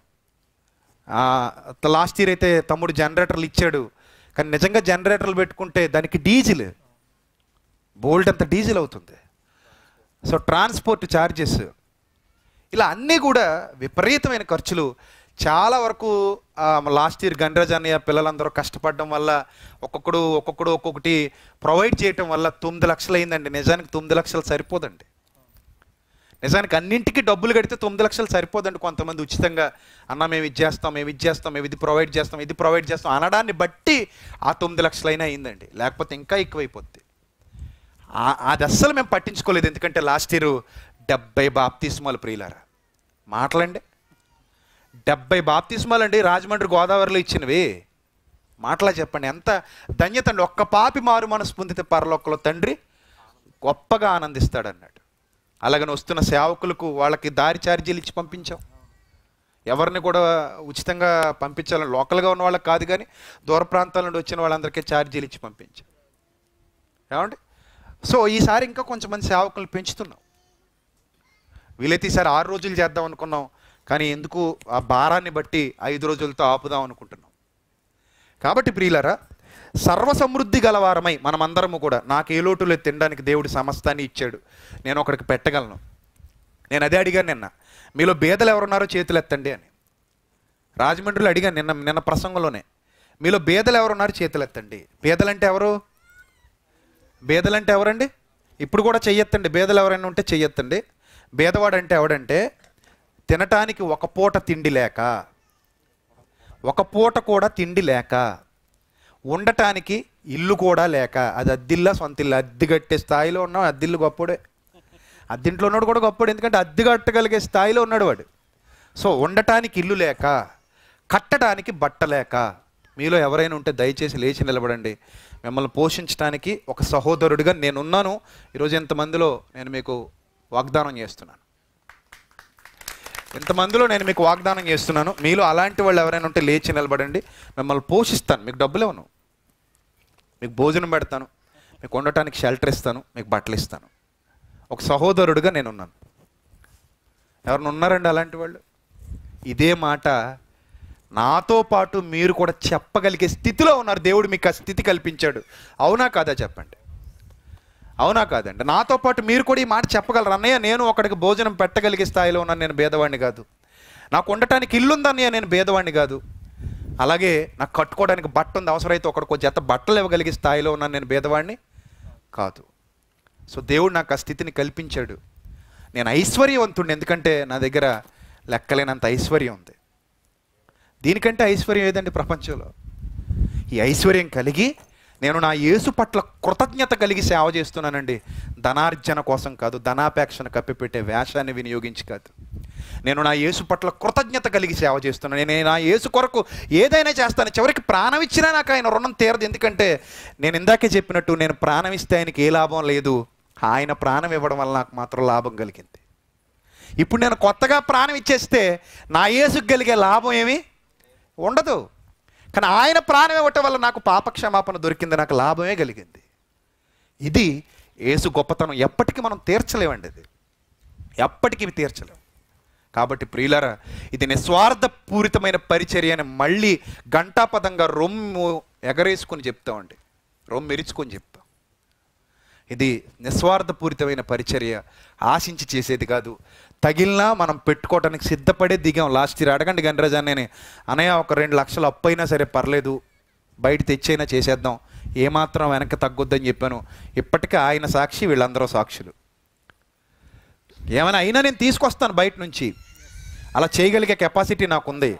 లాస్ట్ ఇయర్ అయితే తమ్ముడు జనరేటర్లు ఇచ్చాడు కానీ నిజంగా జనరేటర్లు పెట్టుకుంటే దానికి డీజిల్ బోల్ట్ అంత డీజిల్ అవుతుంది సో ట్రాన్స్పోర్ట్ ఛార్జెస్ ఇలా అన్నీ కూడా విపరీతమైన ఖర్చులు చాలా వరకు లాస్ట్ ఇయర్ గణరాజ్ అన్నయ్య పిల్లలందరూ కష్టపడడం వల్ల ఒక్కొక్కడు ఒక్కొక్కడు ఒక్కొక్కటి ప్రొవైడ్ చేయటం వల్ల తొమ్మిది లక్షలు అయిందండి నిజానికి తొమ్మిది లక్షలు సరిపోదండి నిజానికి అన్నింటికి డబ్బులు కడితే తొమ్మిది లక్షలు సరిపోదండి కొంతమంది ఉచితంగా అన్న మేము ఇది చేస్తాం మేము ఇది చేస్తాం మేము ఇది ప్రొవైడ్ చేస్తాం ఇది ప్రొవైడ్ చేస్తాం అనడాన్ని బట్టి ఆ తొమ్మిది లక్షలైనా అయిందండి లేకపోతే ఇంకా ఎక్కువైపోద్ది ఆ- అది అస్సలు మేము పట్టించుకోలేదు ఎందుకంటే లాస్ట్ ఇయర్ డెబ్బై బాప్తిస్మాలు ప్రియులారా మాటలండి డెబ్బై బాప్తిస్మాలు అండి రాజమండ్రి గోదావరిలో ఇచ్చినవి మాటలా చెప్పండి ఎంత ధన్యత అండి ఒక్క పాపి మారు మనసు పొందితే పరలోకలో తండ్రి గొప్పగా ఆనందిస్తాడు అన్నాడు అలాగని వస్తున్న సేవకులకు వాళ్ళకి దారి ఛార్జీలు ఇచ్చి పంపించాం ఎవరిని కూడా ఉచితంగా పంపించాలని లోకల్గా ఉన్న వాళ్ళకి కాదు కానీ దూర ప్రాంతాల నుండి వచ్చిన వాళ్ళందరికీ ఛార్జీలు ఇచ్చి పంపించాం ఏమండి సో ఈసారి ఇంకా కొంచెం మంది సేవకులు పెంచుతున్నాం వీలైతే ఈసారి ఆరు రోజులు చేద్దాం అనుకున్నాం కానీ ఎందుకు ఆ భారాన్ని బట్టి ఐదు రోజులతో ఆపుదాం అనుకుంటున్నాం కాబట్టి ప్రియులరా సర్వసమృద్ధి గలవారమై మనమందరము కూడా నాకు ఏ లోటు లేదు తినడానికి దేవుడు సమస్తాన్ని ఇచ్చాడు నేను ఒకడికి పెట్టగలను నేను అదే అడిగాను నిన్న మీలో బేదలు ఎవరున్నారో చేతులు ఎత్తండి అని రాజమండ్రిలో అడిగాను నిన్న నిన్న ప్రసంగంలోనే మీలో బేదలు ఎవరున్నారో చేతులు ఎత్తండి బేదలంటే ఎవరు బేదలంటే ఎవరండి ఇప్పుడు కూడా చెయ్యొత్తండి బేదలు ఎవరైనా ఉంటే చెయ్యొత్తండి బేదవాడు అంటే ఎవడంటే తినటానికి ఒక పూట తిండి లేక ఒక పూట కూడా తిండి లేక ఉండటానికి ఇల్లు కూడా లేక అది అద్దిల్లా సొంత ఇల్లు అద్దె కట్టే స్థాయిలో ఉన్నాం అద్దిల్లు గొప్పడే అద్దింట్లో ఉన్నాడు కూడా గొప్పడు ఎందుకంటే అద్దె కట్టగలిగే స్థాయిలో ఉన్నాడు వాడు సో ఉండటానికి ఇల్లు లేక కట్టడానికి బట్ట లేక మీలో ఎవరైనా ఉంటే దయచేసి లేచి నిలబడండి మిమ్మల్ని పోషించడానికి ఒక సహోదరుడిగా నేనున్నాను ఈరోజు ఎంతమందిలో నేను మీకు వాగ్దానం చేస్తున్నాను ఇంతమందిలో నేను మీకు వాగ్దానం చేస్తున్నాను మీలో అలాంటి వాళ్ళు ఎవరైనా ఉంటే లేచి నిలబడండి మిమ్మల్ని పోషిస్తాను మీకు డబ్బులు ఇవ్వను మీకు భోజనం పెడతాను మీకు ఉండటానికి షెల్టర్ ఇస్తాను మీకు బట్టలు ఇస్తాను ఒక సహోదరుడిగా నేనున్నాను ఎవరైనా ఉన్నారండి అలాంటి వాళ్ళు ఇదే మాట నాతో పాటు మీరు కూడా చెప్పగలిగే స్థితిలో ఉన్నారు దేవుడు మీకు ఆ స్థితి కల్పించాడు అవునా కాదా చెప్పండి అవునా కాదండి నాతో పాటు మీరు కూడా ఈ మాట చెప్పగలరు అన్నయ్య నేను ఒకడికి భోజనం పెట్టగలిగే స్థాయిలో ఉన్నాను నేను భేదవాడిని కాదు నాకు ఉండటానికి ఇల్లు ఉందన్నయ్య నేను భేదవాడిని కాదు అలాగే నాకు కట్టుకోవడానికి బట్ట ఉంది అవసరమైతే ఒకడికి ఒక జత బట్టలు ఇవ్వగలిగే స్థాయిలో ఉన్నాను నేను భేదవాడిని కాదు సో దేవుడు నాకు ఆ స్థితిని కల్పించాడు నేను ఐశ్వర్యవంతుడిని ఎందుకంటే నా దగ్గర లెక్కలేనంత ఐశ్వర్యం ఉంది దీనికంటే ఐశ్వర్యం ఏదండి ప్రపంచంలో ఈ ఐశ్వర్యం కలిగి నేను నా యేసు పట్ల కృతజ్ఞత కలిగి సేవ చేస్తున్నానండి ధనార్జన కోసం కాదు ధనాపేక్షను కప్పిపెట్టే వేషాన్ని వినియోగించి కాదు నేను నా యేసు పట్ల కృతజ్ఞత కలిగి సేవ చేస్తున్నాను నేను నా యేసు కొరకు ఏదైనా చేస్తాను చివరికి ప్రాణం ఇచ్చినా నాకు ఆయన రుణం తీరదు ఎందుకంటే నేను ఇందాకే చెప్పినట్టు నేను ప్రాణం ఇస్తే ఆయనకి ఏ లాభం లేదు ఆయన ప్రాణం ఇవ్వడం వల్ల నాకు మాత్రం లాభం కలిగింది ఇప్పుడు నేను కొత్తగా ప్రాణం ఇచ్చేస్తే నా యేసుకు కలిగే లాభం ఏమి ఉండదు కానీ ఆయన ప్రాణం ఇవ్వటం వల్ల నాకు పాపక్షమాపణ దొరికింది నాకు లాభమే కలిగింది ఇది యేసు గొప్పతనం ఎప్పటికీ మనం తీర్చలేమండి ఇది ఎప్పటికీ ఇవి తీర్చలేం కాబట్టి ప్రియులరా ఇది నిస్వార్థ పూరితమైన పరిచర్య అని మళ్ళీ గంటాపదంగా రొమ్ము ఎగరేసుకొని చెప్తామండి రొమ్ము ఎరుచుకొని చెప్తాం ఇది నిస్వార్థపూరితమైన పరిచర్య ఆశించి చేసేది కాదు తగిలినా మనం పెట్టుకోవడానికి సిద్ధపడే దిగాం లాస్ట్ ఇయర్ అడగండి గణరాజా నేను అనయ్య ఒక రెండు లక్షలు అప్పు అయినా సరే పర్లేదు బయట తెచ్చైనా చేసేద్దాం ఏమాత్రం వెనక్కి తగ్గొద్దని చెప్పాను ఇప్పటికీ ఆయన సాక్షి వీళ్ళందరూ సాక్షులు ఏమైనా అయినా నేను తీసుకొస్తాను బయట నుంచి అలా చేయగలిగే కెపాసిటీ నాకుంది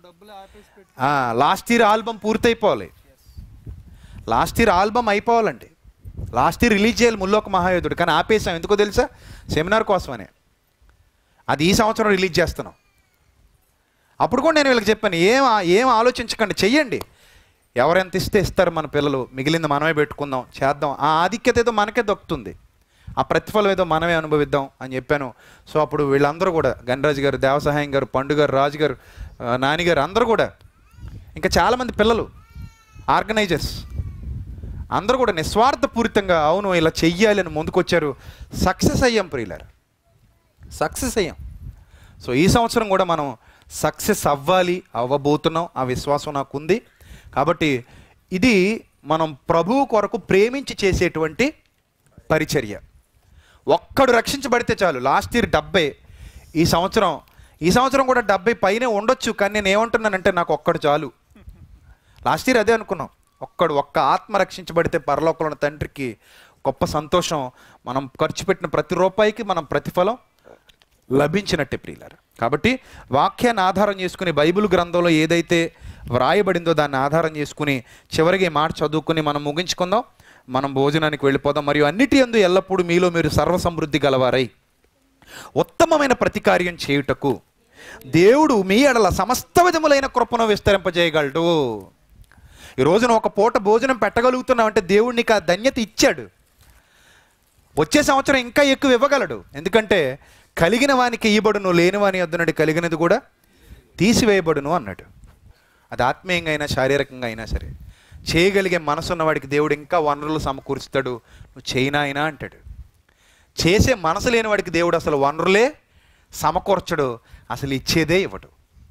లాస్ట్ ఇయర్ ఆల్బమ్ పూర్తయిపోవాలి లాస్ట్ ఇయర్ ఆల్బమ్ అయిపోవాలండి లాస్ట్ ఇయర్ రిలీజ్ చేయాలి ముల్లోక మహాయోధుడు కానీ ఆపేసాం ఎందుకో తెలుసా సెమినార్ కోసమనే అది ఈ సంవత్సరం రిలీజ్ చేస్తున్నాం అప్పుడు కూడా నేను వీళ్ళకి చెప్పాను ఏం ఆ- ఏం ఆలోచించకండి చెయ్యండి ఎవరెంత ఇస్తే ఇస్తారు మన పిల్లలు మిగిలింది మనమే పెట్టుకుందాం చేద్దాం ఆ ఆధిక్యత ఏదో మనకే దొక్కుతుంది ఆ ప్రతిఫలం ఏదో మనమే అనుభవిద్దాం అని చెప్పాను సో అప్పుడు వీళ్ళందరూ కూడా గణరాజు గారు దేవసహాయం గారు పండు గారు రాజు గారు ఆ, నాని గారు అందరూ కూడా ఇంకా చాలామంది పిల్లలు ఆర్గనైజర్స్ అందరూ కూడా నిస్వార్థపూరితంగా అవును ఇలా చెయ్యాలి అని ముందుకొచ్చారు సక్సెస్ అయ్యాం ప్రియులారు సక్సెస్ అయ్యాం సో ఈ సంవత్సరం కూడా మనం సక్సెస్ అవ్వాలి అవ్వబోతున్నాం ఆ విశ్వాసం నాకు ఉంది కాబట్టి ఇది మనం ప్రభువు కొరకు ప్రేమించి చేసేటువంటి పరిచర్య ఒక్కడు రక్షించబడితే చాలు లాస్ట్ ఇయర్ డెబ్బై ఈ సంవత్సరం ఈ సంవత్సరం కూడా డెబ్బై పైనే ఉండొచ్చు కానీ నేను ఏమంటున్నానంటే నాకు ఒక్కడు చాలు లాస్ట్ ఇయర్ అదే అనుకున్నాం ఒక్కడు ఒక్క ఆత్మ రక్షించబడితే పరలోకంలో ఉన్న తండ్రికి గొప్ప సంతోషం మనం ఖర్చు పెట్టిన ప్రతి రూపాయికి మనం ప్రతిఫలం లభించినట్టే ప్రియులారు కాబట్టి వాక్యాన్ని ఆధారం చేసుకుని బైబిల్ గ్రంథంలో ఏదైతే వ్రాయబడిందో దాన్ని ఆధారం చేసుకుని చివరికి ఈ మాట చదువుకుని మనం ముగించుకుందాం మనం భోజనానికి వెళ్ళిపోదాం మరియు అన్నిటి యందు ఎల్లప్పుడూ మీలో మీరు సర్వసమృద్ధి గలవారై ఉత్తమమైన ప్రతికార్యం చేయుటకు దేవుడు మీ ఎడల సమస్త విధములైన కృపను విస్తరింపజేయగలడు ఈ రోజున ఒక పూట భోజనం పెట్టగలుగుతున్నామంటే దేవుడు నీకు ఆ ధన్యత ఇచ్చాడు వచ్చే సంవత్సరం ఇంకా ఎక్కువ ఇవ్వగలడు ఎందుకంటే కలిగిన వానికి ఇయ్యబడును లేని వాని వద్దనుడి కలిగినది కూడా తీసివేయబడును అన్నాడు అది ఆత్మీయంగా అయినా శారీరకంగా అయినా సరే చేయగలిగే మనసున్న వాడికి దేవుడు ఇంకా వనరులు సమకూరుస్తాడు నువ్వు చేయనా అయినా అంటాడు చేసే మనసు లేని వాడికి దేవుడు అసలు వనరులే సమకూర్చడు అసలు ఇచ్చేదే ఇవ్వడు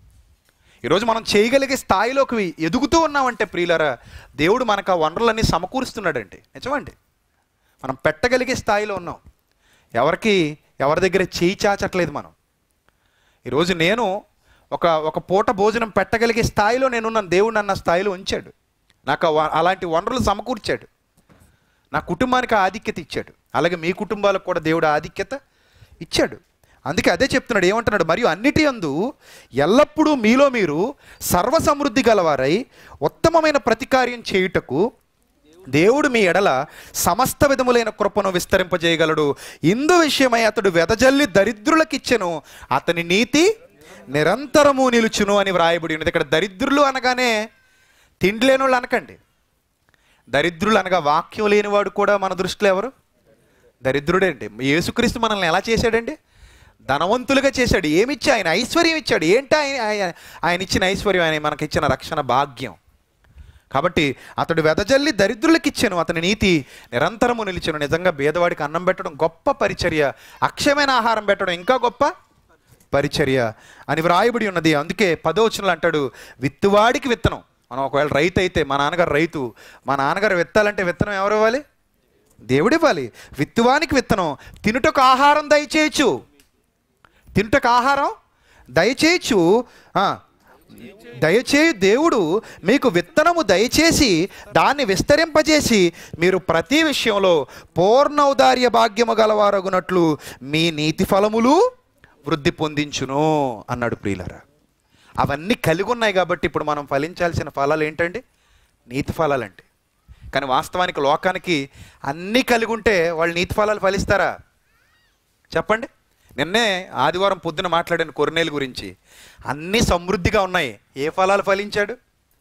ఈరోజు మనం చేయగలిగే స్థాయిలోకి ఎదుగుతూ ఉన్నామంటే ప్రియులరా దేవుడు మనకు ఆ వనరులన్నీ సమకూరుస్తున్నాడండి నిజమండి మనం పెట్టగలిగే స్థాయిలో ఉన్నాం ఎవరికి ఎవరి దగ్గర చేయి చాచట్లేదు మనం ఈరోజు నేను ఒక ఒక పూట భోజనం పెట్టగలిగే స్థాయిలో నేనున్నాను దేవుడు నన్ను ఆ స్థాయిలో ఉంచాడు నాకు ఆ వ- అలాంటి వనరులు సమకూర్చాడు నా కుటుంబానికి ఆ ఆధిక్యత ఇచ్చాడు అలాగే మీ కుటుంబాలకు కూడా దేవుడు ఆ ఆధిక్యత ఇచ్చాడు అందుకే అదే చెప్తున్నాడు ఏమంటున్నాడు మరియు అన్నిటి అందు ఎల్లప్పుడూ మీలో మీరు సర్వసమృద్ధి గలవారై ఉత్తమమైన ప్రతికార్యం చేయుటకు దేవుడు మీ ఎడల సమస్త విధములైన కృపను విస్తరింపజేయగలడు ఇందు విషయమై అతడు వెదజల్లి దరిద్రులకిచ్చెను అతని నీతి నిరంతరము నిలుచును అని వ్రాయబడి ఉన్నది ఇక్కడ దరిద్రులు అనగానే తిండి లేని వాళ్ళు అనకండి దరిద్రులు అనగా వాక్యం లేనివాడు కూడా మన దృష్టిలో ఎవరు దరిద్రుడే అండి యేసుక్రీస్తు మనల్ని ఎలా చేశాడండి ధనవంతులుగా చేశాడు ఏమిచ్చి ఆయన ఐశ్వర్యం ఇచ్చాడు ఏంటి ఆయన ఆయన- ఆయన ఇచ్చిన ఐశ్వర్యం ఆయన మనకి ఇచ్చిన రక్షణ భాగ్యం కాబట్టి అతడు వెదజల్లి దరిద్రులకు ఇచ్చాను అతని నీతి నిరంతరము నిలిచాను నిజంగా భేదవాడికి అన్నం పెట్టడం గొప్ప పరిచర్య అక్షయమైన ఆహారం పెట్టడం ఇంకా గొప్ప పరిచర్య అని వ్రాయబడి ఉన్నది అందుకే పదవచనలు అంటాడు విత్తువాడికి విత్తనం మనం ఒకవేళ రైతు అయితే మా నాన్నగారు రైతు మా నాన్నగారు విత్తాలంటే విత్తనం ఎవరు ఇవ్వాలి దేవుడు ఇవ్వాలి విత్తువానికి విత్తనం తినుటకు ఆహారం దయచేయచ్చు తినుటకు ఆహారం దయచేయచ్చు ఆ, దయచేయు దేవుడు మీకు విత్తనము దయచేసి దాన్ని విస్తరింపజేసి మీరు ప్రతి విషయంలో పూర్ణౌదార్య భాగ్యము గలవారగునట్లు మీ నీతి ఫలములు వృద్ధి పొందించును అన్నాడు ప్రియులరా అవన్నీ కలిగి ఉన్నాయి కాబట్టి ఇప్పుడు మనం ఫలించాల్సిన ఫలాలు ఏంటండి నీతి ఫలాలండి కానీ వాస్తవానికి లోకానికి అన్నీ కలిగి ఉంటే వాళ్ళు నీతి ఫలాలు ఫలిస్తారా చెప్పండి నిన్నే ఆదివారం పొద్దున మాట్లాడాను కొరనేలు గురించి అన్నీ సమృద్ధిగా ఉన్నాయి ఏ ఫలాలు ఫలించాడు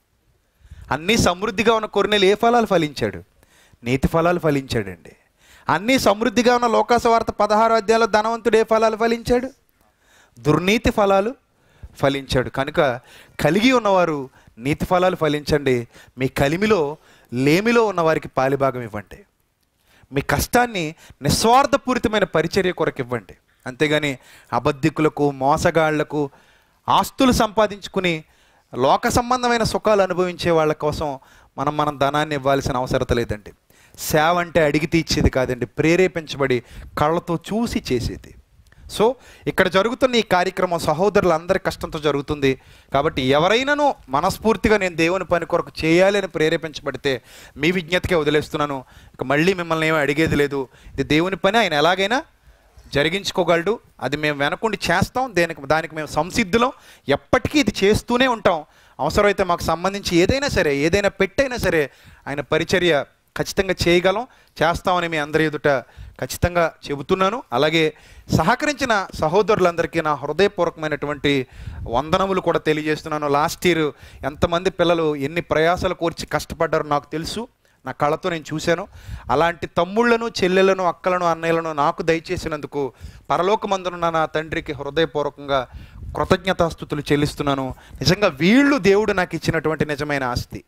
అన్నీ సమృద్ధిగా ఉన్న కొరనేలు ఏ ఫలాలు ఫలించాడు నీతి ఫలాలు ఫలించాడండి అన్నీ సమృద్ధిగా ఉన్న లోకాస వార్త పదహారు అధ్యాయంలో ధనవంతుడు ఏ ఫలాలు ఫలించాడు దుర్నీతి ఫలాలు ఫలించాడు కనుక కలిగి ఉన్నవారు నీతి ఫలాలు ఫలించండి మీ కలిమిలో లేమిలో ఉన్న వారికి పాలిభాగం ఇవ్వండి మీ కష్టాన్ని నిస్వార్థపూరితమైన పరిచర్య కొరకు ఇవ్వండి అంతేగాని అబద్ధికులకు మోసగాళ్లకు ఆస్తులు సంపాదించుకుని లోక సంబంధమైన సుఖాలు అనుభవించే వాళ్ళ కోసం మనం మనం ధనాన్ని ఇవ్వాల్సిన అవసరత లేదండి సేవ అంటే అడిగి తీర్చేది కాదండి ప్రేరేపించబడి కళ్ళతో చూసి చేసేది సో ఇక్కడ జరుగుతున్న ఈ కార్యక్రమం సహోదరులందరి కష్టంతో జరుగుతుంది కాబట్టి ఎవరైనాను మనస్ఫూర్తిగా నేను దేవుని పని కొరకు చేయాలి అని ప్రేరేపించబడితే మీ విజ్ఞతకే వదిలేస్తున్నాను ఇక మళ్ళీ మిమ్మల్ని ఏమీ అడిగేది లేదు ఇది దేవుని పని ఆయన ఎలాగైనా జరిగించుకోగలడు అది మేము వెనకుండి చేస్తాం దేనికి దానికి మేము సంసిద్ధులం ఎప్పటికీ ఇది చేస్తూనే ఉంటాం అవసరమైతే మాకు సంబంధించి ఏదైనా సరే ఏదైనా పెట్టైనా సరే ఆయన పరిచర్య ఖచ్చితంగా చేయగలం చేస్తామని మీ అందరి ఎదుట ఖచ్చితంగా చెబుతున్నాను అలాగే సహకరించిన సహోదరులందరికీ నా హృదయపూర్వకమైనటువంటి వందనములు కూడా తెలియజేస్తున్నాను లాస్ట్ ఇయర్ ఎంతమంది పిల్లలు ఎన్ని ప్రయాసాలు కోర్చి కష్టపడ్డారో నాకు తెలుసు నా కళ్ళతో నేను చూశాను అలాంటి తమ్ముళ్లను చెల్లెలను అక్కలను అన్నయ్యలను నాకు దయచేసినందుకు పరలోకమందున నా తండ్రికి హృదయపూర్వకంగా కృతజ్ఞతాస్థుతులు చెల్లిస్తున్నాను నిజంగా వీళ్ళు దేవుడు నాకు ఇచ్చినటువంటి నిజమైన ఆస్తి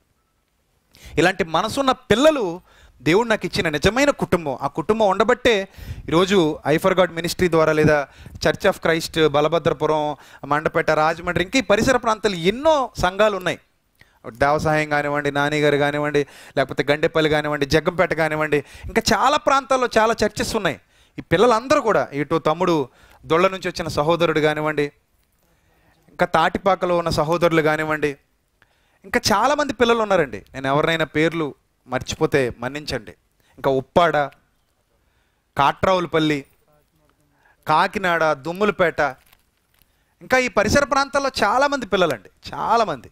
ఇలాంటి మనసున్న పిల్లలు దేవుడు నాకు ఇచ్చిన నిజమైన కుటుంబం ఆ కుటుంబం ఉండబట్టే ఈరోజు ఐఫర్ గాడ్ మినిస్ట్రీ ద్వారా లేదా church of Christ Balabhadrapuram Mandapeta Rajahmundry ఇంకా ఈ పరిసర ప్రాంతాలు ఎన్నో సంఘాలు ఉన్నాయి దేవసాయం కానివ్వండి నానిగారు కానివ్వండి లేకపోతే గండేపల్లి కానివ్వండి జగ్గంపేట కానివ్వండి ఇంకా చాలా ప్రాంతాల్లో చాలా చర్చెస్ ఉన్నాయి ఈ పిల్లలందరూ కూడా ఇటు తమ్ముడు దొళ్ళ నుంచి వచ్చిన సహోదరుడు కానివ్వండి ఇంకా తాటిపాకలో ఉన్న సహోదరులు కానివ్వండి ఇంకా చాలామంది పిల్లలు ఉన్నారండి నేను ఎవరినైనా పేర్లు మర్చిపోతే మన్నించండి ఇంకా ఉప్పాడ కాట్రావులపల్లి కాకినాడ దుమ్ములపేట ఇంకా ఈ పరిసర ప్రాంతాల్లో చాలామంది పిల్లలండి చాలామంది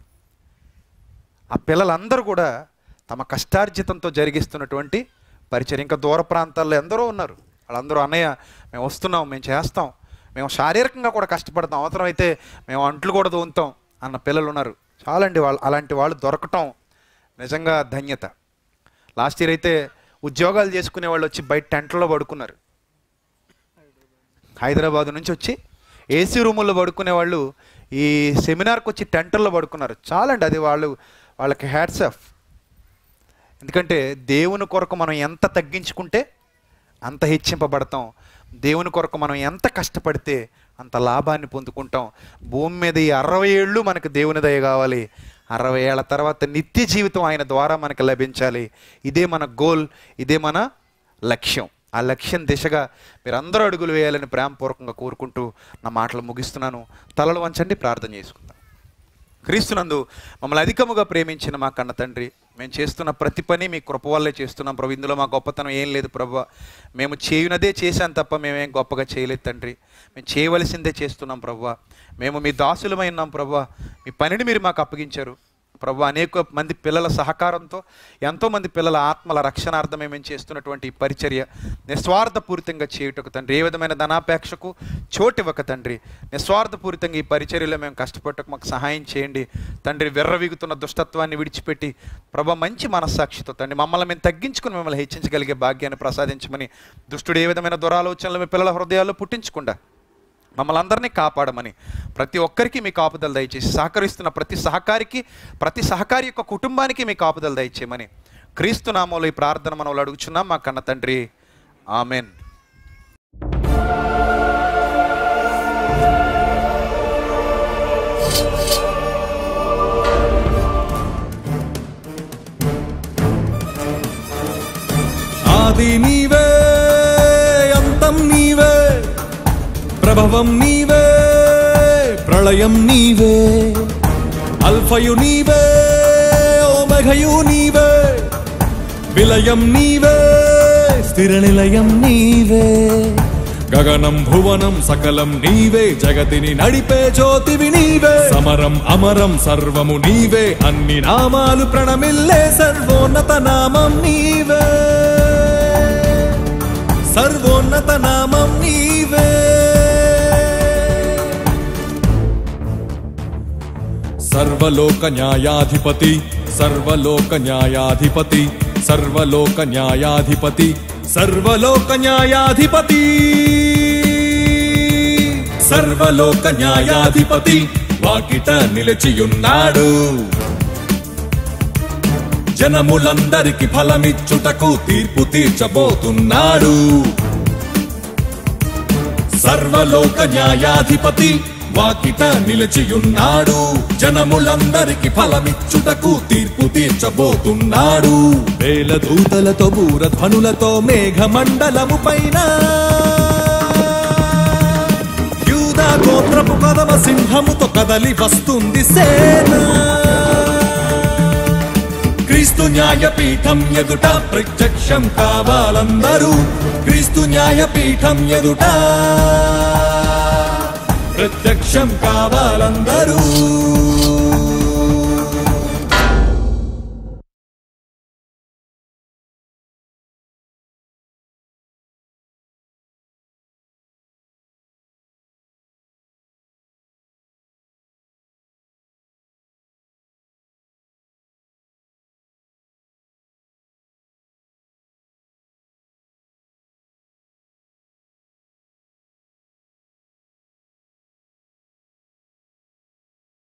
ఆ పిల్లలందరూ కూడా తమ కష్టార్జితంతో జరిగిస్తున్నటువంటి పరిచయం ఇంకా దూర ప్రాంతాల్లో ఎందరో ఉన్నారు వాళ్ళందరూ అన్నయ్య మేము వస్తున్నాం మేము చేస్తాం మేము శారీరకంగా కూడా కష్టపడతాం అవసరమైతే మేము అంట్లు కూడా తోముతాం అన్న పిల్లలు ఉన్నారు చాలండి వాళ్ళు అలాంటి వాళ్ళు దొరకటం నిజంగా ధన్యత లాస్ట్ ఇయర్ అయితే ఉద్యోగాలు చేసుకునే వాళ్ళు వచ్చి బయట టెంట్లో పడుకున్నారు హైదరాబాద్ నుంచి వచ్చి ఏసీ రూముల్లో పడుకునే వాళ్ళు ఈ సెమినార్కి వచ్చి టెంటల్లో పడుకున్నారు చాలండి అది వాళ్ళు వాళ్ళకి హ్యాట్స్ ఆఫ్ ఎందుకంటే దేవుని కొరకు మనం ఎంత తగ్గించుకుంటే అంత హెచ్చింపబడతాం దేవుని కొరకు మనం ఎంత కష్టపడితే అంత లాభాన్ని పొందుకుంటాం భూమి మీద ఈ అరవై ఏళ్ళు మనకు దేవుని దయ కావాలి అరవై ఏళ్ళ తర్వాత నిత్య జీవితం ఆయన ద్వారా మనకు లభించాలి ఇదే మన గోల్ ఇదే మన లక్ష్యం ఆ లక్ష్యం దిశగా మీరందరూ అడుగులు వేయాలని ప్రేమపూర్వకంగా కోరుకుంటూ నా మాటలు ముగిస్తున్నాను తలలు వంచండి ప్రార్థన చేసుకుందాం క్రీస్తునందు మమ్మల్ని అధికముగా ప్రేమించిన మా కన్న తండ్రి మేము చేస్తున్న ప్రతి పని మీ కృప వల్లే చేస్తున్నాం ప్రభు ఇందులో మా గొప్పతనం ఏం లేదు ప్రభు మేము చేయునదే చేశాం తప్ప మేమేం గొప్పగా చేయలేదు తండ్రి మేము చేయవలసిందే చేస్తున్నాం ప్రభు మేము మీ దాసులమై ఉన్నాం ప్రభు మీ పనిని మీరు మాకు అప్పగించారు ప్రభు అనేక మంది పిల్లల సహకారంతో ఎంతోమంది పిల్లల ఆత్మల రక్షణార్థమే మేము చేస్తున్నటువంటి ఈ పరిచర్య నిస్వార్థపూరితంగా చేయుటకు తండ్రి ఏ విధమైన ధనాపేక్షకు చోటివ్వక తండ్రి నిస్వార్థపూరితంగా ఈ పరిచర్యలో మేము కష్టపడటకు మాకు సహాయం చేయండి తండ్రి వెర్రవీగుతున్న దుష్టత్వాన్ని విడిచిపెట్టి ప్రభు మంచి మనస్సాక్షితో తండ్రి మమ్మల్ని మేము తగ్గించుకుని మిమ్మల్ని హెచ్చించగలిగే భాగ్యాన్ని ప్రసాదించమని దుష్టుడు ఏ విధమైన దురాలోచనలు మీ పిల్లల హృదయాల్లో పుట్టించకుండా మమ్మల్ని అందరినీ కాపాడమని ప్రతి ఒక్కరికి మీ కాపుదలు దయచేసి సహకరిస్తున్న ప్రతి సహకారికి ప్రతి సహకారి యొక్క కుటుంబానికి మీ కాపుదలు దయచేయమని క్రీస్తు నామంలో ఈ ప్రార్థన మనం అడుగుచున్నాం మా కన్న తండ్రి ఆమెన్ ఆది నీవే అంతం నీవే ప్రభవం నీవే ప్రళయం నీవే అల్ఫయు నీవే ఓమఘయు నీవే విలయం నీవే స్థిర నిలయం నీవే గగనం భువనం సకలం నీవే జగతిని నడిపే జ్యోతివి నీవే సమరం అమరం సర్వము నీవే అన్ని నామాలు ప్రణమిల్లే సర్వోన్నత నామం నీవే సర్వోన్నత నామం నీవే సర్వలోక న్యాయాధిపతి సర్వలోక న్యాయాధిపతి సర్వలోక న్యాయాధిపతి సర్వలోక న్యాయాధిపతి సర్వలోక న్యాయాధిపతి వాకిట నిలిచియున్నాడు జనములందరికి ఫలమిచ్చుటకు తీర్పు తీర్చబోతున్నాడు సర్వలోక న్యాయాధిపతి వాకిట నిలిచియున్నాడు జనములందరికి ఫలమిచ్చుటకు తీర్పు తీర్చబోతున్నాడు వేల దూతలతో బూరధ్వనులతో మేఘమండలము పైన యూదా గోత్రపు కదమ సింహముతో కదలి వస్తుంది సేన క్రీస్తు న్యాయపీఠం ఎదుట ప్రత్యక్షం కావాలందరూ క్రీస్తు న్యాయపీఠం ఎదుట ప్రత్యక్షం కావాలందరూ